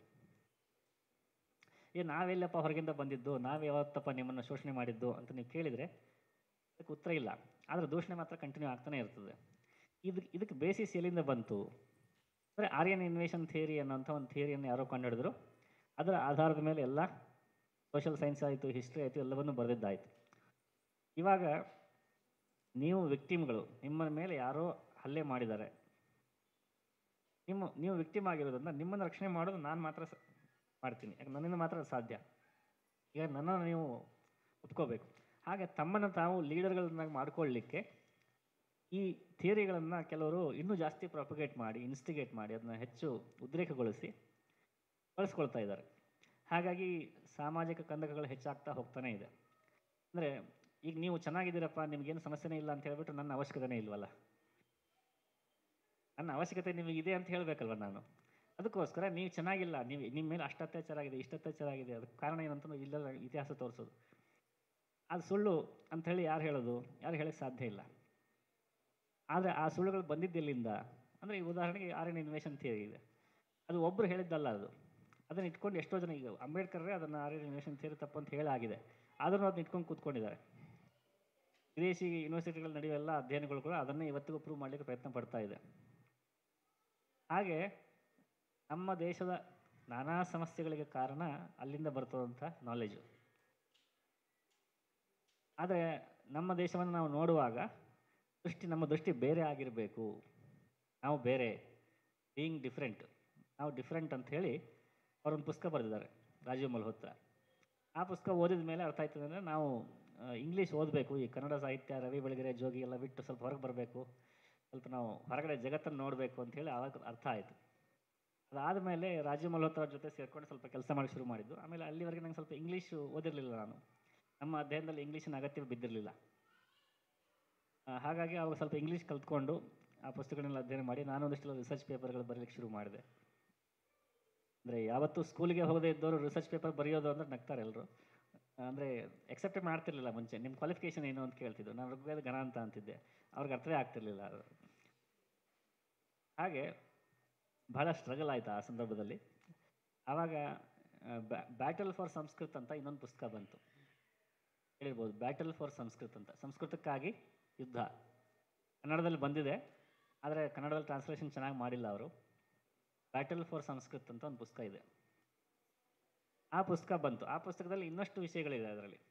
ಏ ನಾವೆಲ್ಲಪ್ಪ ಹೊರಗಿಂದ ಬಂದಿದ್ದು ನಾವು ಯಾವತ್ತಪ್ಪ ನಿಮ್ಮನ್ನು ಶೋಷಣೆ ಮಾಡಿದ್ದು ಅಂತ ನೀವು ಕೇಳಿದರೆ ಅದಕ್ಕೆ ಉತ್ತರ ಇಲ್ಲ ಆದರೆ ದೂಷಣೆ ಮಾತ್ರ ಕಂಟಿನ್ಯೂ ಆಗ್ತಾನೆ ಇರ್ತದೆ ಇದು ಇದಕ್ಕೆ ಬೇಸಿಸ್ ಎಲ್ಲಿಂದ ಬಂತು ಅಂದರೆ ಆರ್ಯನ್ ಇನ್ವೇಷನ್ ಥಿಯರಿ ಅನ್ನೋಂಥ ಒಂದು ಥಿಯರಿಯನ್ನು ಯಾರೋ ಕಂಡುಹಿಡಿದ್ರು ಅದರ ಆಧಾರದ ಮೇಲೆ ಎಲ್ಲ ಸೋಷಿಯಲ್ ಸೈನ್ಸ್ ಆಯಿತು ಹಿಸ್ಟ್ರಿ ಆಯಿತು ಎಲ್ಲವನ್ನೂ ಬರೆದಿದ್ದಾಯಿತು ಇವಾಗ ನೀವು ವಿಕ್ಟಿಮ್ಗಳು ನಿಮ್ಮ ಮೇಲೆ ಯಾರೋ ಹಲ್ಲೆ ಮಾಡಿದ್ದಾರೆ ನಿಮ್ಮ ನೀವು ವಿಕ್ಟಿಮ್ ಆಗಿರೋದ್ರಿಂದ ನಿಮ್ಮನ್ನು ರಕ್ಷಣೆ ಮಾಡೋದು ನಾನು ಮಾತ್ರ ಸ- ಮಾಡ್ತೀನಿ ಯಾಕೆ ನನ್ನಿಂದ ಮಾತ್ರ ಅದು ಸಾಧ್ಯ ಈಗ ನನ್ನನ್ನು ನೀವು ಒಪ್ಕೋಬೇಕು ಹಾಗೆ ತಮ್ಮನ್ನು ತಾವು ಲೀಡರ್ಗಳನ್ನಾಗಿ ಮಾಡ್ಕೊಳ್ಳಿಕ್ಕೆ ಈ ಥಿಯರಿಗಳನ್ನು ಕೆಲವರು ಇನ್ನೂ ಜಾಸ್ತಿ ಪ್ರೊಪಗೇಟ್ ಮಾಡಿ ಇನ್ಸ್ಟಿಗೇಟ್ ಮಾಡಿ ಅದನ್ನ ಹೆಚ್ಚು ಉದ್ರೇಕಗೊಳಿಸಿ ಬಳಸ್ಕೊಳ್ತಾ ಇದ್ದಾರೆ ಹಾಗಾಗಿ ಸಾಮಾಜಿಕ ಕಂದಕಗಳು ಹೆಚ್ಚಾಗ್ತಾ ಹೋಗ್ತಾನೆ ಇದೆ ಅಂದರೆ ಈಗ ನೀವು ಚೆನ್ನಾಗಿದ್ದೀರಪ್ಪ ನಿಮಗೇನು ಸಮಸ್ಯೆನೇ ಇಲ್ಲ ಅಂತ ಹೇಳ್ಬಿಟ್ಟು ನನ್ನ ಅವಶ್ಯಕತೆನೇ ಇಲ್ವಲ್ಲ ನನ್ನ ಅವಶ್ಯಕತೆ ನಿಮಗಿದೆ ಅಂತ ಹೇಳಬೇಕಲ್ವ ನಾನು ಅದಕ್ಕೋಸ್ಕರ ನೀವು ಚೆನ್ನಾಗಿಲ್ಲ ನೀವು ನಿಮ್ಮ ಮೇಲೆ ಅಷ್ಟು ಅತ್ಯಾಚಾರ ಆಗಿದೆ ಇಷ್ಟು ಅತ್ಯಾಚಾರ ಆಗಿದೆ ಅದಕ್ಕೆ ಕಾರಣ ಏನಂತ ಇಲ್ಲೆಲ್ಲ ಇತಿಹಾಸ ತೋರಿಸೋದು ಅದು ಸುಳ್ಳು ಅಂಥೇಳಿ ಯಾರು ಹೇಳೋದು ಯಾರು ಹೇಳೋಕ್ಕೆ ಸಾಧ್ಯ ಇಲ್ಲ ಆದರೆ ಆ ಸುಳ್ಳುಗಳು ಬಂದಿದ್ದೆಲ್ಲಿಂದ ಅಂದರೆ ಈ ಉದಾಹರಣೆಗೆ ಆರ್ ಎನ್ ಇನ್ವೇಷನ್ ಥಿಯರಿ ಇದೆ ಅದು ಒಬ್ಬರು ಹೇಳಿದ್ದಲ್ಲ ಅದು ಅದನ್ನು ಇಟ್ಕೊಂಡು ಎಷ್ಟೋ ಜನ ಈಗ ಅಂಬೇಡ್ಕರ್ರೇ ಅದನ್ನು ಆರ್ ಎನ್ ಇನ್ವೇಷನ್ ಥಿಯರಿ ತಪ್ಪು ಅಂತ ಹೇಳಾಗಿದೆ ಆದರೂ ಅದನ್ನ ಇಟ್ಕೊಂಡು ಕೂತ್ಕೊಂಡಿದ್ದಾರೆ ವಿದೇಶಿ ಯೂನಿವರ್ಸಿಟಿಗಳು ನಡೆಯುವ ಎಲ್ಲ ಅಧ್ಯಯನಗಳು ಕೂಡ ಅದನ್ನೇ ಇವತ್ತಿಗೂ ಪ್ರೂವ್ ಮಾಡಲಿಕ್ಕೆ ಪ್ರಯತ್ನ ಪಡ್ತಾ ಇದೆ ಹಾಗೆ ನಮ್ಮ ದೇಶದ ನಾನಾ ಸಮಸ್ಯೆಗಳಿಗೆ ಕಾರಣ ಅಲ್ಲಿಂದ ಬರ್ತದಂಥ ನಾಲೆಜು ಆದರೆ ನಮ್ಮ ದೇಶವನ್ನು ನಾವು ನೋಡುವಾಗ ದೃಷ್ಟಿ ನಮ್ಮ ದೃಷ್ಟಿ ಬೇರೆ ಆಗಿರಬೇಕು ನಾವು ಬೇರೆ ಬೀಯಿಂಗ್ ಡಿಫ್ರೆಂಟ್ ನಾವು ಡಿಫ್ರೆಂಟ್ ಅಂತ ಹೇಳಿ ಅವರೊಂದು ಪುಸ್ತಕ ಬರೆದಿದ್ದಾರೆ ರಾಜೀವ್ ಮಲ್ಹೋತ್ರಾ ಆ ಪುಸ್ತಕ ಓದಿದ ಮೇಲೆ ಅರ್ಥ ಆಯ್ತದೆ ಅಂದರೆ ನಾವು ಇಂಗ್ಲೀಷ್ ಓದಬೇಕು ಈ ಕನ್ನಡ ಸಾಹಿತ್ಯ ರವಿ ಬೆಳಗೆರೆ ಜೋಗಿ ಎಲ್ಲ ಬಿಟ್ಟು ಸ್ವಲ್ಪ ಹೊರಗೆ ಬರಬೇಕು ಸ್ವಲ್ಪ ನಾವು ಹೊರಗಡೆ ಜಗತ್ತನ್ನು ನೋಡಬೇಕು ಅಂತೇಳಿ ಆವಾಗ ಅರ್ಥ ಆಯಿತು ಅದಾದಮೇಲೆ ರಾಜೀವ್ ಮಲ್ಹೋತ್ರಾ ಅವ್ರ ಜೊತೆ ಸೇರ್ಕೊಂಡು ಸ್ವಲ್ಪ ಕೆಲಸ ಮಾಡಿ ಶುರು ಮಾಡಿದ್ದು ಆಮೇಲೆ ಅಲ್ಲಿವರೆಗೆ ನಂಗೆ ಸ್ವಲ್ಪ ಇಂಗ್ಲೀಷು ಓದಿರಲಿಲ್ಲ ನಾನು ನಮ್ಮ ಅಧ್ಯಯನದಲ್ಲಿ ಇಂಗ್ಲೀಷಿನ ಅಗತ್ಯ ಬಿದ್ದಿರಲಿಲ್ಲ ಆ, ಹಾಗಾಗಿ ಅವಾಗ ಸ್ವಲ್ಪ ಇಂಗ್ಲೀಷ್ ಕಲ್ತ್ಕೊಂಡು ಆ ಪುಸ್ತಕಗಳನ್ನೆಲ್ಲ ಅಧ್ಯಯನ ಮಾಡಿ ನಾನು ಒಂದಿಷ್ಟು ರಿಸರ್ಚ್ ಪೇಪರ್ಗಳು ಬರೀಲಿಕ್ಕೆ ಶುರು ಮಾಡಿದೆ ಅಂದರೆ ಯಾವತ್ತೂ ಸ್ಕೂಲಿಗೆ ಹೋಗದೇ ಇದ್ದವರು ರಿಸರ್ಚ್ ಪೇಪರ್ ಬರೆಯೋದು ಅಂದ್ರೆ ನಗ್ತಾರೆ ಎಲ್ಲರೂ ಅಂದರೆ ಎಕ್ಸೆಪ್ಟ್ ಮಾಡ್ತಿರ್ಲಿಲ್ಲ ಮುಂಚೆ ನಿಮ್ಮ ಕ್ವಾಲಿಫಿಕೇಷನ್ ಏನು ಅಂತ ಕೇಳ್ತಿದ್ದು ನಾನು ಋಗ್ವೇದ ಗಣ ಅಂತ ಅಂತಿದ್ದೆ ಅವ್ರಿಗೆ ಅರ್ಥವೇ ಆಗ್ತಿರ್ಲಿಲ್ಲ ಅದು ಹಾಗೆ ಬಹಳ ಸ್ಟ್ರಗಲ್ ಆಯಿತು ಆ ಸಂದರ್ಭದಲ್ಲಿ ಆವಾಗ ಬ್ಯಾಟಲ್ ಫಾರ್ ಸಂಸ್ಕೃತ್ ಅಂತ ಇನ್ನೊಂದು ಪುಸ್ತಕ ಬಂತು ಹೇಳಿರ್ಬೋದು ಬ್ಯಾಟಲ್ ಫಾರ್ ಸಂಸ್ಕೃತ್ ಅಂತ ಸಂಸ್ಕೃತಕ್ಕಾಗಿ ಯುದ್ಧ ಕನ್ನಡದಲ್ಲಿ ಬಂದಿದೆ ಆದರೆ ಕನ್ನಡದಲ್ಲಿ ಟ್ರಾನ್ಸ್ಲೇಷನ್ ಚೆನ್ನಾಗಿ ಮಾಡಿಲ್ಲ ಅವರು ಬ್ಯಾಟಲ್ ಫಾರ್ ಸಂಸ್ಕೃತ್ ಅಂತ ಒಂದು ಪುಸ್ತಕ ಇದೆ ಆ ಪುಸ್ತಕ ಬಂತು ಆ ಪುಸ್ತಕದಲ್ಲಿ ಇನ್ನಷ್ಟು ವಿಷಯಗಳಿದೆ ಅದರಲ್ಲಿ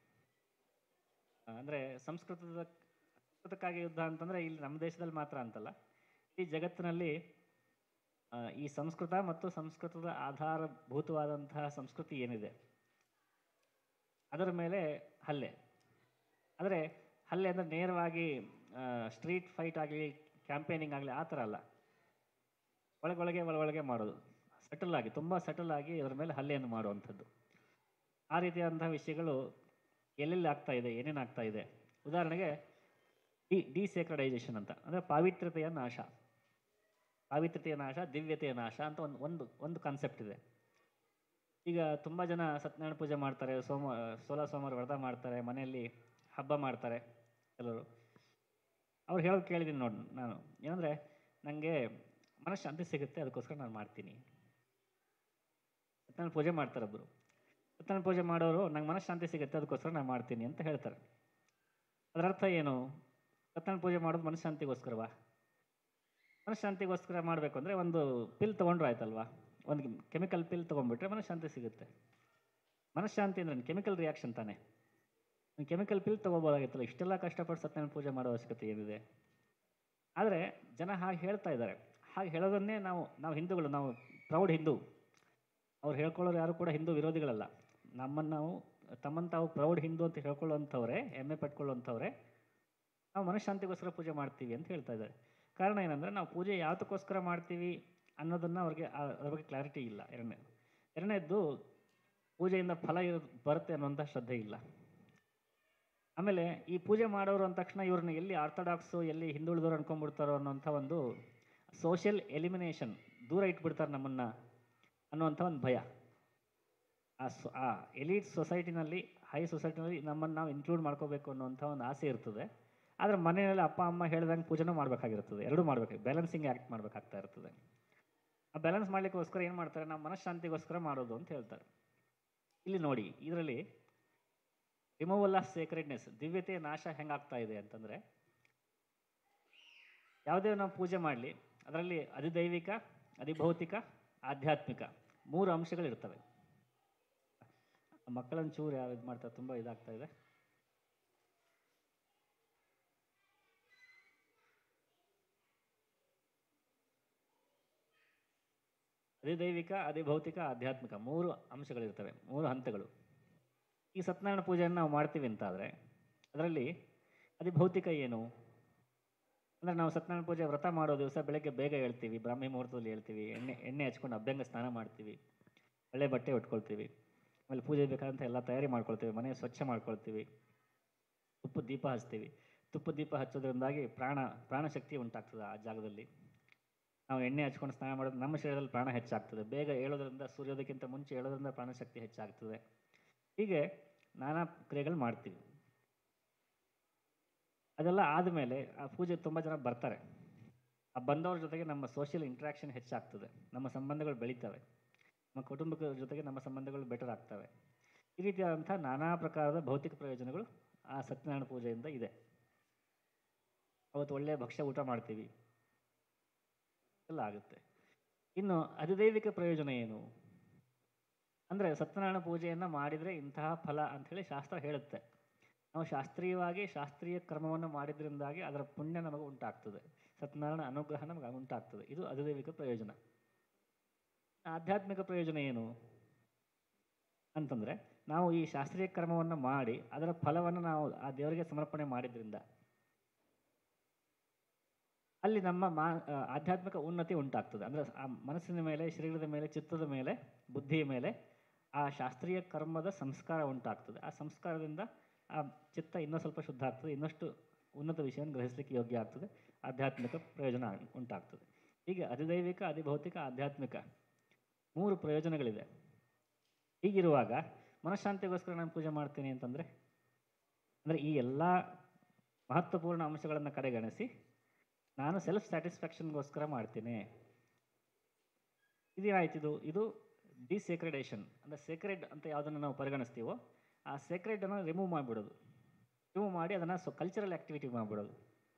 ಅಂದರೆ ಸಂಸ್ಕೃತದ ಸಂಸ್ಕೃತಕ್ಕಾಗಿ ಯುದ್ಧ ಅಂತಂದರೆ ಇಲ್ಲಿ ನಮ್ಮ ದೇಶದಲ್ಲಿ ಮಾತ್ರ ಅಂತಲ್ಲ ಈ ಜಗತ್ತಿನಲ್ಲಿ ಆ, ಈ ಸಂಸ್ಕೃತ ಮತ್ತು ಸಂಸ್ಕೃತದ ಆಧಾರಭೂತವಾದಂತಹ ಸಂಸ್ಕೃತಿ ಏನಿದೆ ಅದರ ಮೇಲೆ ಹಲ್ಲೆ ಆದರೆ ಹಲ್ಲೆ ಅಂದರೆ ನೇರವಾಗಿ ಸ್ಟ್ರೀಟ್ ಫೈಟ್ ಆಗಲಿ ಕ್ಯಾಂಪೇನಿಂಗ್ ಆಗಲಿ ಆ ಥರ ಅಲ್ಲ ಒಳಗೊಳಗೆ ಒಳಗೊಳಗೆ ಮಾಡೋದು ಸೆಟಲ್ ಆಗಿ ತುಂಬ ಸೆಟಲ್ ಆಗಿ ಅದರ ಮೇಲೆ ಹಲ್ಲೆಯನ್ನು ಮಾಡುವಂಥದ್ದು ಆ ರೀತಿಯಾದಂತಹ ವಿಷಯಗಳು ಎಲ್ಲೆಲ್ಲಿ ಆಗ್ತಾ ಇದೆ ಏನೇನು ಆಗ್ತಾ ಇದೆ ಉದಾಹರಣೆಗೆ ಡಿ ಡಿಸೇಕ್ರಡೈಸೇಷನ್ ಅಂತ ಅಂದರೆ ಪಾವಿತ್ರ್ಯತೆಯ ನಾಶ ಪಾವಿತ್ರ್ಯತೆಯ ನಾಶ ದಿವ್ಯತೆಯ ನಾಶ ಅಂತ ಒಂದು ಒಂದು ಒಂದು ಕಾನ್ಸೆಪ್ಟ್ ಇದೆ ಈಗ ತುಂಬ ಜನ ಸತ್ಯನಾರಾಯಣ ಪೂಜೆ ಮಾಡ್ತಾರೆ ಸೋಮ ಸೋಲ ಸೋಮವಾರ ವ್ರತ ಮಾಡ್ತಾರೆ ಮನೆಯಲ್ಲಿ ಹಬ್ಬ ಮಾಡ್ತಾರೆ ಕೆಲವರು ಅವ್ರು ಹೇಳೋದು ಕೇಳಿದ್ದೀನಿ ನೋಡಿ ನಾನು ಏನಂದರೆ ನನಗೆ ಮನಃಶಾಂತಿ ಸಿಗುತ್ತೆ ಅದಕ್ಕೋಸ್ಕರ ನಾನು ಮಾಡ್ತೀನಿ ಸತ್ಯನಾರಾಯಣ ಪೂಜೆ ಮಾಡ್ತಾರೆ ಒಬ್ಬರು ಸತ್ಯನಾರಾಯಣ ಪೂಜೆ ಮಾಡೋರು ನಂಗೆ ಮನಃಶಾಂತಿ ಸಿಗುತ್ತೆ ಅದಕ್ಕೋಸ್ಕರ ನಾನು ಮಾಡ್ತೀನಿ ಅಂತ ಹೇಳ್ತಾರೆ ಅದರ ಅರ್ಥ ಏನು ಸತ್ಯನಾರಾಯಣ ಪೂಜೆ ಮಾಡೋದು ಮನಃಶಾಂತಿಗೋಸ್ಕರವಾ ಮನಃಶಾಂತಿಗೋಸ್ಕರ ಮಾಡಬೇಕು ಅಂದರೆ ಒಂದು ಪಿಲ್ ತೊಗೊಂಡ್ರು ಆಯ್ತಲ್ವಾ ಒಂದು ಕೆಮಿಕಲ್ ಪಿಲ್ ತೊಗೊಂಡ್ಬಿಟ್ರೆ ಮನಃಶಾಂತಿ ಸಿಗುತ್ತೆ ಮನಃಶಾಂತಿ ಅಂದ್ರೆ ಕೆಮಿಕಲ್ ರಿಯಾಕ್ಷನ್ ತಾನೆ ಕೆಮಿಕಲ್ ಪಿಲ್ ತೊಗೋಬೋದಾಗಿತ್ತಲ್ಲ ಇಷ್ಟೆಲ್ಲ ಕಷ್ಟಪಟ್ಟು ಸತ್ಯನಾರಾಯಣ ಪೂಜೆ ಮಾಡೋ ಅವಶ್ಯಕತೆ ಏನಿದೆ ಆದರೆ ಜನ ಹಾಗೆ ಹೇಳ್ತಾ ಇದ್ದಾರೆ ಹಾಗೆ ಹೇಳೋದನ್ನೇ ನಾವು ನಾವು ಹಿಂದೂಗಳು ನಾವು ಪ್ರೌಡ್ ಹಿಂದೂ ಅವ್ರು ಹೇಳ್ಕೊಳ್ಳೋರು ಯಾರು ಕೂಡ ಹಿಂದೂ ವಿರೋಧಿಗಳಲ್ಲ ನಮ್ಮನ್ನು ನಾವು ತಮ್ಮನ್ನು ತಾವು ಪ್ರೌಡ್ ಹಿಂದೂ ಅಂತ ಹೇಳ್ಕೊಳ್ಳೋಂಥವ್ರೆ ಹೆಮ್ಮೆ ಪಟ್ಕೊಳ್ಳೋಂಥವ್ರೆ ನಾವು ಮನಃಶಾಂತಿಗೋಸ್ಕರ ಪೂಜೆ ಮಾಡ್ತೀವಿ ಅಂತ ಹೇಳ್ತಾ ಇದ್ದಾರೆ ಕಾರಣ ಏನಂದರೆ ನಾವು ಪೂಜೆ ಯಾತಕ್ಕೋಸ್ಕರ ಮಾಡ್ತೀವಿ ಅನ್ನೋದನ್ನು ಅವ್ರಿಗೆ ಆ- ಅದ್ರ ಬಗ್ಗೆ ಕ್ಲಾರಿಟಿ ಇಲ್ಲ ಎರಡನೇ ಎರಡನೇದ್ದು ಪೂಜೆಯಿಂದ ಫಲ ಇರೋ ಬರುತ್ತೆ ಅನ್ನೋಂಥ ಶ್ರದ್ಧೆ ಇಲ್ಲ ಆಮೇಲೆ ಈ ಪೂಜೆ ಮಾಡೋರು ಅಂದ ತಕ್ಷಣ ಇವ್ರನ್ನ ಎಲ್ಲಿ ಆರ್ಥೋಡಾಕ್ಸು ಎಲ್ಲಿ ಹಿಂದುಳಿದವರು ಅನ್ಕೊಂಡ್ಬಿಡ್ತಾರೋ ಅನ್ನೋಂಥ ಒಂದು ಸೋಷಿಯಲ್ ಎಲಿಮಿನೇಷನ್ ದೂರ ಇಟ್ಬಿಡ್ತಾರೆ ನಮ್ಮನ್ನು ಅನ್ನುವಂಥ ಒಂದು ಭಯ ಆ ಸೊ ಆ ಎಲೀಟ್ ಸೊಸೈಟಿನಲ್ಲಿ ಹೈ ಸೊಸೈಟಿನಲ್ಲಿ ನಮ್ಮನ್ನು ನಾವು ಇನ್ಕ್ಲೂಡ್ ಮಾಡ್ಕೋಬೇಕು ಅನ್ನುವಂಥ ಒಂದು ಆಸೆ ಇರ್ತದೆ ಆದರೆ ಮನೆಯಲ್ಲಿ ಅಪ್ಪ ಅಮ್ಮ ಹೇಳ್ದಂಗೆ ಪೂಜೆನೂ ಮಾಡಬೇಕಾಗಿರ್ತದೆ ಎರಡೂ ಮಾಡಬೇಕು ಬ್ಯಾಲೆನ್ಸಿಂಗ್ ಆ್ಯಕ್ಟ್ ಮಾಡಬೇಕಾಗ್ತಾ ಇರ್ತದೆ ಆ ಬ್ಯಾಲೆನ್ಸ್ ಮಾಡಲಿಕ್ಕೋಸ್ಕರ ಏನು ಮಾಡ್ತಾರೆ ನಾವು ಮನಃಶಾಂತಿಗೋಸ್ಕರ ಮಾಡೋದು ಅಂತ ಹೇಳ್ತಾರೆ ಇಲ್ಲಿ ನೋಡಿ ಇದರಲ್ಲಿ ರಿಮೂವಲ್ ಆಫ್ ಸೇಕ್ರೆಡ್ನೆಸ್ ದಿವ್ಯತೆಯ ನಾಶ ಹೆಂಗಾಗ್ತಾ ಇದೆ ಅಂತಂದರೆ ಯಾವುದೇ ನಾವು ಪೂಜೆ ಮಾಡಲಿ ಅದರಲ್ಲಿ ಅಧಿದೈವಿಕ ಅಧಿಭೌತಿಕ ಆಧ್ಯಾತ್ಮಿಕ ಮೂರು ಅಂಶಗಳಿರ್ತವೆ ಮಕ್ಕಳನ್ನ ಚೂರು ಯಾರು ಇದು ಮಾಡ್ತಾರೆ ತುಂಬ ಇದಾಗ್ತಾ ಇದೆ ಅಧಿದೈವಿಕ ಅಧಿಭೌತಿಕ ಆಧ್ಯಾತ್ಮಿಕ ಮೂರು ಅಂಶಗಳಿರ್ತವೆ ಮೂರು ಹಂತಗಳು ಈ ಸತ್ಯನಾರಾಯಣ ಪೂಜೆಯನ್ನು ನಾವು ಮಾಡ್ತೀವಿ ಅಂತಾದರೆ ಅದರಲ್ಲಿ ಅಧಿಭೌತಿಕ ಏನು ಅಂದರೆ ನಾವು ಸತ್ಯನಾರಾಯಣ ಪೂಜೆ ವ್ರತ ಮಾಡೋ ದಿವಸ ಬೆಳಗ್ಗೆ ಬೇಗ ಹೇಳ್ತೀವಿ ಬ್ರಾಹ್ಮಿ ಮುಹೂರ್ತದಲ್ಲಿ ಹೇಳ್ತೀವಿ ಎಣ್ಣೆ ಎಣ್ಣೆ ಹಚ್ಕೊಂಡು ಅಭ್ಯಂಗ ಸ್ನಾನ ಮಾಡ್ತೀವಿ ಒಳ್ಳೆ ಬಟ್ಟೆ ಉಟ್ಕೊಳ್ತೀವಿ ಆಮೇಲೆ ಪೂಜೆ ಬೇಕಾದಂಥ ಎಲ್ಲ ತಯಾರಿ ಮಾಡ್ಕೊಳ್ತೀವಿ ಮನೆ ಸ್ವಚ್ಛ ಮಾಡ್ಕೊಳ್ತೀವಿ ತುಪ್ಪದ ದೀಪ ಹಚ್ತೀವಿ ತುಪ್ಪದ ದೀಪ ಹಚ್ಚೋದ್ರಿಂದಾಗಿ ಪ್ರಾಣ ಪ್ರಾಣಶಕ್ತಿ ಉಂಟಾಗ್ತದೆ ಆ ಜಾಗದಲ್ಲಿ ನಾವು ಎಣ್ಣೆ ಹಚ್ಕೊಂಡು ಸ್ನಾನ ಮಾಡೋದು ನಮ್ಮ ಶರೀರದಲ್ಲಿ ಪ್ರಾಣ ಹೆಚ್ಚಾಗ್ತದೆ ಬೇಗ ಏಳೋದ್ರಿಂದ ಸೂರ್ಯೋದಯಕ್ಕಿಂತ ಮುಂಚೆ ಏಳೋದ್ರಿಂದ ಪ್ರಾಣಶಕ್ತಿ ಹೆಚ್ಚಾಗ್ತದೆ ಹೀಗೆ ನಾನಾ ಕ್ರಿಯೆಗಳು ಮಾಡ್ತೀವಿ ಅದೆಲ್ಲ ಆದಮೇಲೆ ಆ ಪೂಜೆ ತುಂಬ ಜನ ಬರ್ತಾರೆ ಆ ಬಂದವ್ರ ಜೊತೆಗೆ ನಮ್ಮ ಸೋಷಿಯಲ್ ಇಂಟ್ರಾಕ್ಷನ್ ಹೆಚ್ಚಾಗ್ತದೆ ನಮ್ಮ ಸಂಬಂಧಗಳು ಬೆಳೀತವೆ ನಮ್ಮ ಕುಟುಂಬದ ಜೊತೆಗೆ ನಮ್ಮ ಸಂಬಂಧಗಳು ಬೆಟರ್ ಆಗ್ತವೆ ಈ ರೀತಿಯಾದಂಥ ನಾನಾ ಪ್ರಕಾರದ ಭೌತಿಕ ಪ್ರಯೋಜನಗಳು ಆ ಸತ್ಯನಾರಾಯಣ ಪೂಜೆಯಿಂದ ಇದೆ ಅವತ್ತು ಒಳ್ಳೆಯ ಭಕ್ಷ್ಯ ಊಟ ಮಾಡ್ತೀವಿ ಎಲ್ಲ ಆಗುತ್ತೆ ಇನ್ನು ಅಧಿದೈವಿಕ ಪ್ರಯೋಜನ ಏನು ಅಂದರೆ ಸತ್ಯನಾರಾಯಣ ಪೂಜೆಯನ್ನು ಮಾಡಿದರೆ ಇಂತಹ ಫಲ ಅಂಥೇಳಿ ಶಾಸ್ತ್ರ ಹೇಳುತ್ತೆ ನಾವು ಶಾಸ್ತ್ರೀಯವಾಗಿ ಶಾಸ್ತ್ರೀಯ ಕ್ರಮವನ್ನು ಮಾಡಿದ್ರಿಂದಾಗಿ ಅದರ ಪುಣ್ಯ ನಮಗೆ ಉಂಟಾಗ್ತದೆ ಸತ್ಯನಾರಾಯಣ ಅನುಗ್ರಹ ನಮಗೆ ಉಂಟಾಗ್ತದೆ ಇದು ಅಧಿದೈವಿಕ ಪ್ರಯೋಜನ ಆಧ್ಯಾತ್ಮಿಕ ಪ್ರಯೋಜನ ಏನು ಅಂತಂದರೆ ನಾವು ಈ ಶಾಸ್ತ್ರೀಯ ಕರ್ಮವನ್ನು ಮಾಡಿ ಅದರ ಫಲವನ್ನು ನಾವು ಆ ದೇವರಿಗೆ ಸಮರ್ಪಣೆ ಮಾಡಿದ್ರಿಂದ ಅಲ್ಲಿ ನಮ್ಮ ಮಾ ಆ, ಆಧ್ಯಾತ್ಮಿಕ ಉನ್ನತಿ ಉಂಟಾಗ್ತದೆ ಅಂದರೆ ಆ ಮನಸ್ಸಿನ ಮೇಲೆ ಶರೀರದ ಮೇಲೆ ಚಿತ್ತದ ಮೇಲೆ ಬುದ್ಧಿಯ ಮೇಲೆ ಆ ಶಾಸ್ತ್ರೀಯ ಕರ್ಮದ ಸಂಸ್ಕಾರ ಉಂಟಾಗ್ತದೆ ಆ ಸಂಸ್ಕಾರದಿಂದ ಆ ಚಿತ್ತ ಇನ್ನೂ ಸ್ವಲ್ಪ ಶುದ್ಧ ಆಗ್ತದೆ ಇನ್ನಷ್ಟು ಉನ್ನತ ವಿಷಯವನ್ನು ಗ್ರಹಿಸಲಿಕ್ಕೆ ಯೋಗ್ಯ ಆಗ್ತದೆ ಆಧ್ಯಾತ್ಮಿಕ ಪ್ರಯೋಜನ ಉಂಟಾಗ್ತದೆ ಹೀಗೆ ಅಧಿದೈವಿಕ ಅಧಿಭೌತಿಕ ಆಧ್ಯಾತ್ಮಿಕ ಮೂರು ಪ್ರಯೋಜನಗಳಿದೆ ಹೀಗಿರುವಾಗ ಮನಃಶಾಂತಿಗೋಸ್ಕರ ನಾನು ಪೂಜೆ ಮಾಡ್ತೀನಿ ಅಂತಂದರೆ ಅಂದರೆ ಈ ಎಲ್ಲ ಮಹತ್ವಪೂರ್ಣ ಅಂಶಗಳನ್ನು ಕಡೆಗಣಿಸಿ ನಾನು ಸೆಲ್ಫ್ ಸ್ಯಾಟಿಸ್ಫ್ಯಾಕ್ಷನ್ಗೋಸ್ಕರ ಮಾಡ್ತೀನಿ ಇದೇನಾಯ್ತಿದು ಇದು ಡಿಸೇಕ್ರೆಡೇಷನ್ ಅಂದರೆ ಸೇಕ್ರೆಡ್ ಅಂತ ಯಾವುದನ್ನು ನಾವು ಪರಿಗಣಿಸ್ತೀವೋ ಆ ಸೇಕ್ರೆಡನ್ನು ರಿಮೂವ್ ಮಾಡಿಬಿಡೋದು ರಿಮೂವ್ ಮಾಡಿ ಅದನ್ನು ಸೊ ಕಲ್ಚರಲ್ ಆ್ಯಕ್ಟಿವಿಟಿ ಮಾಡಿಬಿಡೋದು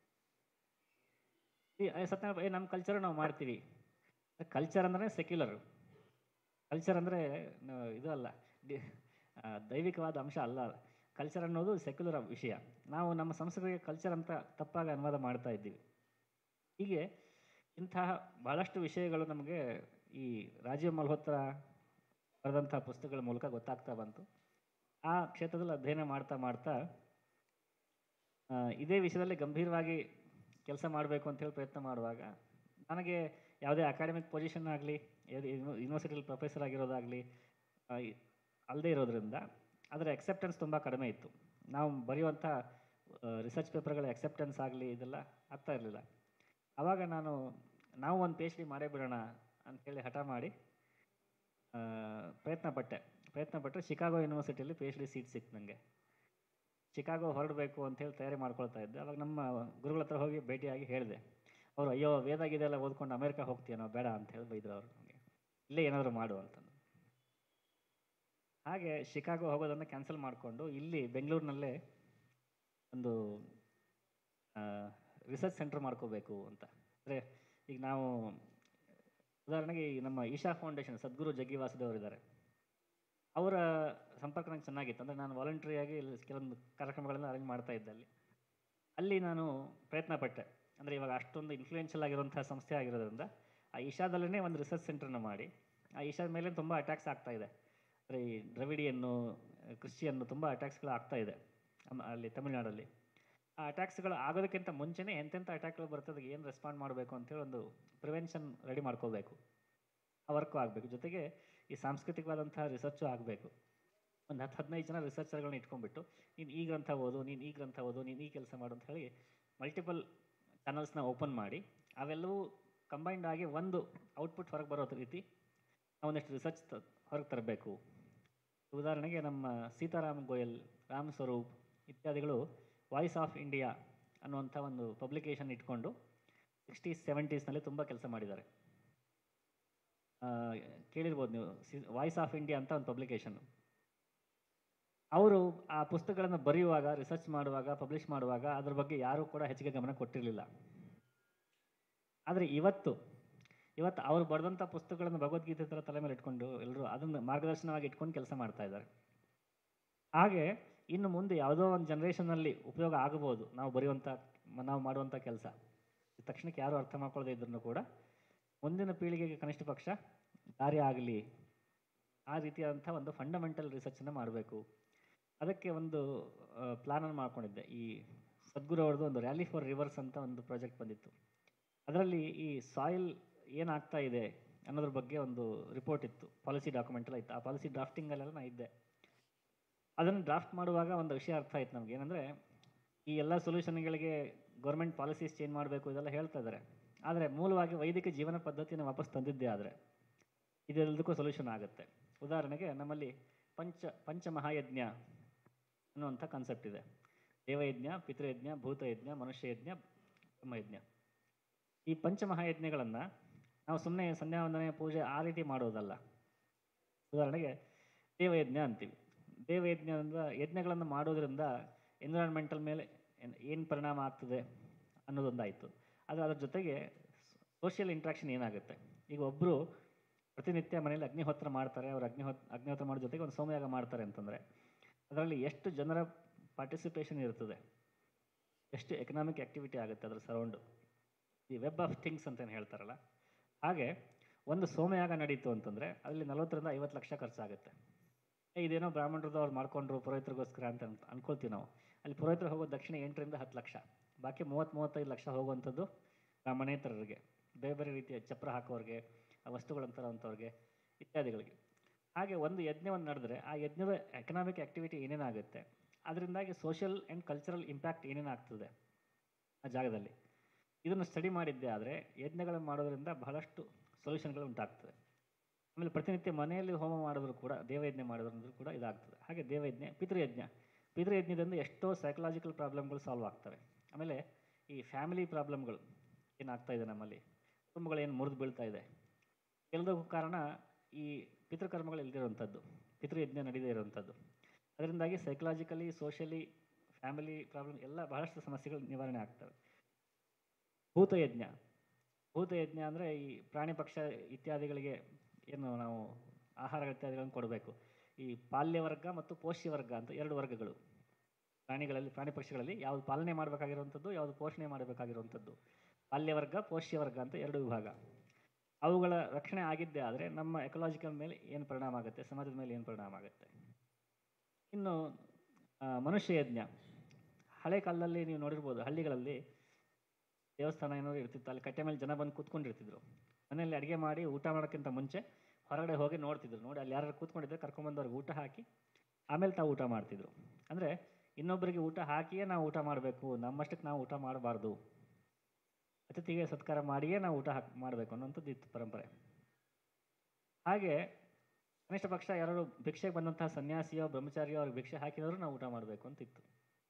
ಈ ಸತ್ಯ ನಮ್ಮ ಕಲ್ಚರ್ ನಾವು ಮಾಡ್ತೀವಿ ಕಲ್ಚರ್ ಅಂದರೆ ಸೆಕ್ಯುಲರ್ ಕಲ್ಚರ್ ಅಂದರೆ ಇದು ಅಲ್ಲ ಡಿ ಆ, ದೈವಿಕವಾದ ಅಂಶ ಅಲ್ಲ ಕಲ್ಚರ್ ಅನ್ನೋದು ಸೆಕ್ಯುಲರ್ ವಿಷಯ ನಾವು ನಮ್ಮ ಸಂಸ್ಕೃತಿಗೆ ಕಲ್ಚರ್ ಅಂತ ತಪ್ಪಾಗಿ ಅನುವಾದ ಮಾಡ್ತಾ ಇದ್ದೀವಿ ಹೀಗೆ ಇಂತಹ ಭಾಳಷ್ಟು ವಿಷಯಗಳು ನಮಗೆ ಈ ರಾಜೀವ್ ಮಲ್ಹೋತ್ರ ಬರೆದಂಥ ಪುಸ್ತಕಗಳ ಮೂಲಕ ಗೊತ್ತಾಗ್ತಾ ಬಂತು ಆ ಕ್ಷೇತ್ರದಲ್ಲಿ ಅಧ್ಯಯನ ಮಾಡ್ತಾ ಮಾಡ್ತಾ ಆ, ಇದೇ ವಿಷಯದಲ್ಲಿ ಗಂಭೀರವಾಗಿ ಕೆಲಸ ಮಾಡಬೇಕು ಅಂತೇಳಿ ಪ್ರಯತ್ನ ಮಾಡುವಾಗ ನನಗೆ ಯಾವುದೇ ಅಕಾಡೆಮಿಕ್ ಪೊಸಿಷನ್ ಆಗಲಿ ಯೂನಿವರ್ಸಿಟಿಲಿ ಪ್ರೊಫೆಸರ್ ಆಗಿರೋದಾಗಲಿ ಅಲ್ಲದೆ ಇರೋದ್ರಿಂದ ಅದರ ಎಕ್ಸೆಪ್ಟೆನ್ಸ್ ತುಂಬ ಕಡಿಮೆ ಇತ್ತು ನಾವು ಬರೆಯುವಂಥ ರಿಸರ್ಚ್ ಪೇಪರ್ಗಳ ಎಕ್ಸೆಪ್ಟೆನ್ಸ್ ಆಗಲಿ ಇದೆಲ್ಲ ಆಗ್ತಾ ಇರಲಿಲ್ಲ ಆವಾಗ ನಾನು ನಾವು ಒಂದು ಪಿ ಎಚ್ ಡಿ ಮಾಡೇ ಬಿಡೋಣ ಅಂಥೇಳಿ ಹಠ ಮಾಡಿ ಆ, ಪ್ರಯತ್ನ ಪಟ್ಟೆ ಪ್ರಯತ್ನ ಪಟ್ಟರೆ ಶಿಕಾಗೋ ಯೂನಿವರ್ಸಿಟಿಯಲ್ಲಿ ಪಿ ಎಚ್ ಡಿ ಸೀಟ್ ಸಿಕ್ತು ನನಗೆ ಶಿಕಾಗೋ ಹೊರಡಬೇಕು ಅಂತೇಳಿ ತಯಾರಿ ಮಾಡ್ಕೊಳ್ತಾ ಇದ್ದೆ ಅವಾಗ ನಮ್ಮ ಗುರುಗಳ ಹತ್ರ ಹೋಗಿ ಭೇಟಿಯಾಗಿ ಹೇಳಿದೆ ಅವರು ಅಯ್ಯೋ ವೇದ ಗೀದ ಎಲ್ಲ ಓದ್ಕೊಂಡು ಅಮೇರಿಕ ಹೋಗ್ತೀಯನೋ ಬೇಡ ಅಂತ ಹೇಳಿ ಬೈದ್ರು ಅವರು ನನಗೆ ಇಲ್ಲೇ ಏನಾದರೂ ಮಾಡು ಅಂತಂದು ಹಾಗೆ ಶಿಕಾಗೋ ಹೋಗೋದನ್ನು ಕ್ಯಾನ್ಸಲ್ ಮಾಡಿಕೊಂಡು ಇಲ್ಲಿ ಬೆಂಗಳೂರಿನಲ್ಲೇ ಒಂದು ರಿಸರ್ಚ್ ಸೆಂಟರ್ ಮಾಡ್ಕೋಬೇಕು ಅಂತ ಅಂದರೆ ಈಗ ನಾವು ಉದಾಹರಣೆಗೆ ಈ ನಮ್ಮ ಈಶಾ ಫೌಂಡೇಶನ್ ಸದ್ಗುರು ಜಗ್ಗಿ ವಾಸುದೇವರು ಇದ್ದಾರೆ ಅವರ ಸಂಪರ್ಕ ನಂಗೆ ಚೆನ್ನಾಗಿತ್ತು ಅಂದರೆ ನಾನು ವಾಲಂಟ್ರಿಯಾಗಿ ಇಲ್ಲಿ ಕೆಲವೊಂದು ಕಾರ್ಯಕ್ರಮಗಳನ್ನು ಅರೇಂಜ್ ಮಾಡ್ತಾ ಇದ್ದೆ ಅಲ್ಲಿ ಅಲ್ಲಿ ನಾನು ಪ್ರಯತ್ನ ಪಟ್ಟೆ ಅಂದರೆ ಇವಾಗ ಅಷ್ಟೊಂದು ಇನ್ಫ್ಲೂಯೆನ್ಷಿಯಲ್ ಆಗಿರುವಂಥ ಸಂಸ್ಥೆ ಆಗಿರೋದ್ರಿಂದ ಆ ಈಶಾದಲ್ಲೇ ಒಂದು ರಿಸರ್ಚ್ ಸೆಂಟರ್ನ ಮಾಡಿ ಆ ಈಶಾದ ಮೇಲೆ ತುಂಬ ಅಟ್ಯಾಕ್ಸ್ ಆಗ್ತಾ ಇದೆ ಅಂದರೆ ಈ ದ್ರವಿಡಿಯನ್ನು ಕ್ರಿಶ್ಚಿಯನ್ನು ತುಂಬ ಅಟ್ಯಾಕ್ಸ್ಗಳು ಆಗ್ತಾ ಇದೆ ಅಮ್- ಅಲ್ಲಿ ತಮಿಳ್ನಾಡಲ್ಲಿ ಆ ಅಟ್ಯಾಕ್ಸ್ಗಳು ಆಗೋದಕ್ಕಿಂತ ಮುಂಚೆನೇ ಎಂತೆಂಥ ಅಟ್ಯಾಕ್ಗಳು ಬರ್ತದೆ ಏನು ರೆಸ್ಪಾಂಡ್ ಮಾಡಬೇಕು ಅಂತೇಳಿ ಒಂದು ಪ್ರಿವೆನ್ಷನ್ ರೆಡಿ ಮಾಡ್ಕೋಬೇಕು ಆ ವರ್ಕು ಆಗಬೇಕು ಜೊತೆಗೆ ಈ ಸಾಂಸ್ಕೃತಿಕವಾದಂಥ ರಿಸರ್ಚು ಆಗಬೇಕು ಒಂದು ಹತ್ತು ಹದಿನೈದು ಜನ ರಿಸರ್ಚರ್ಗಳನ್ನ ಇಟ್ಕೊಂಡ್ಬಿಟ್ಟು ನೀನು ಈ ಗ್ರಂಥ ಓದು ನೀನು ಈ ಗ್ರಂಥ ಓದು ನೀನು ಈ ಕೆಲಸ ಮಾಡು ಅಂತ ಹೇಳಿ ಮಲ್ಟಿಪಲ್ ಚಾನಲ್ಸ್ನ ಓಪನ್ ಮಾಡಿ ಅವೆಲ್ಲವೂ ಕಂಬೈನ್ಡ್ ಆಗಿ ಒಂದು ಔಟ್ಪುಟ್ ಹೊರಗೆ ಬರೋ ರೀತಿ ಒಂದಷ್ಟು ರಿಸರ್ಚ್ ಹೊರಗೆ ತರಬೇಕು ಉದಾಹರಣೆಗೆ ನಮ್ಮ ಸೀತಾರಾಮ್ ಗೋಯಲ್ ರಾಮ್ ಸ್ವರೂಪ್ ಇತ್ಯಾದಿಗಳು ವಾಯ್ಸ್ ಆಫ್ ಇಂಡಿಯಾ ಅನ್ನುವಂಥ ಒಂದು ಪಬ್ಲಿಕೇಶನ್ ಇಟ್ಕೊಂಡು ಸಿಕ್ಸ್ಟೀಸ್ ಸೆವೆಂಟೀಸ್ನಲ್ಲಿ ತುಂಬ ಕೆಲಸ ಮಾಡಿದ್ದಾರೆ ಆ, ಕೇಳಿರ್ಬೋದು ನೀವು ವಾಯ್ಸ್ ಆಫ್ ಇಂಡಿಯಾ ಅಂತ ಒಂದು ಪಬ್ಲಿಕೇಶನ್ ಅವರು ಆ ಪುಸ್ತಕಗಳನ್ನು ಬರೆಯುವಾಗ ರಿಸರ್ಚ್ ಮಾಡುವಾಗ ಪಬ್ಲಿಷ್ ಮಾಡುವಾಗ ಅದ್ರ ಬಗ್ಗೆ ಯಾರೂ ಕೂಡ ಹೆಚ್ಚಿಗೆ ಗಮನ ಕೊಟ್ಟಿರಲಿಲ್ಲ ಆದರೆ ಇವತ್ತು ಇವತ್ತು ಅವ್ರು ಬರೆದಂಥ ಪುಸ್ತಕಗಳನ್ನು ಭಗವದ್ಗೀತೆ ಥರ ತಲೆ ಮೇಲೆ ಇಟ್ಕೊಂಡು ಎಲ್ಲರೂ ಅದನ್ನು ಮಾರ್ಗದರ್ಶನವಾಗಿ ಇಟ್ಕೊಂಡು ಕೆಲಸ ಮಾಡ್ತಾ ಇದ್ದಾರೆ ಹಾಗೆ ಇನ್ನು ಮುಂದೆ ಯಾವುದೋ ಒಂದು ಜನ್ರೇಷನ್ನಲ್ಲಿ ಉಪಯೋಗ ಆಗಬಹುದು ನಾವು ಬರೆಯುವಂಥ ನಾವು ಮಾಡುವಂಥ ಕೆಲಸ ತಕ್ಷಣಕ್ಕೆ ಯಾರು ಅರ್ಥ ಮಾಡ್ಕೊಳ್ಳದೆ ಇದ್ರೂ ಕೂಡ ಮುಂದಿನ ಪೀಳಿಗೆಗೆ ಕನಿಷ್ಠ ಪಕ್ಷ ದಾರಿ ಆಗಲಿ ಆ ರೀತಿಯಾದಂಥ ಒಂದು ಫಂಡಮೆಂಟಲ್ ರಿಸರ್ಚನ್ನು ಮಾಡಬೇಕು ಅದಕ್ಕೆ ಒಂದು ಪ್ಲಾನನ್ನು ಮಾಡ್ಕೊಂಡಿದ್ದೆ ಈ ಸದ್ಗುರು ಅವ್ರದ್ದು ಒಂದು ರ್ಯಾಲಿ ಫಾರ್ ರಿವರ್ಸ್ ಅಂತ ಒಂದು ಪ್ರಾಜೆಕ್ಟ್ ಬಂದಿತ್ತು ಅದರಲ್ಲಿ ಈ ಸಾಯಿಲ್ ಏನಾಗ್ತಾ ಇದೆ ಅನ್ನೋದ್ರ ಬಗ್ಗೆ ಒಂದು ರಿಪೋರ್ಟ್ ಇತ್ತು ಪಾಲಿಸಿ ಡಾಕ್ಯುಮೆಂಟ್ ಎಲ್ಲ ಇತ್ತು ಆ ಪಾಲಿಸಿ ಡ್ರಾಫ್ಟಿಂಗಲ್ಲೆಲ್ಲ ನಾನು ಇದ್ದೆ ಅದನ್ನು ಡ್ರಾಫ್ಟ್ ಮಾಡುವಾಗ ಒಂದು ವಿಷಯ ಅರ್ಥ ಆಯ್ತು ನಮ್ಗೆ ಏನಂದರೆ ಈ ಎಲ್ಲ ಸೊಲ್ಯೂಷನ್ಗಳಿಗೆ ಗೌರ್ಮೆಂಟ್ ಪಾಲಿಸೀಸ್ ಚೇಂಜ್ ಮಾಡಬೇಕು ಇದೆಲ್ಲ ಹೇಳ್ತಾ ಇದ್ದಾರೆ ಆದರೆ ಮೂಲವಾಗಿ ವೈದಿಕ ಜೀವನ ಪದ್ಧತಿಯನ್ನು ವಾಪಸ್ ತಂದಿದ್ದೇ ಆದರೆ ಇದೆಲ್ಲದಕ್ಕೂ ಸೊಲ್ಯೂಷನ್ ಆಗುತ್ತೆ ಉದಾಹರಣೆಗೆ ನಮ್ಮಲ್ಲಿ ಪಂಚ ಪಂಚಮಹಾಯಜ್ಞ ಅನ್ನುವಂಥ ಕಾನ್ಸೆಪ್ಟ್ ಇದೆ ದೇವಯಜ್ಞ ಪಿತೃಯಜ್ಞ ಭೂತಯಜ್ಞ ಮನುಷ್ಯಯಜ್ಞ ಬ್ರಹ್ಮಯಜ್ಞ ಈ ಪಂಚಮಹಾಯಜ್ಞಗಳನ್ನು ನಾವು ಸುಮ್ಮನೆ ಸಂಧ್ಯಾವಂದನೆ ಪೂಜೆ ಆ ರೀತಿ ಮಾಡೋದಲ್ಲ ಉದಾಹರಣೆಗೆ ದೇವಯಜ್ಞ ಅಂತೀವಿ ದೇವಯಜ್ಞದಿಂದ ಯಜ್ಞಗಳನ್ನು ಮಾಡೋದ್ರಿಂದ ಎನ್ವಿರಾನ್ಮೆಂಟಲ್ ಮೇಲೆ ಏನು ಪರಿಣಾಮ ಆಗ್ತದೆ ಅನ್ನೋದೊಂದಾಯಿತು ಅದು ಅದರ ಜೊತೆಗೆ ಸೋಷಿಯಲ್ ಇಂಟ್ರಾಕ್ಷನ್ ಏನಾಗುತ್ತೆ ಈಗ ಒಬ್ಬರು ಪ್ರತಿನಿತ್ಯ ಮನೇಲಿ ಅಗ್ನಿಹೋತ್ರ ಮಾಡ್ತಾರೆ ಅವ್ರು ಅಗ್ನಿಹೋತ್ ಅಗ್ನಿಹೋತ್ರ ಮಾಡೋ ಜೊತೆಗೆ ಒಂದು ಸೋಮಯಾಗ ಮಾಡ್ತಾರೆ ಅಂತಂದರೆ ಅದರಲ್ಲಿ ಎಷ್ಟು ಜನರ ಪಾರ್ಟಿಸಿಪೇಷನ್ ಇರ್ತದೆ ಎಷ್ಟು ಎಕನಾಮಿಕ್ ಆ್ಯಕ್ಟಿವಿಟಿ ಆಗುತ್ತೆ ಅದರ ಸರೌಂಡು ಈ ವೆಬ್ ಆಫ್ ಥಿಂಗ್ಸ್ ಅಂತ ಏನು ಹೇಳ್ತಾರಲ್ಲ ಹಾಗೆ ಒಂದು ಸೋಮಯಾಗ ನಡೀತು ಅಂತಂದರೆ ಅಲ್ಲಿ ನಲವತ್ತರಿಂದ ಐವತ್ತು ಲಕ್ಷ ಖರ್ಚಾಗುತ್ತೆ ಏ, ಇದೇನೋ ಬ್ರಾಹ್ಮಣರದ್ದು ಅವ್ರು ಮಾಡ್ಕೊಂಡ್ರು ಪುರೋಹಿತರಿಗೋಸ್ಕರ ಅಂತ ಅನ್- ಅನ್ಕೊಳ್ತೀವಿ ನಾವು ಅಲ್ಲಿ ಪುರೋಹಿತರು ಹೋಗೋ ದಕ್ಷಿಣ ಎಂಟರಿಂದ ಹತ್ತು ಲಕ್ಷ ಬಾಕಿ ಮೂವತ್ತು ಮೂವತ್ತೈದು ಲಕ್ಷ ಹೋಗುವಂಥದ್ದು ಬ್ರಾಹ್ಮಣೇತರರಿಗೆ ಬೇರೆ ಬೇರೆ ರೀತಿಯ ಚಪ್ರ ಹಾಕೋರಿಗೆ ಆ ವಸ್ತುಗಳನ್ನು ತರೋವಂಥವ್ರಿಗೆ ಇತ್ಯಾದಿಗಳಿಗೆ ಹಾಗೆ ಒಂದು ಯಜ್ಞವನ್ನು ನಡೆದ್ರೆ ಆ ಯಜ್ಞದ ಎಕನಾಮಿಕ್ ಆ್ಯಕ್ಟಿವಿಟಿ ಏನೇನಾಗುತ್ತೆ ಅದರಿಂದಾಗಿ ಸೋಷಿಯಲ್ ಆ್ಯಂಡ್ ಕಲ್ಚರಲ್ ಇಂಪ್ಯಾಕ್ಟ್ ಏನೇನಾಗ್ತದೆ ಆ ಜಾಗದಲ್ಲಿ ಇದನ್ನು ಸ್ಟಡಿ ಮಾಡಿದ್ದೆ ಆದರೆ ಯಜ್ಞಗಳನ್ನು ಮಾಡೋದ್ರಿಂದ ಬಹಳಷ್ಟು ಸೊಲ್ಯೂಷನ್ಗಳು ಉಂಟಾಗ್ತದೆ ಆಮೇಲೆ ಪ್ರತಿನಿತ್ಯ ಮನೆಯಲ್ಲಿ ಹೋಮ ಮಾಡಿದ್ರು ಕೂಡ ದೇವಯಜ್ಞ ಮಾಡಿದ್ರು ಕೂಡ ಇದಾಗ್ತದೆ ಹಾಗೆ ದೇವಯಜ್ಞ ಪಿತೃಯಜ್ಞ ಪಿತೃಯಜ್ಞದಿಂದ ಎಷ್ಟೋ ಸೈಕಲಾಜಿಕಲ್ ಪ್ರಾಬ್ಲಮ್ಗಳು ಸಾಲ್ವ್ ಆಗ್ತವೆ ಆಮೇಲೆ ಈ ಫ್ಯಾಮಿಲಿ ಪ್ರಾಬ್ಲಮ್ಗಳು ಏನಾಗ್ತಾ ಇದೆ ನಮ್ಮಲ್ಲಿ ಕುಟುಂಬಗಳು ಏನು ಮುರಿದು ಬೀಳ್ತಾ ಇದೆ ಎಲ್ಲದಕ್ಕೂ ಕಾರಣ ಈ ಪಿತೃಕರ್ಮಗಳು ಇಲ್ದಿರುವಂಥದ್ದು ಪಿತೃಯಜ್ಞ ನಡೀದೇ ಇರುವಂಥದ್ದು ಅದರಿಂದಾಗಿ ಸೈಕಲಾಜಿಕಲಿ ಸೋಷಿಯಲಿ ಫ್ಯಾಮಿಲಿ ಪ್ರಾಬ್ಲಮ್ ಎಲ್ಲ ಬಹಳಷ್ಟು ಸಮಸ್ಯೆಗಳು ನಿವಾರಣೆ ಆಗ್ತವೆ ಭೂತಯಜ್ಞ ಭೂತಯಜ್ಞ ಅಂದರೆ ಈ ಪ್ರಾಣಿ ಪಕ್ಷ ಇತ್ಯಾದಿಗಳಿಗೆ ಏನು ನಾವು ಆಹಾರ ಇತ್ಯಾದಿಗಳನ್ನು ಕೊಡಬೇಕು ಈ ಪಾಲ್ಯ ವರ್ಗ ಮತ್ತು ಪೋಷ್ಯ ವರ್ಗ ಅಂತ ಎರಡು ವರ್ಗಗಳು ಪ್ರಾಣಿಗಳಲ್ಲಿ ಪ್ರಾಣಿ ಪಕ್ಷಿಗಳಲ್ಲಿ ಯಾವುದು ಪಾಲನೆ ಮಾಡಬೇಕಾಗಿರುವಂಥದ್ದು ಯಾವುದು ಪೋಷಣೆ ಮಾಡಬೇಕಾಗಿರುವಂಥದ್ದು ಪಾಲ್ಯ ವರ್ಗ ಪೋಷ್ಯ ವರ್ಗ ಅಂತ ಎರಡು ವಿಭಾಗ ಅವುಗಳ ರಕ್ಷಣೆ ಆಗಿದ್ದೇ ಆದರೆ ನಮ್ಮ ಎಕಲಾಜಿಕಲ್ ಮೇಲೆ ಏನು ಪರಿಣಾಮ ಆಗುತ್ತೆ ಸಮಾಜದ ಮೇಲೆ ಏನು ಪರಿಣಾಮ ಆಗುತ್ತೆ ಇನ್ನು ಆ, ಮನುಷ್ಯ ಯಜ್ಞ ಹಳೆ ಕಾಲದಲ್ಲಿ ನೀವು ನೋಡಿರ್ಬೋದು ಹಳ್ಳಿಗಳಲ್ಲಿ ದೇವಸ್ಥಾನ ಏನಾದ್ರು ಇರ್ತಿತ್ತು ಅಲ್ಲಿ ಕಟ್ಟೆ ಮೇಲೆ ಜನ ಬಂದು ಕೂತ್ಕೊಂಡಿರ್ತಿದ್ರು ಮನೆಯಲ್ಲಿ ಅಡುಗೆ ಮಾಡಿ ಊಟ ಮಾಡೋಕ್ಕಿಂತ ಮುಂಚೆ ಹೊರಗಡೆ ಹೋಗಿ ನೋಡ್ತಿದ್ರು ನೋಡಿ ಅಲ್ಲಿ ಯಾರು ಕೂತ್ಕೊಂಡಿದ್ರೆ ಕರ್ಕೊಂಬಂದವ್ರಿಗೆ ಊಟ ಹಾಕಿ ಆಮೇಲೆ ತಾವು ಊಟ ಮಾಡ್ತಿದ್ರು ಅಂದರೆ ಇನ್ನೊಬ್ಬರಿಗೆ ಊಟ ಹಾಕಿಯೇ ನಾವು ಊಟ ಮಾಡಬೇಕು ನಮ್ಮಷ್ಟಕ್ಕೆ ನಾವು ಊಟ ಮಾಡಬಾರ್ದು ಅತಿಥಿಗೆ ಸತ್ಕಾರ ಮಾಡಿಯೇ ನಾವು ಊಟ ಹಾಕಿ ಮಾಡಬೇಕು ಅನ್ನೋಂಥದ್ದು ಇತ್ತು ಪರಂಪರೆ ಹಾಗೆ ಕನಿಷ್ಠ ಪಕ್ಷ ಯಾರು ಭಿಕ್ಷೆಗೆ ಬಂದಂತಹ ಸನ್ಯಾಸಿಯೋ ಬ್ರಹ್ಮಚಾರಿಯೋ ಅವ್ರಿಗೆ ಭಿಕ್ಷೆ ಹಾಕಿದವರು ನಾವು ಊಟ ಮಾಡಬೇಕು ಅಂತ ಇತ್ತು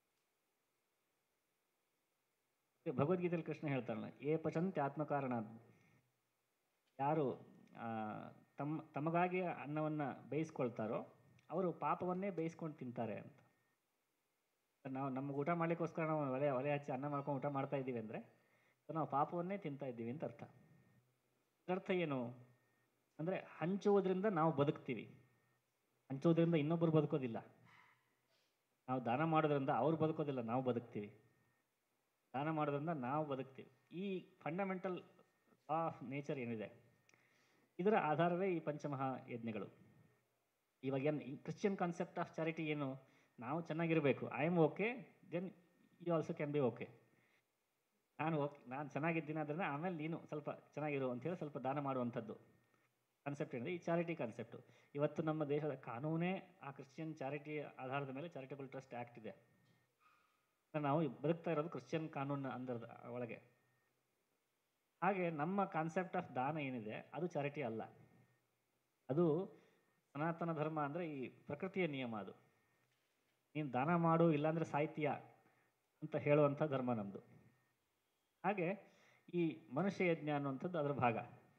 ಈಗ ಭಗವದ್ಗೀತೆಯಲ್ಲಿ ಕೃಷ್ಣ ಹೇಳ್ತಾರಲ್ಲ ಏ ಪಚಂತೆ ಆತ್ಮಕಾರಣ ಯಾರು ಆ, ತಮ್ಮ ತಮಗಾಗಿ ಅನ್ನವನ್ನು ಬೇಯಿಸ್ಕೊಳ್ತಾರೋ ಅವರು ಪಾಪವನ್ನೇ ಬೇಯಿಸ್ಕೊಂಡು ತಿಂತಾರೆ ಅಂತ ನಾವು ನಮ್ಗೆ ಊಟ ಮಾಡ್ಲಿಕ್ಕೋಸ್ಕರ ನಾವು ಒಲೆ ಒಲೆ ಹಚ್ಚಿ ಅನ್ನ ಮಾಡ್ಕೊಂಡು ಊಟ ಮಾಡ್ತಾ ಇದ್ದೀವಿ ಅಂದರೆ ನಾವು ಪಾಪವನ್ನೇ ತಿಂತಾ ಇದ್ದೀವಿ ಅಂತ ಅರ್ಥ ಅರ್ಥ ಏನು ಅಂದರೆ ಹಂಚುವುದರಿಂದ ನಾವು ಬದುಕ್ತೀವಿ ಹಂಚುವುದರಿಂದ ಇನ್ನೊಬ್ಬರು ಬದುಕೋದಿಲ್ಲ ನಾವು ದಾನ ಮಾಡೋದ್ರಿಂದ ಅವ್ರು ಬದುಕೋದಿಲ್ಲ ನಾವು ಬದುಕ್ತೀವಿ ದಾನ ಮಾಡೋದ್ರಿಂದ ನಾವು ಬದುಕ್ತೀವಿ ಈ ಫಂಡಮೆಂಟಲ್ ಲಾ ಆಫ್ ನೇಚರ್ ಏನಿದೆ ಇದರ ಆಧಾರವೇ ಈ ಪಂಚಮಹಾ ಯಜ್ಞಗಳು ಇವಾಗ ಏನು ಕ್ರಿಶ್ಚಿಯನ್ ಕಾನ್ಸೆಪ್ಟ್ ಆಫ್ ಚಾರಿಟಿ ಏನು ನಾವು ಚೆನ್ನಾಗಿರಬೇಕು I am okay then you also can be okay ನಾನು ಓಕೆ ನಾನು ಚೆನ್ನಾಗಿದ್ದೀನಿ ಅದರಿಂದ ಆಮೇಲೆ ನೀನು ಸ್ವಲ್ಪ ಚೆನ್ನಾಗಿರು ಅಂತೇಳಿ ಸ್ವಲ್ಪ ದಾನ ಮಾಡುವಂಥದ್ದು ಕಾನ್ಸೆಪ್ಟ್ ಏನಿದೆ ಈ ಚಾರಿಟಿ ಕಾನ್ಸೆಪ್ಟು ಇವತ್ತು ನಮ್ಮ ದೇಶದ ಕಾನೂನೇ ಆ ಕ್ರಿಶ್ಚಿಯನ್ ಚಾರಿಟಿ ಆಧಾರದ ಮೇಲೆ ಚಾರಿಟಬಲ್ ಟ್ರಸ್ಟ್ ಆ್ಯಕ್ಟ್ ಇದೆ ನಾವು ಬದುಕ್ತಾ ಇರೋದು ಕ್ರಿಶ್ಚಿಯನ್ ಕಾನೂನು ಅಂದರದ ಒಳಗೆ ಹಾಗೆ ನಮ್ಮ ಕಾನ್ಸೆಪ್ಟ್ ಆಫ್ ದಾನ ಏನಿದೆ ಅದು ಚಾರಿಟಿ ಅಲ್ಲ ಅದು ಸನಾತನ ಧರ್ಮ ಅಂದರೆ ಈ ಪ್ರಕೃತಿಯ ನಿಯಮ ಅದು ನೀನು ದಾನ ಮಾಡು ಇಲ್ಲಾಂದರೆ ಸಾಹಿತ್ಯ ಅಂತ ಹೇಳುವಂಥ ಧರ್ಮ ನಮ್ಮದು ಹಾಗೆ ಈ ಮನುಷ್ಯ ಯಜ್ಞ ಅನ್ನುವಂಥದ್ದು ಅದರ ಭಾಗ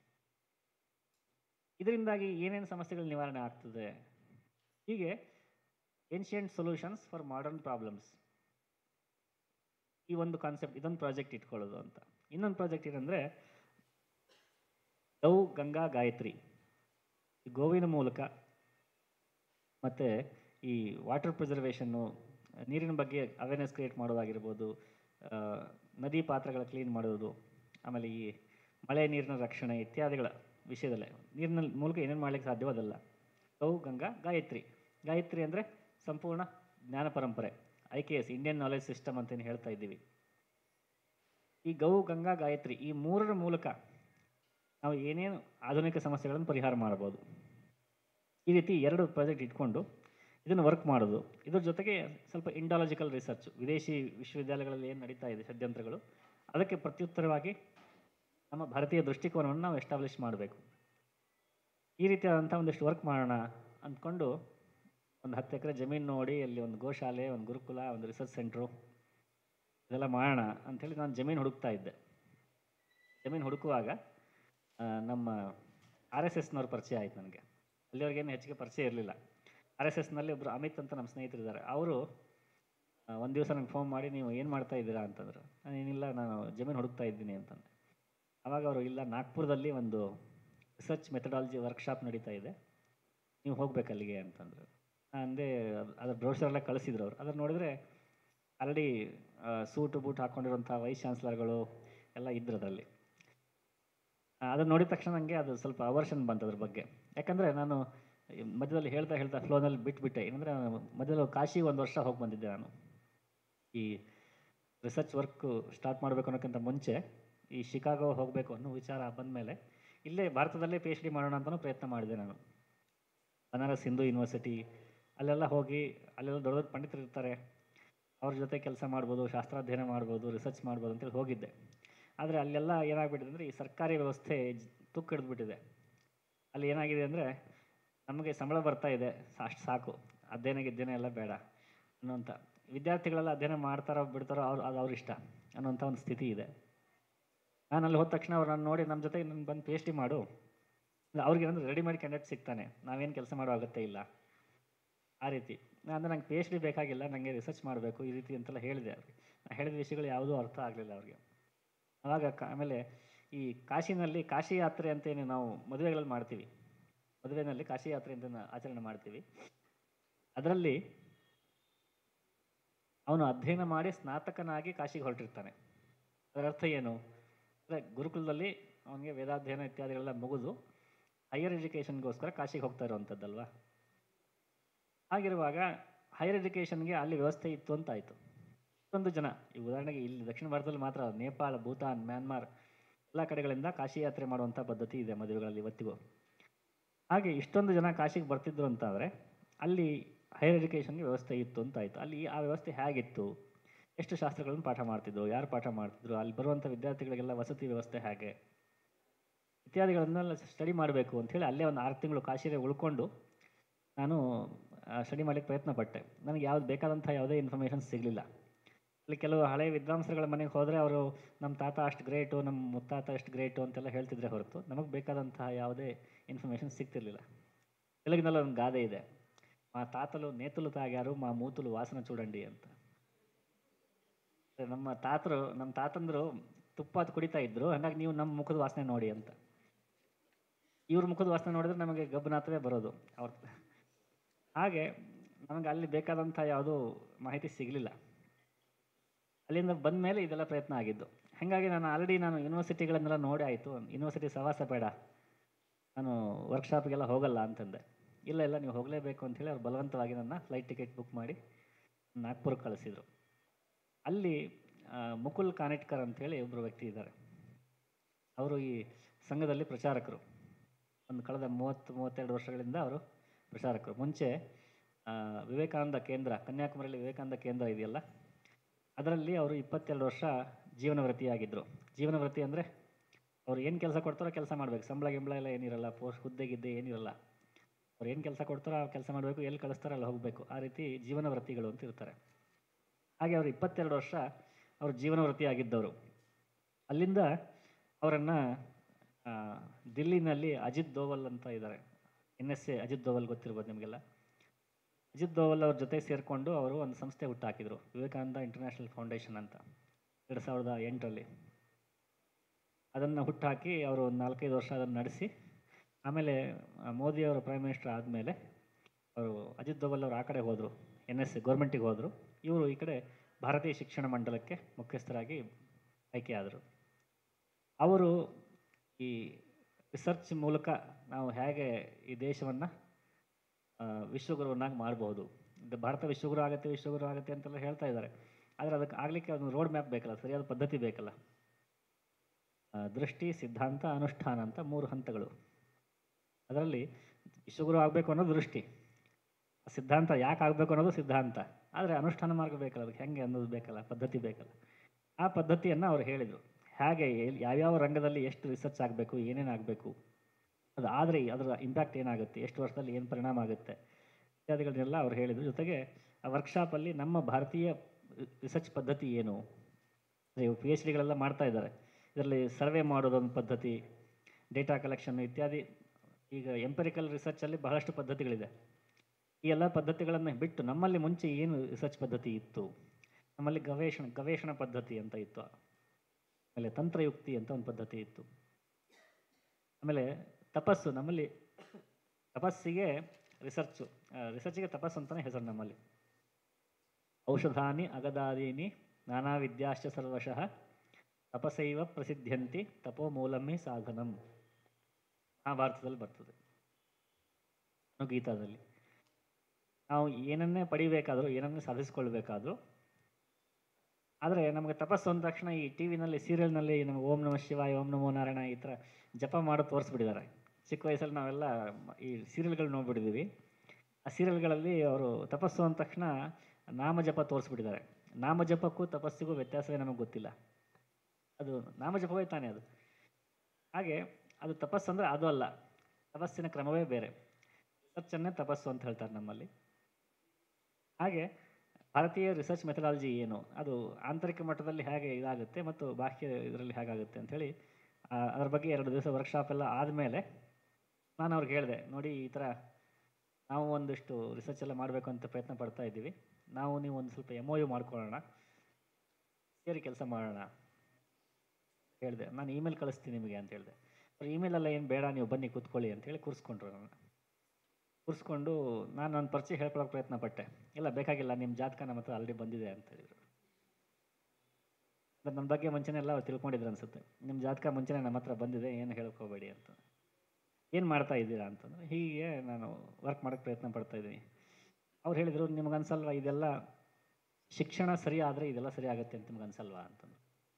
ಇದರಿಂದಾಗಿ ಏನೇನು ಸಮಸ್ಯೆಗಳು ನಿವಾರಣೆ ಆಗ್ತದೆ ಹೀಗೆ ancient solutions for modern problems ಈ ಒಂದು ಕಾನ್ಸೆಪ್ಟ್ ಇದೊಂದು ಪ್ರಾಜೆಕ್ಟ್ ಇಟ್ಕೊಳ್ಳೋದು ಅಂತ ಇನ್ನೊಂದು ಪ್ರಾಜೆಕ್ಟ್ ಏನಂದರೆ ಗೌ ಗಂಗಾ ಗಾಯತ್ರಿ ಈ ಗೋವಿನ ಮೂಲಕ ಮತ್ತು ಈ ವಾಟರ್ ಪ್ರಿಸರ್ವೇಷನ್ನು ನೀರಿನ ಬಗ್ಗೆ ಅವೇರ್ನೆಸ್ ಕ್ರಿಯೇಟ್ ಮಾಡೋದಾಗಿರ್ಬೋದು ಆ, ನದಿ ಪಾತ್ರಗಳ ಕ್ಲೀನ್ ಮಾಡೋದು ಆಮೇಲೆ ಈ ಮಳೆ ನೀರಿನ ರಕ್ಷಣೆ ಇತ್ಯಾದಿಗಳ ವಿಷಯದಲ್ಲೇ ನೀರಿನ ಮೂಲಕ ಏನೇನು ಮಾಡ್ಲಿಕ್ಕೆ ಸಾಧ್ಯವೋ ಅದಲ್ಲ ಗೌ ಗಂಗಾ ಗಾಯತ್ರಿ ಗಾಯತ್ರಿ ಅಂದರೆ ಸಂಪೂರ್ಣ ಜ್ಞಾನ ಪರಂಪರೆ I K S Indian knowledge system ಅಂತೇನು ಹೇಳ್ತಾ ಇದ್ದೀವಿ ಈ ಗೌ ಗಂಗಾ ಗಾಯತ್ರಿ ಈ ಮೂರರ ಮೂಲಕ ನಾವು ಏನೇನು ಆಧುನಿಕ ಸಮಸ್ಯೆಗಳನ್ನು ಪರಿಹಾರ ಮಾಡ್ಬೋದು ಈ ರೀತಿ ಎರಡು ಪ್ರಾಜೆಕ್ಟ್ ಇಟ್ಕೊಂಡು ಇದನ್ನು ವರ್ಕ್ ಮಾಡೋದು ಇದ್ರ ಜೊತೆಗೆ ಸ್ವಲ್ಪ ಇಂಡಾಲಜಿಕಲ್ ರಿಸರ್ಚ್ ವಿದೇಶಿ ವಿಶ್ವವಿದ್ಯಾಲಯಗಳಲ್ಲಿ ಏನು ನಡೀತಾ ಇದೆ ಷಡ್ಯಂತ್ರಗಳು ಅದಕ್ಕೆ ಪ್ರತ್ಯುತ್ತರವಾಗಿ ನಮ್ಮ ಭಾರತೀಯ ದೃಷ್ಟಿಕೋನವನ್ನು ನಾವು ಎಸ್ಟಾಬ್ಲಿಷ್ ಮಾಡಬೇಕು ಈ ರೀತಿಯಾದಂಥ ಒಂದಿಷ್ಟು ವರ್ಕ್ ಮಾಡೋಣ ಅಂದ್ಕೊಂಡು ಒಂದು ಹತ್ತು ಎಕರೆ ಜಮೀನು ನೋಡಿ ಅಲ್ಲಿ ಒಂದು ಗೋಶಾಲೆ ಒಂದು ಗುರುಕುಲ ಒಂದು ರಿಸರ್ಚ್ ಸೆಂಟ್ರು ಇದೆಲ್ಲ ಮಾಡೋಣ ಅಂಥೇಳಿ ನಾನು ಜಮೀನು ಹುಡುಕ್ತಾ ಇದ್ದೆ ಜಮೀನು ಹುಡುಕುವಾಗ ಆ, ನಮ್ಮ ಆರ್ ಎಸ್ ಎಸ್ನವ್ರ ಪರಿಚಯ ಆಯ್ತು ನನಗೆ ಅಲ್ಲಿವರೆಗೇನು ಹೆಚ್ಚಿಗೆ ಪರಿಚಯ ಇರಲಿಲ್ಲ ಆರ್ ಎಸ್ ಎಸ್ನಲ್ಲಿ ಒಬ್ಬರು ಅಮಿತ್ ಅಂತ ನಮ್ಮ ಸ್ನೇಹಿತರಿದ್ದಾರೆ ಅವರು ಒಂದು ದಿವಸ ನಂಗೆ ಫೋನ್ ಮಾಡಿ ನೀವು ಏನು ಮಾಡ್ತಾ ಇದ್ದೀರಾ ಅಂತಂದರು ನಾನು ಏನಿಲ್ಲ ನಾನು ಜಮೀನು ಹುಡುಕ್ತಾ ಇದ್ದೀನಿ ಅಂತಂದೆ ಆವಾಗ ಅವರು ಇಲ್ಲ ನಾಗ್ಪುರದಲ್ಲಿ ಒಂದು ರಿಸರ್ಚ್ ಮೆಥಡಾಲಜಿ ವರ್ಕ್ಶಾಪ್ ನಡೀತಾ ಇದೆ ನೀವು ಹೋಗ್ಬೇಕು ಅಲ್ಲಿಗೆ ಅಂತಂದರು ನಾನು ಅಂದೆ ಅದ್- ಅದ್ರ ಬ್ರೋಷರ್ ಎಲ್ಲ ಕಳಿಸಿದ್ರು ಅವರು ಅದನ್ನು ನೋಡಿದ್ರೆ ಆಲ್ರೆಡಿ ಸೂಟು ಬೂಟ್ ಹಾಕ್ಕೊಂಡಿರೋಂಥ ವೈಸ್ ಚಾನ್ಸ್ಲರ್ಗಳು ಎಲ್ಲ ಇದ್ರು ಅದರಲ್ಲಿ ಅದನ್ನು ನೋಡಿದ ತಕ್ಷಣ ನನಗೆ ಅದು ಸ್ವಲ್ಪ ಅವರ್ಷನ್ ಬಂತು ಅದ್ರ ಬಗ್ಗೆ ಯಾಕಂದರೆ ನಾನು ಈ ಮಧ್ಯದಲ್ಲಿ ಹೇಳ್ತಾ ಹೇಳ್ತಾ ಫ್ಲೋನಲ್ಲಿ ಬಿಟ್ಬಿಟ್ಟೆ ಏನಂದರೆ ನಾನು ಮೊದಲು ಕಾಶಿ ಒಂದು ವರ್ಷ ಹೋಗಿ ಬಂದಿದ್ದೆ ನಾನು ಈ ರಿಸರ್ಚ್ ವರ್ಕ್ ಸ್ಟಾರ್ಟ್ ಮಾಡಬೇಕು ಅನ್ನೋಕ್ಕಿಂತ ಮುಂಚೆ ಈ ಶಿಕಾಗೋ ಹೋಗಬೇಕು ಅನ್ನೋ ವಿಚಾರ ಬಂದಮೇಲೆ ಇಲ್ಲೇ ಭಾರತದಲ್ಲೇ ಪಿ ಎಚ್ ಡಿ ಮಾಡೋಣ ಅಂತಲೂ ಪ್ರಯತ್ನ ಮಾಡಿದೆ ನಾನು ಬನಾರಸ್ ಹಿಂದೂ ಯೂನಿವರ್ಸಿಟಿ ಅಲ್ಲೆಲ್ಲ ಹೋಗಿ ಅಲ್ಲೆಲ್ಲ ದೊಡ್ಡ ದೊಡ್ಡ ಪಂಡಿತರು ಇರ್ತಾರೆ ಅವ್ರ ಜೊತೆ ಕೆಲಸ ಮಾಡ್ಬೋದು ಶಾಸ್ತ್ರಾಧ್ಯಯನ ಮಾಡ್ಬೋದು ರಿಸರ್ಚ್ ಮಾಡ್ಬೋದು ಅಂತೇಳಿ ಹೋಗಿದ್ದೆ ಆದರೆ ಅಲ್ಲೆಲ್ಲ ಏನಾಗ್ಬಿಟ್ಟಿದೆ ಅಂದರೆ ಈ ಸರ್ಕಾರಿ ವ್ಯವಸ್ಥೆ ಜ್- ತುಕ್ಕು ಹಿಡಿದ್ಬಿಟ್ಟಿದೆ ಅಲ್ಲಿ ಏನಾಗಿದೆ ಅಂದರೆ ನಮಗೆ ಸಂಬಳ ಬರ್ತಾ ಇದೆ ಅಷ್ಟು ಸಾಕು ಅಧ್ಯಯನ ಗಿದ್ದೇನೆ ಎಲ್ಲ ಬೇಡ ಅನ್ನೋಂಥ ವಿದ್ಯಾರ್ಥಿಗಳೆಲ್ಲ ಅಧ್ಯಯನ ಮಾಡ್ತಾರೋ ಬಿಡ್ತಾರೋ ಅವ್ರು ಅದು ಅವ್ರ ಇಷ್ಟ ಅನ್ನೋಂಥ ಒಂದು ಸ್ಥಿತಿ ಇದೆ ನಾನು ಅಲ್ಲಿ ಹೋದ ತಕ್ಷಣ ಅವ್ರು ನಾನು ನೋಡಿ ನಮ್ಮ ಜೊತೆ ನಾನು ಬಂದು ಪಿ ಎಚ್ ಡಿ ಮಾಡು ಅವ್ರಿಗೆ ಏನಂದ್ರೆ ರೆಡಿಮೇಡ್ ಕ್ಯಾಂಡಿಡೇಟ್ ಸಿಗ್ತಾನೆ ನಾವೇನು ಕೆಲಸ ಮಾಡೋ ಅಗತ್ಯ ಇಲ್ಲ ಆ ರೀತಿ ಅಂದರೆ ನಂಗೆ ಪಿ ಎಚ್ ಡಿ ಬೇಕಾಗಿಲ್ಲ ನನಗೆ ರಿಸರ್ಚ್ ಮಾಡಬೇಕು ಈ ರೀತಿ ಅಂತೆಲ್ಲ ಹೇಳಿದೆ ಅವ್ರಿಗೆ ನಾನು ಹೇಳಿದ ವಿಷಯಗಳು ಯಾವುದೂ ಅರ್ಥ ಆಗಲಿಲ್ಲ ಅವ್ರಿಗೆ ಆವಾಗ ಕ- ಆಮೇಲೆ ಈ ಕಾಶಿನಲ್ಲಿ ಕಾಶಿ ಯಾತ್ರೆ ಅಂತೇನು ನಾವು ಮದುವೆಗಳಲ್ಲಿ ಮಾಡ್ತೀವಿ ಮದುವೆನಲ್ಲಿ ಕಾಶಿ ಯಾತ್ರೆ ಅಂತ ನಾ- ಆಚರಣೆ ಮಾಡ್ತೀವಿ ಅದರಲ್ಲಿ ಅವನು ಅಧ್ಯಯನ ಮಾಡಿ ಸ್ನಾತಕನಾಗಿ ಕಾಶಿಗೆ ಹೊರಟಿರ್ತಾನೆ ಅದರ ಅರ್ಥ ಏನು ಅಂದರೆ ಗುರುಕುಲದಲ್ಲಿ ಅವನಿಗೆ ವೇದಾಧ್ಯಯನ ಇತ್ಯಾದಿಗಳೆಲ್ಲ ಮುಗಿದು ಹೈಯರ್ ಎಜುಕೇಷನ್ಗೋಸ್ಕರ ಕಾಶಿಗೆ ಹೋಗ್ತಾ ಇರುವಂಥದ್ದಲ್ವಾ ಹಾಗಿರುವಾಗ ಹೈಯರ್ ಎಜುಕೇಷನ್ಗೆ ಅಲ್ಲಿ ವ್ಯವಸ್ಥೆ ಇತ್ತು ಅಂತ ಆಯಿತು ಇಷ್ಟೊಂದು ಜನ ಈ ಉದಾಹರಣೆಗೆ ಇಲ್ಲಿ ದಕ್ಷಿಣ ಭಾರತದಲ್ಲಿ ಮಾತ್ರ ನೇಪಾಳ ಭೂತಾನ್ ಮ್ಯಾನ್ಮಾರ್ ಎಲ್ಲ ಕಡೆಗಳಿಂದ ಕಾಶಿ ಯಾತ್ರೆ ಮಾಡುವಂಥ ಪದ್ಧತಿ ಇದೆ ಮದುವೆಗಳಲ್ಲಿ ಇವತ್ತಿಗೂ ಹಾಗೆ ಇಷ್ಟೊಂದು ಜನ ಕಾಶಿಗೆ ಬರ್ತಿದ್ರು ಅಂತಾದರೆ ಅಲ್ಲಿ ಹೈಯರ್ ಎಜುಕೇಷನ್ಗೆ ವ್ಯವಸ್ಥೆ ಇತ್ತು ಅಂತ ಆಯಿತು ಅಲ್ಲಿ ಆ ವ್ಯವಸ್ಥೆ ಹೇಗಿತ್ತು ಎಷ್ಟು ಶಾಸ್ತ್ರಗಳನ್ನು ಪಾಠ ಮಾಡ್ತಿದ್ರು ಯಾರು ಪಾಠ ಮಾಡ್ತಿದ್ರು ಅಲ್ಲಿ ಬರುವಂಥ ವಿದ್ಯಾರ್ಥಿಗಳಿಗೆಲ್ಲ ವಸತಿ ವ್ಯವಸ್ಥೆ ಹೇಗೆ ಇತ್ಯಾದಿಗಳನ್ನೆಲ್ಲ ಸ್ಟಡಿ ಮಾಡಬೇಕು ಅಂಥೇಳಿ ಅಲ್ಲೇ ಒಂದು ಆರು ತಿಂಗಳು ಕಾಶಿರೇ ಉಳ್ಕೊಂಡು ನಾನು ಸ್ಟಡಿ ಮಾಡಲಿಕ್ಕೆ ಪ್ರಯತ್ನ ಪಟ್ಟೆ ನನಗೆ ಯಾವ್ದು ಬೇಕಾದಂಥ ಯಾವುದೇ ಇನ್ಫಾರ್ಮೇಷನ್ ಸಿಗಲಿಲ್ಲ ಅಲ್ಲಿ ಕೆಲವು ಹಳೆಯ ವಿದ್ವಾಂಸರುಗಳ ಮನೆಗೆ ಹೋದರೆ ಅವರು ನಮ್ಮ ತಾತ ಅಷ್ಟು ಗ್ರೇಟು ನಮ್ಮ ಮುತ್ತಾತ ಅಷ್ಟು ಗ್ರೇಟು ಅಂತೆಲ್ಲ ಹೇಳ್ತಿದ್ರೆ ಹೊರತು ನಮಗೆ ಬೇಕಾದಂತಹ ಯಾವುದೇ ಇನ್ಫಾರ್ಮೇಷನ್ ಸಿಗ್ತಿರ್ಲಿಲ್ಲ ತೆಲುಗಿನಲ್ಲಿ ಒಂದು ಗಾದೆ ಇದೆ మా తాతలు నేతులు తాగారు మా మూతులు వాసన చూడండి ಅಂತ ನಮ್ಮ ತಾತರು ನಮ್ಮ ತಾತಂದ್ರು ತುಪ್ಪ ಅದು ಕುಡಿತಾ ಇದ್ರು ಹಾಗಾಗಿ ನೀವು ನಮ್ಮ ಮುಖದ ವಾಸನೆ ನೋಡಿ ಅಂತ ಇವ್ರ ಮುಖದ ವಾಸನೆ ನೋಡಿದ್ರೆ ನಮಗೆ ಗಬ್ಬನಾಥವೇ ಬರೋದು ಅವ್ರ ಹಾಗೆ ನಮಗೆ ಅಲ್ಲಿ ಬೇಕಾದಂಥ ಯಾವುದೂ ಮಾಹಿತಿ ಸಿಗಲಿಲ್ಲ ಅಲ್ಲಿಂದ ಬಂದ ಮೇಲೆ ಇದೆಲ್ಲ ಪ್ರಯತ್ನ ಆಗಿದ್ದು ಹಾಗಾಗಿ ನಾನು ಆಲ್ರೆಡಿ ನಾನು ಯೂನಿವರ್ಸಿಟಿಗಳನ್ನೆಲ್ಲ ನೋಡಿ ಆಯಿತು ಯೂನಿವರ್ಸಿಟಿ ಸವಾಸ ಬೇಡ ನಾನು ವರ್ಕ್ಶಾಪ್ಗೆಲ್ಲ ಹೋಗಲ್ಲ ಅಂತಂದೆ ಇಲ್ಲ ಇಲ್ಲ ನೀವು ಹೋಗಲೇಬೇಕು ಅಂಥೇಳಿ ಅವ್ರು ಬಲವಂತವಾಗಿ ನನ್ನ ಫ್ಲೈಟ್ ಟಿಕೆಟ್ ಬುಕ್ ಮಾಡಿ ನಾಗ್ಪುರಕ್ಕೆ ಕಳಿಸಿದರು ಅಲ್ಲಿ ಆ, ಮುಕುಲ್ ಕಾನೆಟ್ಕರ್ ಅಂಥೇಳಿ ಒಬ್ಬರು ವ್ಯಕ್ತಿ ಇದ್ದಾರೆ ಅವರು ಈ ಸಂಘದಲ್ಲಿ ಪ್ರಚಾರಕರು ಒಂದು ಕಳೆದ ಮೂವತ್ತು ಮೂವತ್ತೆರಡು ವರ್ಷಗಳಿಂದ ಅವರು ಪ್ರಚಾರಕರು ಮುಂಚೆ ಆ, ವಿವೇಕಾನಂದ ಕೇಂದ್ರ ಕನ್ಯಾಕುಮಾರಿಯಲ್ಲಿ ವಿವೇಕಾನಂದ ಕೇಂದ್ರ ಇದೆಯಲ್ಲ ಅದರಲ್ಲಿ ಅವರು ಇಪ್ಪತ್ತೆರಡು ವರ್ಷ ಜೀವನ ವೃತ್ತಿಯಾಗಿದ್ದರು ಜೀವನ ವೃತ್ತಿ ಅಂದರೆ ಅವ್ರು ಏನು ಕೆಲಸ ಕೊಡ್ತಾರೋ ಕೆಲಸ ಮಾಡಬೇಕು ಸಂಬಳ ಗಿಂಬಳ ಎಲ್ಲ ಏನಿರಲ್ಲ ಪೋಸ್ಟ್ ಹುದ್ದೆ ಗಿದ್ದೆ ಏನಿರಲ್ಲ ಅವ್ರು ಏನು ಕೆಲಸ ಕೊಡ್ತಾರೋ ಆ ಕೆಲಸ ಮಾಡಬೇಕು ಎಲ್ಲಿ ಕಳಿಸ್ತಾರೋ ಅಲ್ಲಿ ಹೋಗಬೇಕು ಆ ರೀತಿ ಜೀವನ ವೃತ್ತಿಗಳು ಅಂತ ಇರ್ತಾರೆ ಹಾಗೆ ಅವರು ಇಪ್ಪತ್ತೆರಡು ವರ್ಷ ಅವರು ಜೀವನ ವೃತ್ತಿಯಾಗಿದ್ದವರು ಅಲ್ಲಿಂದ ಅವರನ್ನು ದಿಲ್ಲಿನಲ್ಲಿ ಅಜಿತ್ ದೋವಲ್ ಅಂತ ಇದ್ದಾರೆ N S A Ajit Doval ಗೊತ್ತಿರ್ಬೋದು ನಿಮಗೆಲ್ಲ ಅಜಿತ್ ದೋವಲ್ ಅವ್ರ ಜೊತೆ ಸೇರಿಕೊಂಡು ಅವರು ಒಂದು ಸಂಸ್ಥೆ ಹುಟ್ಟಾಕಿದರು ವಿವೇಕಾನಂದ ಇಂಟರ್ನ್ಯಾಷನಲ್ ಫೌಂಡೇಶನ್ ಅಂತ ಎರಡು ಸಾವಿರದ ಎಂಟರಲ್ಲಿ ಅದನ್ನು ಹುಟ್ಟಾಕಿ ಅವರು ಒಂದು ನಾಲ್ಕೈದು ವರ್ಷ ಅದನ್ನು ನಡೆಸಿ ಆಮೇಲೆ ಆ, ಮೋದಿ ಅವರು ಪ್ರೈಮ್ ಮಿನಿಸ್ಟರ್ ಆದಮೇಲೆ ಅವರು ಅಜಿತ್ ದೋವಲ್ ಅವರು ಆ ಕಡೆ ಹೋದರು ಎನ್ ಎಸ್ ಗೌರ್ಮೆಂಟಿಗೆ ಹೋದರು ಇವರು ಈ ಕಡೆ ಭಾರತೀಯ ಶಿಕ್ಷಣ ಮಂಡಲಕ್ಕೆ ಮುಖ್ಯಸ್ಥರಾಗಿ ಆಯ್ಕೆಯಾದರು ಅವರು ಈ ರಿಸರ್ಚ್ ಮೂಲಕ ನಾವು ಹೇಗೆ ಈ ದೇಶವನ್ನು ವಿಶ್ವಗುರುವನ್ನಾಗಿ ಮಾಡ್ಬೋದು ಇದು ಭಾರತ ವಿಶ್ವಗುರು ಆಗುತ್ತೆ ವಿಶ್ವಗುರು ಆಗುತ್ತೆ ಅಂತೆಲ್ಲ ಹೇಳ್ತಾ ಇದ್ದಾರೆ ಆದರೆ ಅದಕ್ಕೆ ಆಗಲಿಕ್ಕೆ ಒಂದು ರೋಡ್ ಮ್ಯಾಪ್ ಬೇಕಲ್ಲ ಸರಿಯಾದ ಪದ್ಧತಿ ಬೇಕಲ್ಲ ಆ, ದೃಷ್ಟಿ ಸಿದ್ಧಾಂತ ಅನುಷ್ಠಾನ ಅಂತ ಮೂರು ಹಂತಗಳು ಅದರಲ್ಲಿ ವಿಶ್ವಗುರು ಆಗಬೇಕು ಅನ್ನೋದು ದೃಷ್ಟಿ ಸಿದ್ಧಾಂತ ಯಾಕೆ ಆಗಬೇಕು ಅನ್ನೋದು ಸಿದ್ಧಾಂತ ಆದರೆ ಅನುಷ್ಠಾನ ಮಾರ್ಗ ಬೇಕಲ್ಲ ಅದಕ್ಕೆ ಹೆಂಗೆ ಅನ್ನೋದು ಬೇಕಲ್ಲ ಪದ್ಧತಿ ಬೇಕಲ್ಲ ಆ ಪದ್ಧತಿಯನ್ನು ಅವ್ರು ಹೇಳಿದರು ಹೇಗೆ ಎಲ್- ಯಾವ್ಯಾವ ರಂಗದಲ್ಲಿ ಎಷ್ಟು ರಿಸರ್ಚ್ ಆಗಬೇಕು ಏನೇನು ಆಗಬೇಕು ಅದು ಆದರೆ ಅದರ ಇಂಪ್ಯಾಕ್ಟ್ ಏನಾಗುತ್ತೆ ಎಷ್ಟು ವರ್ಷದಲ್ಲಿ ಏನು ಪರಿಣಾಮ ಆಗುತ್ತೆ ಇತ್ಯಾದಿಗಳನ್ನೆಲ್ಲ ಅವ್ರು ಹೇಳಿದರು ಜೊತೆಗೆ ಆ ವರ್ಕ್ಶಾಪಲ್ಲಿ ನಮ್ಮ ಭಾರತೀಯ ರಿಸರ್ಚ್ ಪದ್ಧತಿ ಏನು ಪಿ ಎಚ್ ಡಿಗಳೆಲ್ಲ ಮಾಡ್ತಾ ಇದ್ದಾರೆ ಇದರಲ್ಲಿ ಸರ್ವೆ ಮಾಡೋದೊಂದು ಪದ್ಧತಿ ಡೇಟಾ ಕಲೆಕ್ಷನ್ ಇತ್ಯಾದಿ ಈಗ ಎಂಪರಿಕಲ್ ರಿಸರ್ಚಲ್ಲಿ ಬಹಳಷ್ಟು ಪದ್ಧತಿಗಳಿದೆ ಈ ಎಲ್ಲ ಪದ್ಧತಿಗಳನ್ನು ಬಿಟ್ಟು ನಮ್ಮಲ್ಲಿ ಮುಂಚೆ ಏನು ರಿಸರ್ಚ್ ಪದ್ಧತಿ ಇತ್ತು ನಮ್ಮಲ್ಲಿ ಗವೇಷಣ ಗವೇಷಣ ಪದ್ಧತಿ ಅಂತ ಇತ್ತು ಆಮೇಲೆ ತಂತ್ರಯುಕ್ತಿ ಅಂತ ಒಂದು ಪದ್ಧತಿ ಇತ್ತು ಆಮೇಲೆ ತಪಸ್ಸು ನಮ್ಮಲ್ಲಿ ತಪಸ್ಸಿಗೆ ರಿಸರ್ಚು ರಿಸರ್ಚಿಗೆ ತಪಸ್ಸು ಅಂತಲೇ ಹೆಸರು ನಮ್ಮಲ್ಲಿ ಔಷಧಾನಿ ಅಗದಾದೀನಿ ನಾನಾ ವಿದ್ಯಾಶ್ಚ ಸರ್ವಶಃ ತಪಸೈವ ಪ್ರಸಿದ್ಧಂತಿ ತಪೋ ಮೂಲಮೇ ಸಾಧನಂ ಮಹಾಭಾರತದಲ್ಲಿ ಬರ್ತದೆ ಇನ್ನು ಗೀತಾದಲ್ಲಿ ನಾವು ಏನನ್ನೇ ಪಡಿಬೇಕಾದರೂ ಏನನ್ನೇ ಸಾಧಿಸ್ಕೊಳ್ಬೇಕಾದ್ರೂ ಆದರೆ ನಮಗೆ ತಪಸ್ಸು ಅಂದ ತಕ್ಷಣ ಈ ಟಿ ವಿನಲ್ಲಿ ಸೀರಿಯಲ್ನಲ್ಲಿ ನಮಗೆ ಓಂ ನಮ ಶಿವಾಯ ಓಂ ನಮೋ ನಾರಾಯಣ ಈ ಥರ ಜಪ ಮಾಡೋದು ತೋರಿಸ್ಬಿಟ್ಟಿದ್ದಾರೆ ಚಿಕ್ಕ ವಯಸ್ಸಲ್ಲಿ ನಾವೆಲ್ಲ ಈ ಸೀರಿಯಲ್ಗಳು ನೋಡ್ಬಿಟ್ಟಿದ್ದೀವಿ ಆ ಸೀರಿಯಲ್ಗಳಲ್ಲಿ ಅವರು ತಪಸ್ಸು ಅಂದ ತಕ್ಷಣ ನಾಮಜಪ ತೋರಿಸ್ಬಿಟ್ಟಿದ್ದಾರೆ ನಾಮಜಪಕ್ಕೂ ತಪಸ್ಸಿಗೂ ವ್ಯತ್ಯಾಸವೇ ನಮಗೆ ಗೊತ್ತಿಲ್ಲ ಅದು ನಾಮಜಪವೇ ತಾನೇ ಅದು ಹಾಗೆ ಅದು ತಪಸ್ಸು ಅಂದರೆ ಅದು ಅಲ್ಲ ತಪಸ್ಸಿನ ಕ್ರಮವೇ ಬೇರೆ ರಿಸರ್ಚನ್ನೇ ತಪಸ್ಸು ಅಂತ ಹೇಳ್ತಾರೆ ನಮ್ಮಲ್ಲಿ ಹಾಗೆ ಭಾರತೀಯ ರಿಸರ್ಚ್ ಮೆಥಡಾಲಜಿ ಏನು ಅದು ಆಂತರಿಕ ಮಟ್ಟದಲ್ಲಿ ಹೇಗೆ ಇದಾಗುತ್ತೆ ಮತ್ತು ಬಾಹ್ಯ ಇದರಲ್ಲಿ ಹೇಗಾಗುತ್ತೆ ಅಂಥೇಳಿ ಆ, ಅದ್ರ ಬಗ್ಗೆ ಎರಡು ದಿವಸ ವರ್ಕ್ಶಾಪ್ ಎಲ್ಲ ಆದಮೇಲೆ ನಾನು ಅವ್ರಿಗೆ ಹೇಳಿದೆ ನೋಡಿ ಈ ಥರ ನಾವು ಒಂದಿಷ್ಟು ರಿಸರ್ಚ್ ಎಲ್ಲ ಮಾಡಬೇಕು ಅಂತ ಪ್ರಯತ್ನ ಪಡ್ತಾ ಇದ್ದೀವಿ ನಾವು ನೀವು ಒಂದು ಸ್ವಲ್ಪ ಎಮ್ ಒ ಯು ಮಾಡ್ಕೊಳ್ಳೋಣ ಸೇರಿ ಕೆಲಸ ಮಾಡೋಣ ಹೇಳಿದೆ ನಾನು ಇಮೇಲ್ ಕಳಿಸ್ತೀನಿ ನಿಮಗೆ ಅಂತ ಹೇಳಿದೆ ಅವ್ರು ಇಮೇಲೆಲ್ಲ ಏನು ಬೇಡ ನೀವು ಬನ್ನಿ ಕೂತ್ಕೊಳ್ಳಿ ಅಂತೇಳಿ ಕೂರಿಸ್ಕೊಂಡ್ರು ನನ್ನ ಕೂರಿಸ್ಕೊಂಡು ನಾನು ನನ್ನ ಪರಿಚಯ ಹೇಳ್ಕೊಳ್ಳೋಕೆ ಪ್ರಯತ್ನ ಪಟ್ಟೆ ಇಲ್ಲ ಬೇಕಾಗಿಲ್ಲ ನಿಮ್ಮ ಜಾತಕ ನಮ್ಮ ಹತ್ರ ಆಲ್ರೆಡಿ ಬಂದಿದೆ ಅಂತ ಹೇಳಿದರು ಅದು ನನ್ನ ಬಗ್ಗೆ ಮುಂಚೆನೇ ಎಲ್ಲ ಅವ್ರು ತಿಳ್ಕೊಂಡಿದ್ರು ಅನ್ಸುತ್ತೆ ನಿಮ್ಮ ಜಾತಕ ಮುಂಚೆನೇ ನಮ್ಮ ಹತ್ರ ಬಂದಿದೆ ಏನು ಹೇಳ್ಕೋಬೇಡಿ ಅಂತ ಏನು ಮಾಡ್ತಾ ಇದ್ದೀರಾ ಅಂತಂದ್ರೆ ಹೀಗೆ ನಾನು ವರ್ಕ್ ಮಾಡೋಕ್ಕೆ ಪ್ರಯತ್ನ ಪಡ್ತಾ ಇದ್ದೀನಿ ಅವ್ರು ಹೇಳಿದರು ನಿಮ್ಗೆ ಅನ್ಸಲ್ವಾ ಇದೆಲ್ಲ ಶಿಕ್ಷಣ ಸರಿ ಆದರೆ ಇದೆಲ್ಲ ಸರಿ ಆಗುತ್ತೆ ಅಂತ ನಿಮ್ಗೆ ಅನ್ಸಲ್ವಾ ಅಂತಂದ್ರು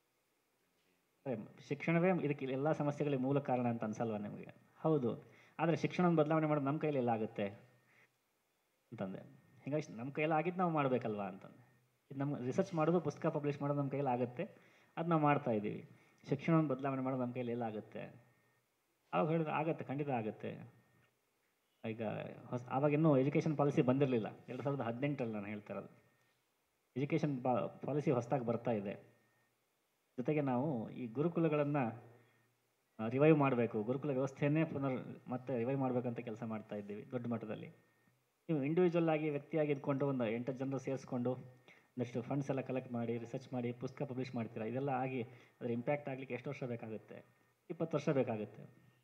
ಅದೇ ಶಿಕ್ಷಣವೇ ಇದಕ್ಕೆ ಎಲ್ಲ ಸಮಸ್ಯೆಗಳಿಗೆ ಮೂಲ ಕಾರಣ ಅಂತ ಅನ್ಸಲ್ವಾ ನಿಮಗೆ ಹೌದು ಆದರೆ ಶಿಕ್ಷಣವನ್ನು ಬದಲಾವಣೆ ಮಾಡೋದು ನಮ್ಮ ಕೈಯಲ್ಲಿ ಎಲ್ಲ ಆಗುತ್ತೆ ಅಂತಂದೆ ಹೀಗಾಗಿ ನಮ್ಮ ಕೈಯಲ್ಲಿ ಆಗಿದ್ದು ನಾವು ಮಾಡಬೇಕಲ್ವಾ ಅಂತಂದೆ ಇದು ನಮ್ಮ ರಿಸರ್ಚ್ ಮಾಡೋದು ಪುಸ್ತಕ ಪಬ್ಲಿಷ್ ಮಾಡೋದು ನಮ್ಮ ಕೈಯಲ್ಲಿ ಆಗುತ್ತೆ ಅದು ನಾವು ಮಾಡ್ತಾ ಇದ್ದೀವಿ ಶಿಕ್ಷಣವನ್ನು ಬದಲಾವಣೆ ಮಾಡೋದು ನಮ್ಮ ಕೈಯಲ್ಲಿ ಎಲ್ಲ ಆಗುತ್ತೆ ಅವಾಗ ಹೇಳಿದ್ರೆ ಆಗುತ್ತೆ ಖಂಡಿತ ಆಗುತ್ತೆ ಈಗ ಹೊಸ ಆವಾಗ ಇನ್ನೂ ಎಜುಕೇಷನ್ ಪಾಲಿಸಿ ಬಂದಿರಲಿಲ್ಲ ಎರಡು ಸಾವಿರದ ಹದಿನೆಂಟರಲ್ಲಿ ನಾನು ಹೇಳ್ತಾ ಇರೋದು ಎಜುಕೇಷನ್ ಪಾಲಿಸಿ ಹೊಸದಾಗಿ ಬರ್ತಾ ಇದೆ ಜೊತೆಗೆ ನಾವು ಈ ಗುರುಕುಲಗಳನ್ನು ರಿವೈವ್ ಮಾಡಬೇಕು ಗುರುಕುಲ ವ್ಯವಸ್ಥೆಯನ್ನೇ ಪುನರ್ ಮತ್ತೆ ರಿವೈವ್ ಮಾಡಬೇಕಂತ ಕೆಲಸ ಮಾಡ್ತಾ ಇದ್ದೀವಿ ದೊಡ್ಡ ಮಟ್ಟದಲ್ಲಿ ನೀವು ಇಂಡಿವಿಜುವಲ್ ಆಗಿ ವ್ಯಕ್ತಿಯಾಗಿ ಇದ್ಕೊಂಡು ಒಂದು ಎಂಟು ಜನರು ಸೇರಿಸ್ಕೊಂಡು ಒಂದಷ್ಟು ಫಂಡ್ಸ್ ಎಲ್ಲ ಕಲೆಕ್ಟ್ ಮಾಡಿ ರಿಸರ್ಚ್ ಮಾಡಿ ಪುಸ್ತಕ ಪಬ್ಲಿಷ್ ಮಾಡ್ತೀರಾ ಇದೆಲ್ಲ ಆಗಿ ಅದರ ಇಂಪ್ಯಾಕ್ಟ್ ಆಗಲಿಕ್ಕೆ ಎಷ್ಟು ವರ್ಷ ಬೇಕಾಗುತ್ತೆ ಇಪ್ಪತ್ತು ವರ್ಷ ಬೇಕಾಗುತ್ತೆ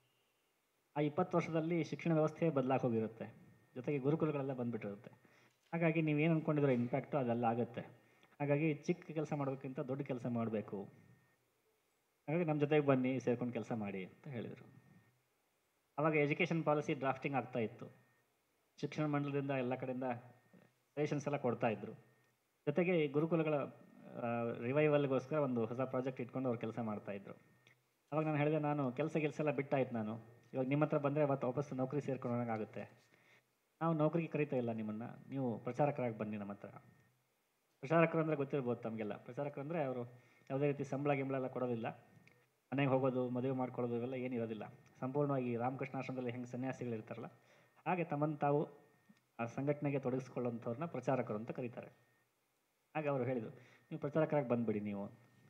ಆ ಇಪ್ಪತ್ತು ವರ್ಷದಲ್ಲಿ ಶಿಕ್ಷಣ ವ್ಯವಸ್ಥೆ ಬದಲಾಗಿ ಹೋಗಿರುತ್ತೆ ಜೊತೆಗೆ ಗುರುಕುಲಗಳೆಲ್ಲ ಬಂದ್ಬಿಟ್ಟಿರುತ್ತೆ ಹಾಗಾಗಿ ನೀವೇನು ಅಂದ್ಕೊಂಡಿರೋ ಇಂಪ್ಯಾಕ್ಟು ಅದೆಲ್ಲ ಆಗುತ್ತೆ ಹಾಗಾಗಿ ಚಿಕ್ಕ ಕೆಲಸ ಮಾಡೋದಕ್ಕಿಂತ ದೊಡ್ಡ ಕೆಲಸ ಮಾಡಬೇಕು ಹಾಗಾಗಿ ನಮ್ಮ ಜೊತೆಗೆ ಬನ್ನಿ ಸೇರ್ಕೊಂಡು ಕೆಲಸ ಮಾಡಿ ಅಂತ ಹೇಳಿದರು ಆವಾಗ ಎಜುಕೇಷನ್ ಪಾಲಿಸಿ ಡ್ರಾಫ್ಟಿಂಗ್ ಆಗ್ತಾ ಇತ್ತು ಶಿಕ್ಷಣ ಮಂಡಲದಿಂದ ಎಲ್ಲ ಕಡೆಯಿಂದ ಸಜೆಷನ್ಸ್ ಎಲ್ಲ ಕೊಡ್ತಾ ಇದ್ರು ಜೊತೆಗೆ ಈ ಗುರುಕುಲಗಳ ರಿವೈವಲ್ಗೋಸ್ಕರ ಒಂದು ಹೊಸ ಪ್ರಾಜೆಕ್ಟ್ ಇಟ್ಕೊಂಡು ಅವ್ರು ಕೆಲಸ ಮಾಡ್ತಾ ಇದ್ರು ಅವಾಗ ನಾನು ಹೇಳಿದೆ ನಾನು ಕೆಲಸ ಕೆಲಸ ಎಲ್ಲ ಬಿಟ್ಟಾಯ್ತು ನಾನು ಇವಾಗ ನಿಮ್ಮ ಹತ್ರ ಬಂದರೆ ಅವತ್ತು ವಾಪಸ್ ನೌಕರಿ ಸೇರ್ಕೊಳ್ಳೋಂಗಾಗುತ್ತೆ ನಾವು ನೌಕರಿಗೆ ಕರೀತಾ ಇಲ್ಲ ನಿಮ್ಮನ್ನು ನೀವು ಪ್ರಚಾರಕರಾಗಿ ಬನ್ನಿ ನಮ್ಮ ಹತ್ರ ಪ್ರಚಾರಕರು ಅಂದರೆ ಗೊತ್ತಿರ್ಬೋದು ತಮಗೆಲ್ಲ ಪ್ರಚಾರಕರು ಅಂದರೆ ಅವರು ಯಾವುದೇ ರೀತಿ ಸಂಬಳ ಗಿಂಬಳ ಎಲ್ಲ ಕೊಡೋದಿಲ್ಲ ಮನೆಗೆ ಹೋಗೋದು ಮದುವೆ ಮಾಡ್ಕೊಳ್ಳೋದು ಇವೆಲ್ಲ ಏನಿರೋದಿಲ್ಲ ಸಂಪೂರ್ಣವಾಗಿ ರಾಮಕೃಷ್ಣ ಆಶ್ರಮದಲ್ಲಿ ಹೆಂಗೆ ಸನ್ಯಾಸಿಗಳು ಇರ್ತಾರಲ್ಲ ಹಾಗೆ ತಮ್ಮನ್ನು ತಾವು ಆ ಸಂಘಟನೆಗೆ ತೊಡಗಿಸ್ಕೊಳ್ಳೋಂಥವ್ರನ್ನ ಪ್ರಚಾರಕರು ಅಂತ ಕರೀತಾರೆ ಹಾಗೆ ಅವರು ಹೇಳಿದರು ನೀವು ಪ್ರಚಾರಕರಾಗಿ ಬಂದುಬಿಡಿ ನೀವು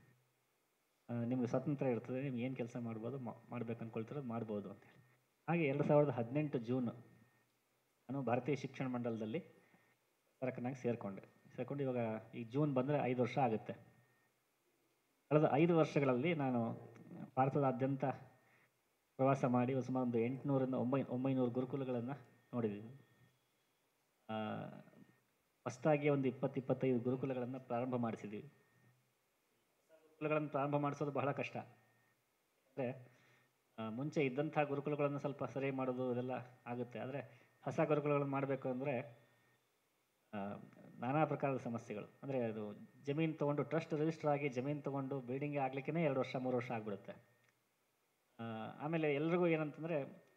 ಆ, ನಿಮಗೆ ಸ್ವಾತಂತ್ರ್ಯ ಇರ್ತದೆ ನೀವು ಏನು ಕೆಲಸ ಮಾಡ್ಬೋದು ಮಾಡ್ಬೇಕು ಅಂದ್ಕೊಳ್ತಿರೋದು ಮಾಡ್ಬೋದು ಅಂತೇಳಿ ಹಾಗೆ ಎರಡು ಸಾವಿರದ ಹದಿನೆಂಟು ಜೂನ್ ನಾನು ಭಾರತೀಯ ಶಿಕ್ಷಣ ಮಂಡಲದಲ್ಲಿ ಪ್ರಚಾರಕನಾಗಿ ಸೇರಿಕೊಂಡೆ ಸೇರಿಕೊಂಡು ಇವಾಗ ಈ ಜೂನ್ ಬಂದರೆ ಐದು ವರ್ಷ ಆಗುತ್ತೆ ಕಳೆದ ಐದು ವರ್ಷಗಳಲ್ಲಿ ನಾನು ಭಾರತದಾದ್ಯಂತ ಪ್ರವಾಸ ಮಾಡಿ ಸುಮಾರು ಒಂದು ಎಂಟುನೂರಿಂದ ಒಂಬೈ ಒಂಬೈನೂರು ಗುರುಕುಲಗಳನ್ನು ನೋಡಿದ್ದೀನಿ ಆ, ಹೊಸದಾಗಿ ಒಂದು ಇಪ್ಪತ್ತು ಇಪ್ಪತ್ತೈದು ಗುರುಕುಲಗಳನ್ನು ಪ್ರಾರಂಭ ಮಾಡಿಸಿದ್ದೀವಿ ಗುರುಕುಲಗಳನ್ನು ಪ್ರಾರಂಭ ಮಾಡಿಸೋದು ಬಹಳ ಕಷ್ಟ ಅಂದರೆ ಆ, ಮುಂಚೆ ಇದ್ದಂಥ ಗುರುಕುಲಗಳನ್ನು ಸ್ವಲ್ಪ ಸರಿ ಮಾಡೋದು ಇದೆಲ್ಲ ಆಗುತ್ತೆ ಆದರೆ ಹೊಸ ಗುರುಕುಲಗಳನ್ನು ಮಾಡಬೇಕು ಅಂದರೆ ನಾನಾ ಪ್ರಕಾರದ ಸಮಸ್ಯೆಗಳು ಅಂದರೆ ಅದು ಜಮೀನು ತೊಗೊಂಡು ಟ್ರಸ್ಟ್ ರಿಜಿಸ್ಟರ್ ಆಗಿ ಜಮೀನು ತೊಗೊಂಡು ಬಿಲ್ಡಿಂಗ್ ಆಗಲಿಕ್ಕೆ ಎರಡು ವರ್ಷ ಮೂರು ವರ್ಷ ಆಗಿಬಿಡುತ್ತೆ ಆಮೇಲೆ ಎಲ್ರಿಗೂ ಏನಂತಂದರೆ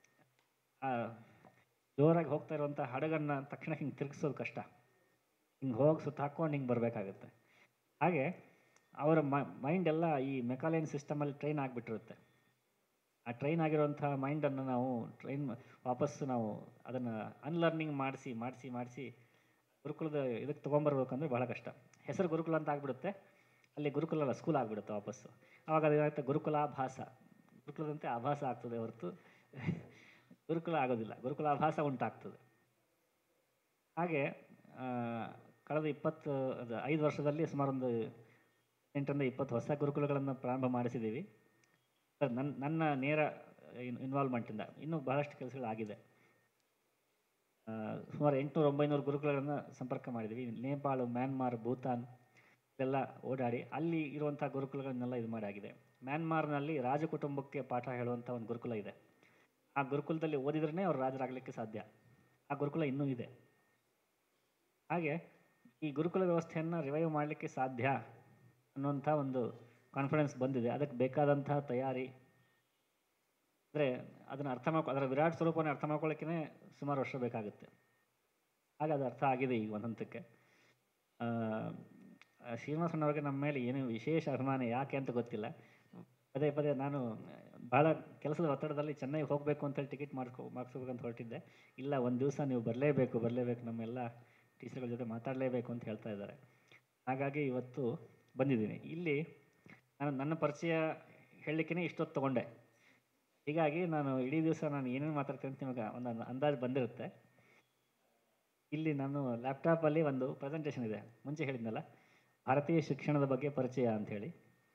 ಜೋರಾಗಿ ಹೋಗ್ತಾ ಇರುವಂಥ ಹಡಗನ್ನು ತಕ್ಷಣ ಹಿಂಗೆ ತಿರುಗಿಸೋದು ಕಷ್ಟ ಹಿಂಗೆ ಹೋಗಿ ಸುತ್ತ ಹಾಕ್ಕೊಂಡು ಹಿಂಗೆ ಬರಬೇಕಾಗುತ್ತೆ ಹಾಗೆ ಅವರ ಮೈಂಡ್ ಎಲ್ಲ ಈ ಮೆಕಾಲೈನ್ ಸಿಸ್ಟಮಲ್ಲಿ ಟ್ರೈನ್ ಆಗಿಬಿಟ್ಟಿರುತ್ತೆ ಆ ಟ್ರೈನ್ ಆಗಿರುವಂಥ ಮೈಂಡನ್ನು ನಾವು ಟ್ರೈನ್ ವಾಪಸ್ ನಾವು ಅದನ್ನು ಅನ್ಲರ್ನಿಂಗ್ ಮಾಡಿಸಿ ಮಾಡಿಸಿ ಮಾಡಿಸಿ ಗುರುಕುಲದ ಇದಕ್ಕೆ ತೊಗೊಂಬರ್ಬೇಕಂದ್ರೆ ಬಹಳ ಕಷ್ಟ ಹೆಸರು ಗುರುಕುಲ ಅಂತ ಆಗಿಬಿಡುತ್ತೆ ಅಲ್ಲಿ ಗುರುಕುಲ ಅಲ್ಲ ಸ್ಕೂಲ್ ಆಗಿಬಿಡುತ್ತೆ ವಾಪಸ್ಸು ಆವಾಗ ಅದೇನಾಗುತ್ತೆ ಗುರುಕುಲಾಭಾಸ ಗುರುಕುಲದಂತೆ ಆಭಾಸ ಆಗ್ತದೆ ಹೊರತು ಗುರುಕುಲ ಆಗೋದಿಲ್ಲ ಗುರುಕುಲಾಭಾಸ ಉಂಟಾಗ್ತದೆ ಹಾಗೆ ಆ, ಕಳೆದ ಇಪ್ಪತ್ತು ಅದು ಐದು ವರ್ಷದಲ್ಲಿ ಸುಮಾರು ಒಂದು ಎಂಟರಿಂದ ಇಪ್ಪತ್ತು ಹೊಸ ಗುರುಕುಲಗಳನ್ನು ಪ್ರಾರಂಭ ಮಾಡಿಸಿದ್ದೀವಿ ಸರ್ ನನ್ನ ನನ್ನ ನೇರ ಇನ್ವಾಲ್ವ್ಮೆಂಟಿಂದ ಇನ್ನೂ ಬಹಳಷ್ಟು ಕೆಲಸಗಳಾಗಿದೆ ಆ, ಸುಮಾರು ಎಂಟುನೂರು ಒಂಬೈನೂರು ಗುರುಕುಲಗಳನ್ನು ಸಂಪರ್ಕ ಮಾಡಿದ್ದೀವಿ ನೇಪಾಳ ಮ್ಯಾನ್ಮಾರ್ ಭೂತಾನ್ ಎಲ್ಲ ಓಡಾಡಿ ಅಲ್ಲಿ ಇರುವಂಥ ಗುರುಕುಲಗಳನ್ನೆಲ್ಲ ಇದು ಮಾಡಾಗಿದೆ ಮ್ಯಾನ್ಮಾರ್ನಲ್ಲಿ ರಾಜಕುಟುಂಬಕ್ಕೆ ಪಾಠ ಹೇಳುವಂಥ ಒಂದು ಗುರುಕುಲ ಇದೆ ಆ ಗುರುಕುಲದಲ್ಲಿ ಓದಿದ್ರೇ ಅವ್ರು ರಾಜರಾಗಲಿಕ್ಕೆ ಸಾಧ್ಯ ಆ ಗುರುಕುಲ ಇನ್ನೂ ಇದೆ ಹಾಗೆ ಈ ಗುರುಕುಲ ವ್ಯವಸ್ಥೆಯನ್ನು ರಿವೈವ್ ಮಾಡಲಿಕ್ಕೆ ಸಾಧ್ಯ ಅನ್ನುವಂಥ ಒಂದು ಕಾನ್ಫಿಡೆನ್ಸ್ ಬಂದಿದೆ ಅದಕ್ಕೆ ಬೇಕಾದಂತಹ ತಯಾರಿ ಅಂದರೆ ಅದನ್ನು ಅರ್ಥ ಮಾಡ್ಕೊ ಅದರ ವಿರಾಟ್ ಸ್ವರೂಪವನ್ನು ಅರ್ಥ ಮಾಡ್ಕೊಳ್ಳೋಕ್ಕೇ ಸುಮಾರು ವರ್ಷ ಬೇಕಾಗುತ್ತೆ ಹಾಗೆ ಅದು ಅರ್ಥ ಆಗಿದೆ ಈಗ ಒಂದು ಹಂತಕ್ಕೆ ಆ, ಆ, ಶ್ರೀನಿವಾಸಣ್ಣವ್ರಿಗೆ ನಮ್ಮ ಮೇಲೆ ಏನು ವಿಶೇಷ ಅಭಿಮಾನ ಯಾಕೆ ಅಂತ ಗೊತ್ತಿಲ್ಲ ಪದೇ ಪದೇ ನಾನು ಭಾಳ ಕೆಲಸದ ಒತ್ತಡದಲ್ಲಿ ಚೆನ್ನೈಗೆ ಹೋಗಬೇಕು ಅಂತೇಳಿ ಟಿಕೆಟ್ ಮಾಡ್ಕೊ ಮಾಡಿಸ್ಬೇಕಂತ ಹೊರಟಿದ್ದೆ ಇಲ್ಲ ಒಂದು ದಿವಸ ನೀವು ಬರಲೇಬೇಕು ಬರಲೇಬೇಕು ನಮ್ಮೆಲ್ಲ ಟೀಚರ್ಗಳ ಜೊತೆ ಮಾತಾಡಲೇಬೇಕು ಅಂತ ಹೇಳ್ತಾ ಇದ್ದಾರೆ ಹಾಗಾಗಿ ಇವತ್ತು ಬಂದಿದ್ದೀನಿ ಇಲ್ಲಿ ನಾನು ನನ್ನ ಪರಿಚಯ ಹೇಳಲಿಕ್ಕೆ ಇಷ್ಟೊತ್ತು ತೊಗೊಂಡೆ ಹೀಗಾಗಿ ನಾನು ಇಡೀ ದಿವಸ ನಾನು ಏನೇನು ಮಾತಾಡ್ತೀನಿ ಅಂತ ನಿಮಗೆ ಒಂದು ಅಂದ- ಅಂದಾಜು ಬಂದಿರುತ್ತೆ ಇಲ್ಲಿ ನಾನು ಲ್ಯಾಪ್ಟಾಪಲ್ಲಿ ಒಂದು ಪ್ರೆಸೆಂಟೇಷನ್ ಇದೆ ಮುಂಚೆ ಹೇಳಿದ್ನಲ್ಲ ಭಾರತೀಯ ಶಿಕ್ಷಣದ ಬಗ್ಗೆ ಪರಿಚಯ ಅಂಥೇಳಿ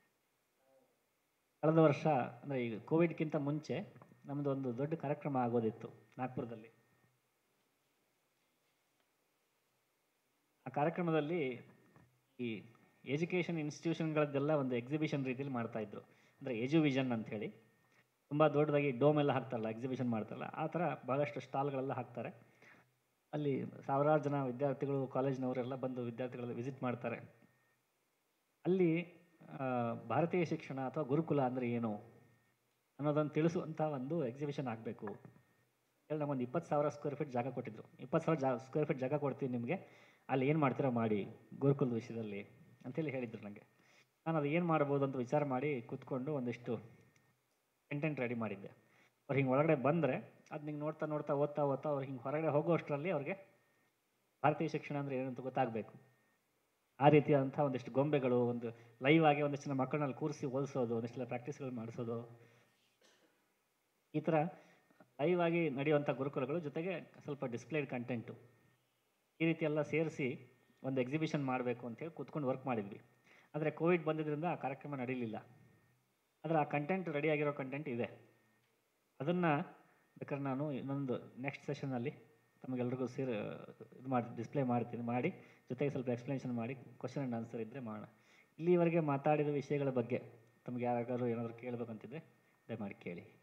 ಕಳೆದ ವರ್ಷ ಅಂದರೆ ಈಗ ಕೋವಿಡ್ಗಿಂತ ಮುಂಚೆ ನಮ್ಮದು ಒಂದು ದೊಡ್ಡ ಕಾರ್ಯಕ್ರಮ ಆಗೋದಿತ್ತು ನಾಗ್ಪುರದಲ್ಲಿ ಆ ಕಾರ್ಯಕ್ರಮದಲ್ಲಿ ಈ ಎಜುಕೇಷನ್ ಇನ್ಸ್ಟಿಟ್ಯೂಷನ್ಗಳದ್ದೆಲ್ಲ ಒಂದು ಎಕ್ಸಿಬಿಷನ್ ರೀತಿಯಲ್ಲಿ ಮಾಡ್ತಾ ಇದ್ರು ಅಂದರೆ ಎಜುವಿಷನ್ ಅಂತ ಹೇಳಿ ತುಂಬ ದೊಡ್ಡದಾಗಿ ಡೋಮ್ ಎಲ್ಲ ಹಾಕ್ತಾರಲ್ಲ ಎಕ್ಸಿಬಿಷನ್ ಮಾಡ್ತಾರಲ್ಲ ಆ ಥರ ಭಾಳಷ್ಟು ಸ್ಟಾಲ್ಗಳೆಲ್ಲ ಹಾಕ್ತಾರೆ ಅಲ್ಲಿ ಸಾವಿರಾರು ಜನ ವಿದ್ಯಾರ್ಥಿಗಳು ಕಾಲೇಜ್ನವರೆಲ್ಲ ಬಂದು ವಿದ್ಯಾರ್ಥಿಗಳು ವಿಸಿಟ್ ಮಾಡ್ತಾರೆ ಅಲ್ಲಿ ಆ, ಭಾರತೀಯ ಶಿಕ್ಷಣ ಅಥವಾ ಗುರುಕುಲ ಅಂದರೆ ಏನು ಅನ್ನೋದನ್ನು ತಿಳಿಸುವಂಥ ಒಂದು ಎಕ್ಸಿಬಿಷನ್ ಆಗಬೇಕು ಹೇಳಿ ನಗೊಂದು ಇಪ್ಪತ್ತು ಸಾವಿರ ಸ್ಕ್ವೇರ್ ಫೀಟ್ ಜಾಗ ಕೊಟ್ಟಿದ್ರು ಇಪ್ಪತ್ತು ಸಾವಿರ ಜಾ ಸ್ಕ್ವೇರ್ ಫೀಟ್ ಜಾಗ ಕೊಡ್ತೀನಿ ನಿಮಗೆ ಅಲ್ಲಿ ಏನು ಮಾಡ್ತೀರಾ ಮಾಡಿ ಗುರುಕುಲದ ವಿಷಯದಲ್ಲಿ ಅಂತೇಳಿ ಹೇಳಿದ್ರು ನನಗೆ ನಾನು ಅದು ಏನು ಮಾಡ್ಬೋದು ಅಂತ ವಿಚಾರ ಮಾಡಿ ಕೂತ್ಕೊಂಡು ಒಂದಿಷ್ಟು ಕಂಟೆಂಟ್ ರೆಡಿ ಮಾಡಿದ್ದೆ ಅವ್ರು ಹಿಂಗೆ ಒಳಗಡೆ ಬಂದರೆ ಅದು ನಿಂಗೆ ನೋಡ್ತಾ ನೋಡ್ತಾ ಓದ್ತಾ ಓದ್ತಾ ಅವ್ರು ಹಿಂಗೆ ಹೊರಗಡೆ ಹೋಗೋಷ್ಟರಲ್ಲಿ ಅವ್ರಿಗೆ ಭಾರತೀಯ ಶಿಕ್ಷಣ ಅಂದರೆ ಏನು ಅಂತ ಗೊತ್ತಾಗಬೇಕು ಆ ರೀತಿಯಾದಂಥ ಒಂದಿಷ್ಟು ಗೊಂಬೆಗಳು ಒಂದು ಲೈವ್ ಆಗಿ ಒಂದಿಷ್ಟು ಜನ ಮಕ್ಕಳನ್ನ ಕೂರಿಸಿ ಓದಿಸೋದು ಒಂದಿಷ್ಟು ಪ್ರಾಕ್ಟೀಸ್ಗಳು ಮಾಡಿಸೋದು ಈ ಥರ ಲೈವ್ ಆಗಿ ನಡೆಯುವಂಥ ಗುರುಕುಲಗಳು ಜೊತೆಗೆ ಸ್ವಲ್ಪ ಡಿಸ್ಪ್ಲೇಡ್ ಕಂಟೆಂಟು ಈ ರೀತಿ ಎಲ್ಲ ಸೇರಿಸಿ ಒಂದು ಎಕ್ಸಿಬಿಷನ್ ಮಾಡಬೇಕು ಅಂತೇಳಿ ಕೂತ್ಕೊಂಡು ವರ್ಕ್ ಮಾಡಿದ್ವಿ ಆದರೆ ಕೋವಿಡ್ ಬಂದಿದ್ದರಿಂದ ಆ ಕಾರ್ಯಕ್ರಮ ನಡೀಲಿಲ್ಲ ಆದರೆ ಆ ಕಂಟೆಂಟ್ ರೆಡಿಯಾಗಿರೋ ಕಂಟೆಂಟ್ ಇದೆ ಅದನ್ನು ಬೇಕಾದ್ರೆ ನಾನು ಇನ್ನೊಂದು ನೆಕ್ಸ್ಟ್ ಸೆಷನಲ್ಲಿ ತಮಗೆಲ್ರಿಗೂ ಸೇರಿ ಇದು ಮಾಡಿ ಡಿಸ್ಪ್ಲೇ ಮಾಡ್ತೀನಿ ಮಾಡಿ ಜೊತೆಗೆ ಸ್ವಲ್ಪ ಎಕ್ಸ್ಪ್ಲನೇಷನ್ ಮಾಡಿ ಕ್ವಶನ್ ಆ್ಯಂಡ್ ಆನ್ಸರ್ ಇದ್ದರೆ ಮಾಡೋಣ ಇಲ್ಲಿವರೆಗೆ ಮಾತಾಡಿದ ವಿಷಯಗಳ ಬಗ್ಗೆ ತಮಗೆ ಯಾರಿಗಾದ್ರು ಏನಾದರೂ ಕೇಳಬೇಕಂತಿದ್ರೆ ದಯಮಾಡಿ ಕೇಳಿ